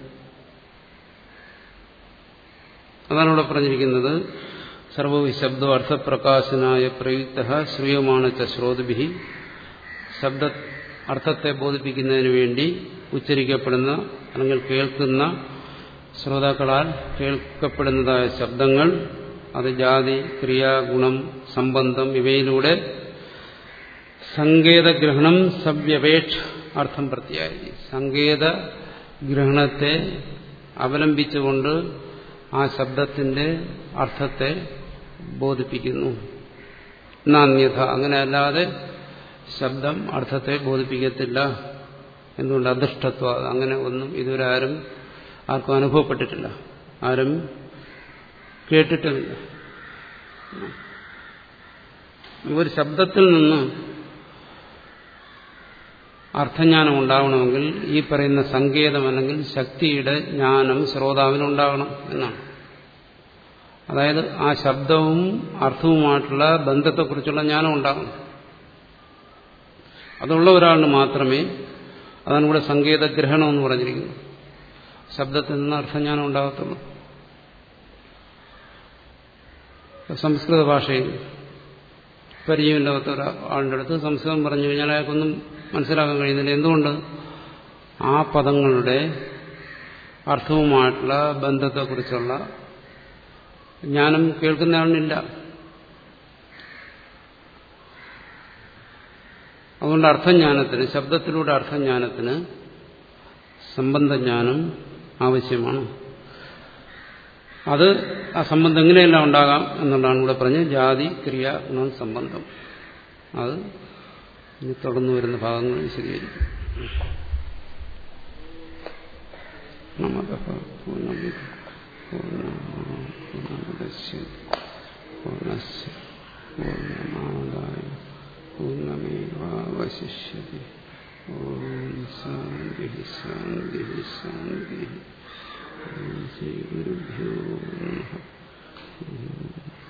അതാണ് ഇവിടെ പറഞ്ഞിരിക്കുന്നത് സർവവിശബ്ദോ അർത്ഥപ്രകാശനായ പ്രയുക്ത ശ്രൂയമാണ് ച ശ്രോതഭി ശബ്ദ അർത്ഥത്തെ ബോധിപ്പിക്കുന്നതിന് വേണ്ടി ഉച്ചരിക്കപ്പെടുന്ന അല്ലെങ്കിൽ കേൾക്കുന്ന ശ്രോതാക്കളാൽ കേൾക്കപ്പെടുന്നതായ ശബ്ദങ്ങൾ അത് ജാതി ക്രിയ ഗുണം സംബന്ധം ഇവയിലൂടെ സങ്കേതഗ്രഹണം സവ്യപേക്ഷ അർത്ഥം പ്രത്യായി സങ്കേത ഗ്രഹണത്തെ അവലംബിച്ചുകൊണ്ട് ആ ശബ്ദത്തിന്റെ അർത്ഥത്തെ ബോധിപ്പിക്കുന്നു നാന്യഥ അങ്ങനെ അല്ലാതെ ശബ്ദം അർത്ഥത്തെ ബോധിപ്പിക്കത്തില്ല എന്തുകൊണ്ട് അദൃഷ്ടത്വ അങ്ങനെ ഒന്നും ഇതുവരെ ആരും ആർക്കും അനുഭവപ്പെട്ടിട്ടില്ല ആരും കേട്ടിട്ടുമില്ല ഒരു ശബ്ദത്തിൽ നിന്ന് അർത്ഥജ്ഞാനം ഉണ്ടാവണമെങ്കിൽ ഈ പറയുന്ന സങ്കേതം അല്ലെങ്കിൽ ശക്തിയുടെ ജ്ഞാനം ശ്രോതാവിനുണ്ടാകണം എന്നാണ് അതായത് ആ ശബ്ദവും അർത്ഥവുമായിട്ടുള്ള ബന്ധത്തെക്കുറിച്ചുള്ള ജ്ഞാനം ഉണ്ടാകണം അതുള്ള ഒരാളിന് മാത്രമേ അതാണ് ഇവിടെ സങ്കേതഗ്രഹണം എന്ന് പറഞ്ഞിരിക്കുന്നത് ശബ്ദത്തിൽ നിന്ന് അർത്ഥജ്ഞാനം ഉണ്ടാകത്തുള്ളൂ സംസ്കൃത ഭാഷയിൽ പരിചയമില്ലാത്ത ഒരാളുടെ അടുത്ത് സംസ്കൃതം പറഞ്ഞു കഴിഞ്ഞാൽ അയാൾക്കൊന്നും മനസ്സിലാക്കാൻ കഴിയുന്നില്ല എന്തുകൊണ്ട് ആ പദങ്ങളുടെ അർത്ഥവുമായിട്ടുള്ള ബന്ധത്തെക്കുറിച്ചുള്ള ജ്ഞാനം കേൾക്കുന്ന ആളിനില്ല അതുകൊണ്ട് അർത്ഥജ്ഞാനത്തിന് ശബ്ദത്തിലൂടെ അർത്ഥജ്ഞാനത്തിന് സംബന്ധജ്ഞാനം ആവശ്യമാണ് അത് ആ സംബന്ധം എങ്ങനെയെല്ലാം ഉണ്ടാകാം എന്നുള്ളതാണ് ഇവിടെ പറഞ്ഞത് ജാതി ക്രിയ ഗുണം സംബന്ധം അത് ഇനി തുടർന്നു വരുന്ന ഭാഗങ്ങൾ വിശദീകരിക്കും നമത പൂർണ്ണമിത പൂർണ്ണമുദശ്യ പൂർണ്ണസ് പൂർണ്ണമാദായ പൂർണ്ണമേവാവശിഷ്യതി ഓം ശാന്തി ശാന്തി ശാന്തി ശ്രീ ഗുരുഭ്യോ നമഃ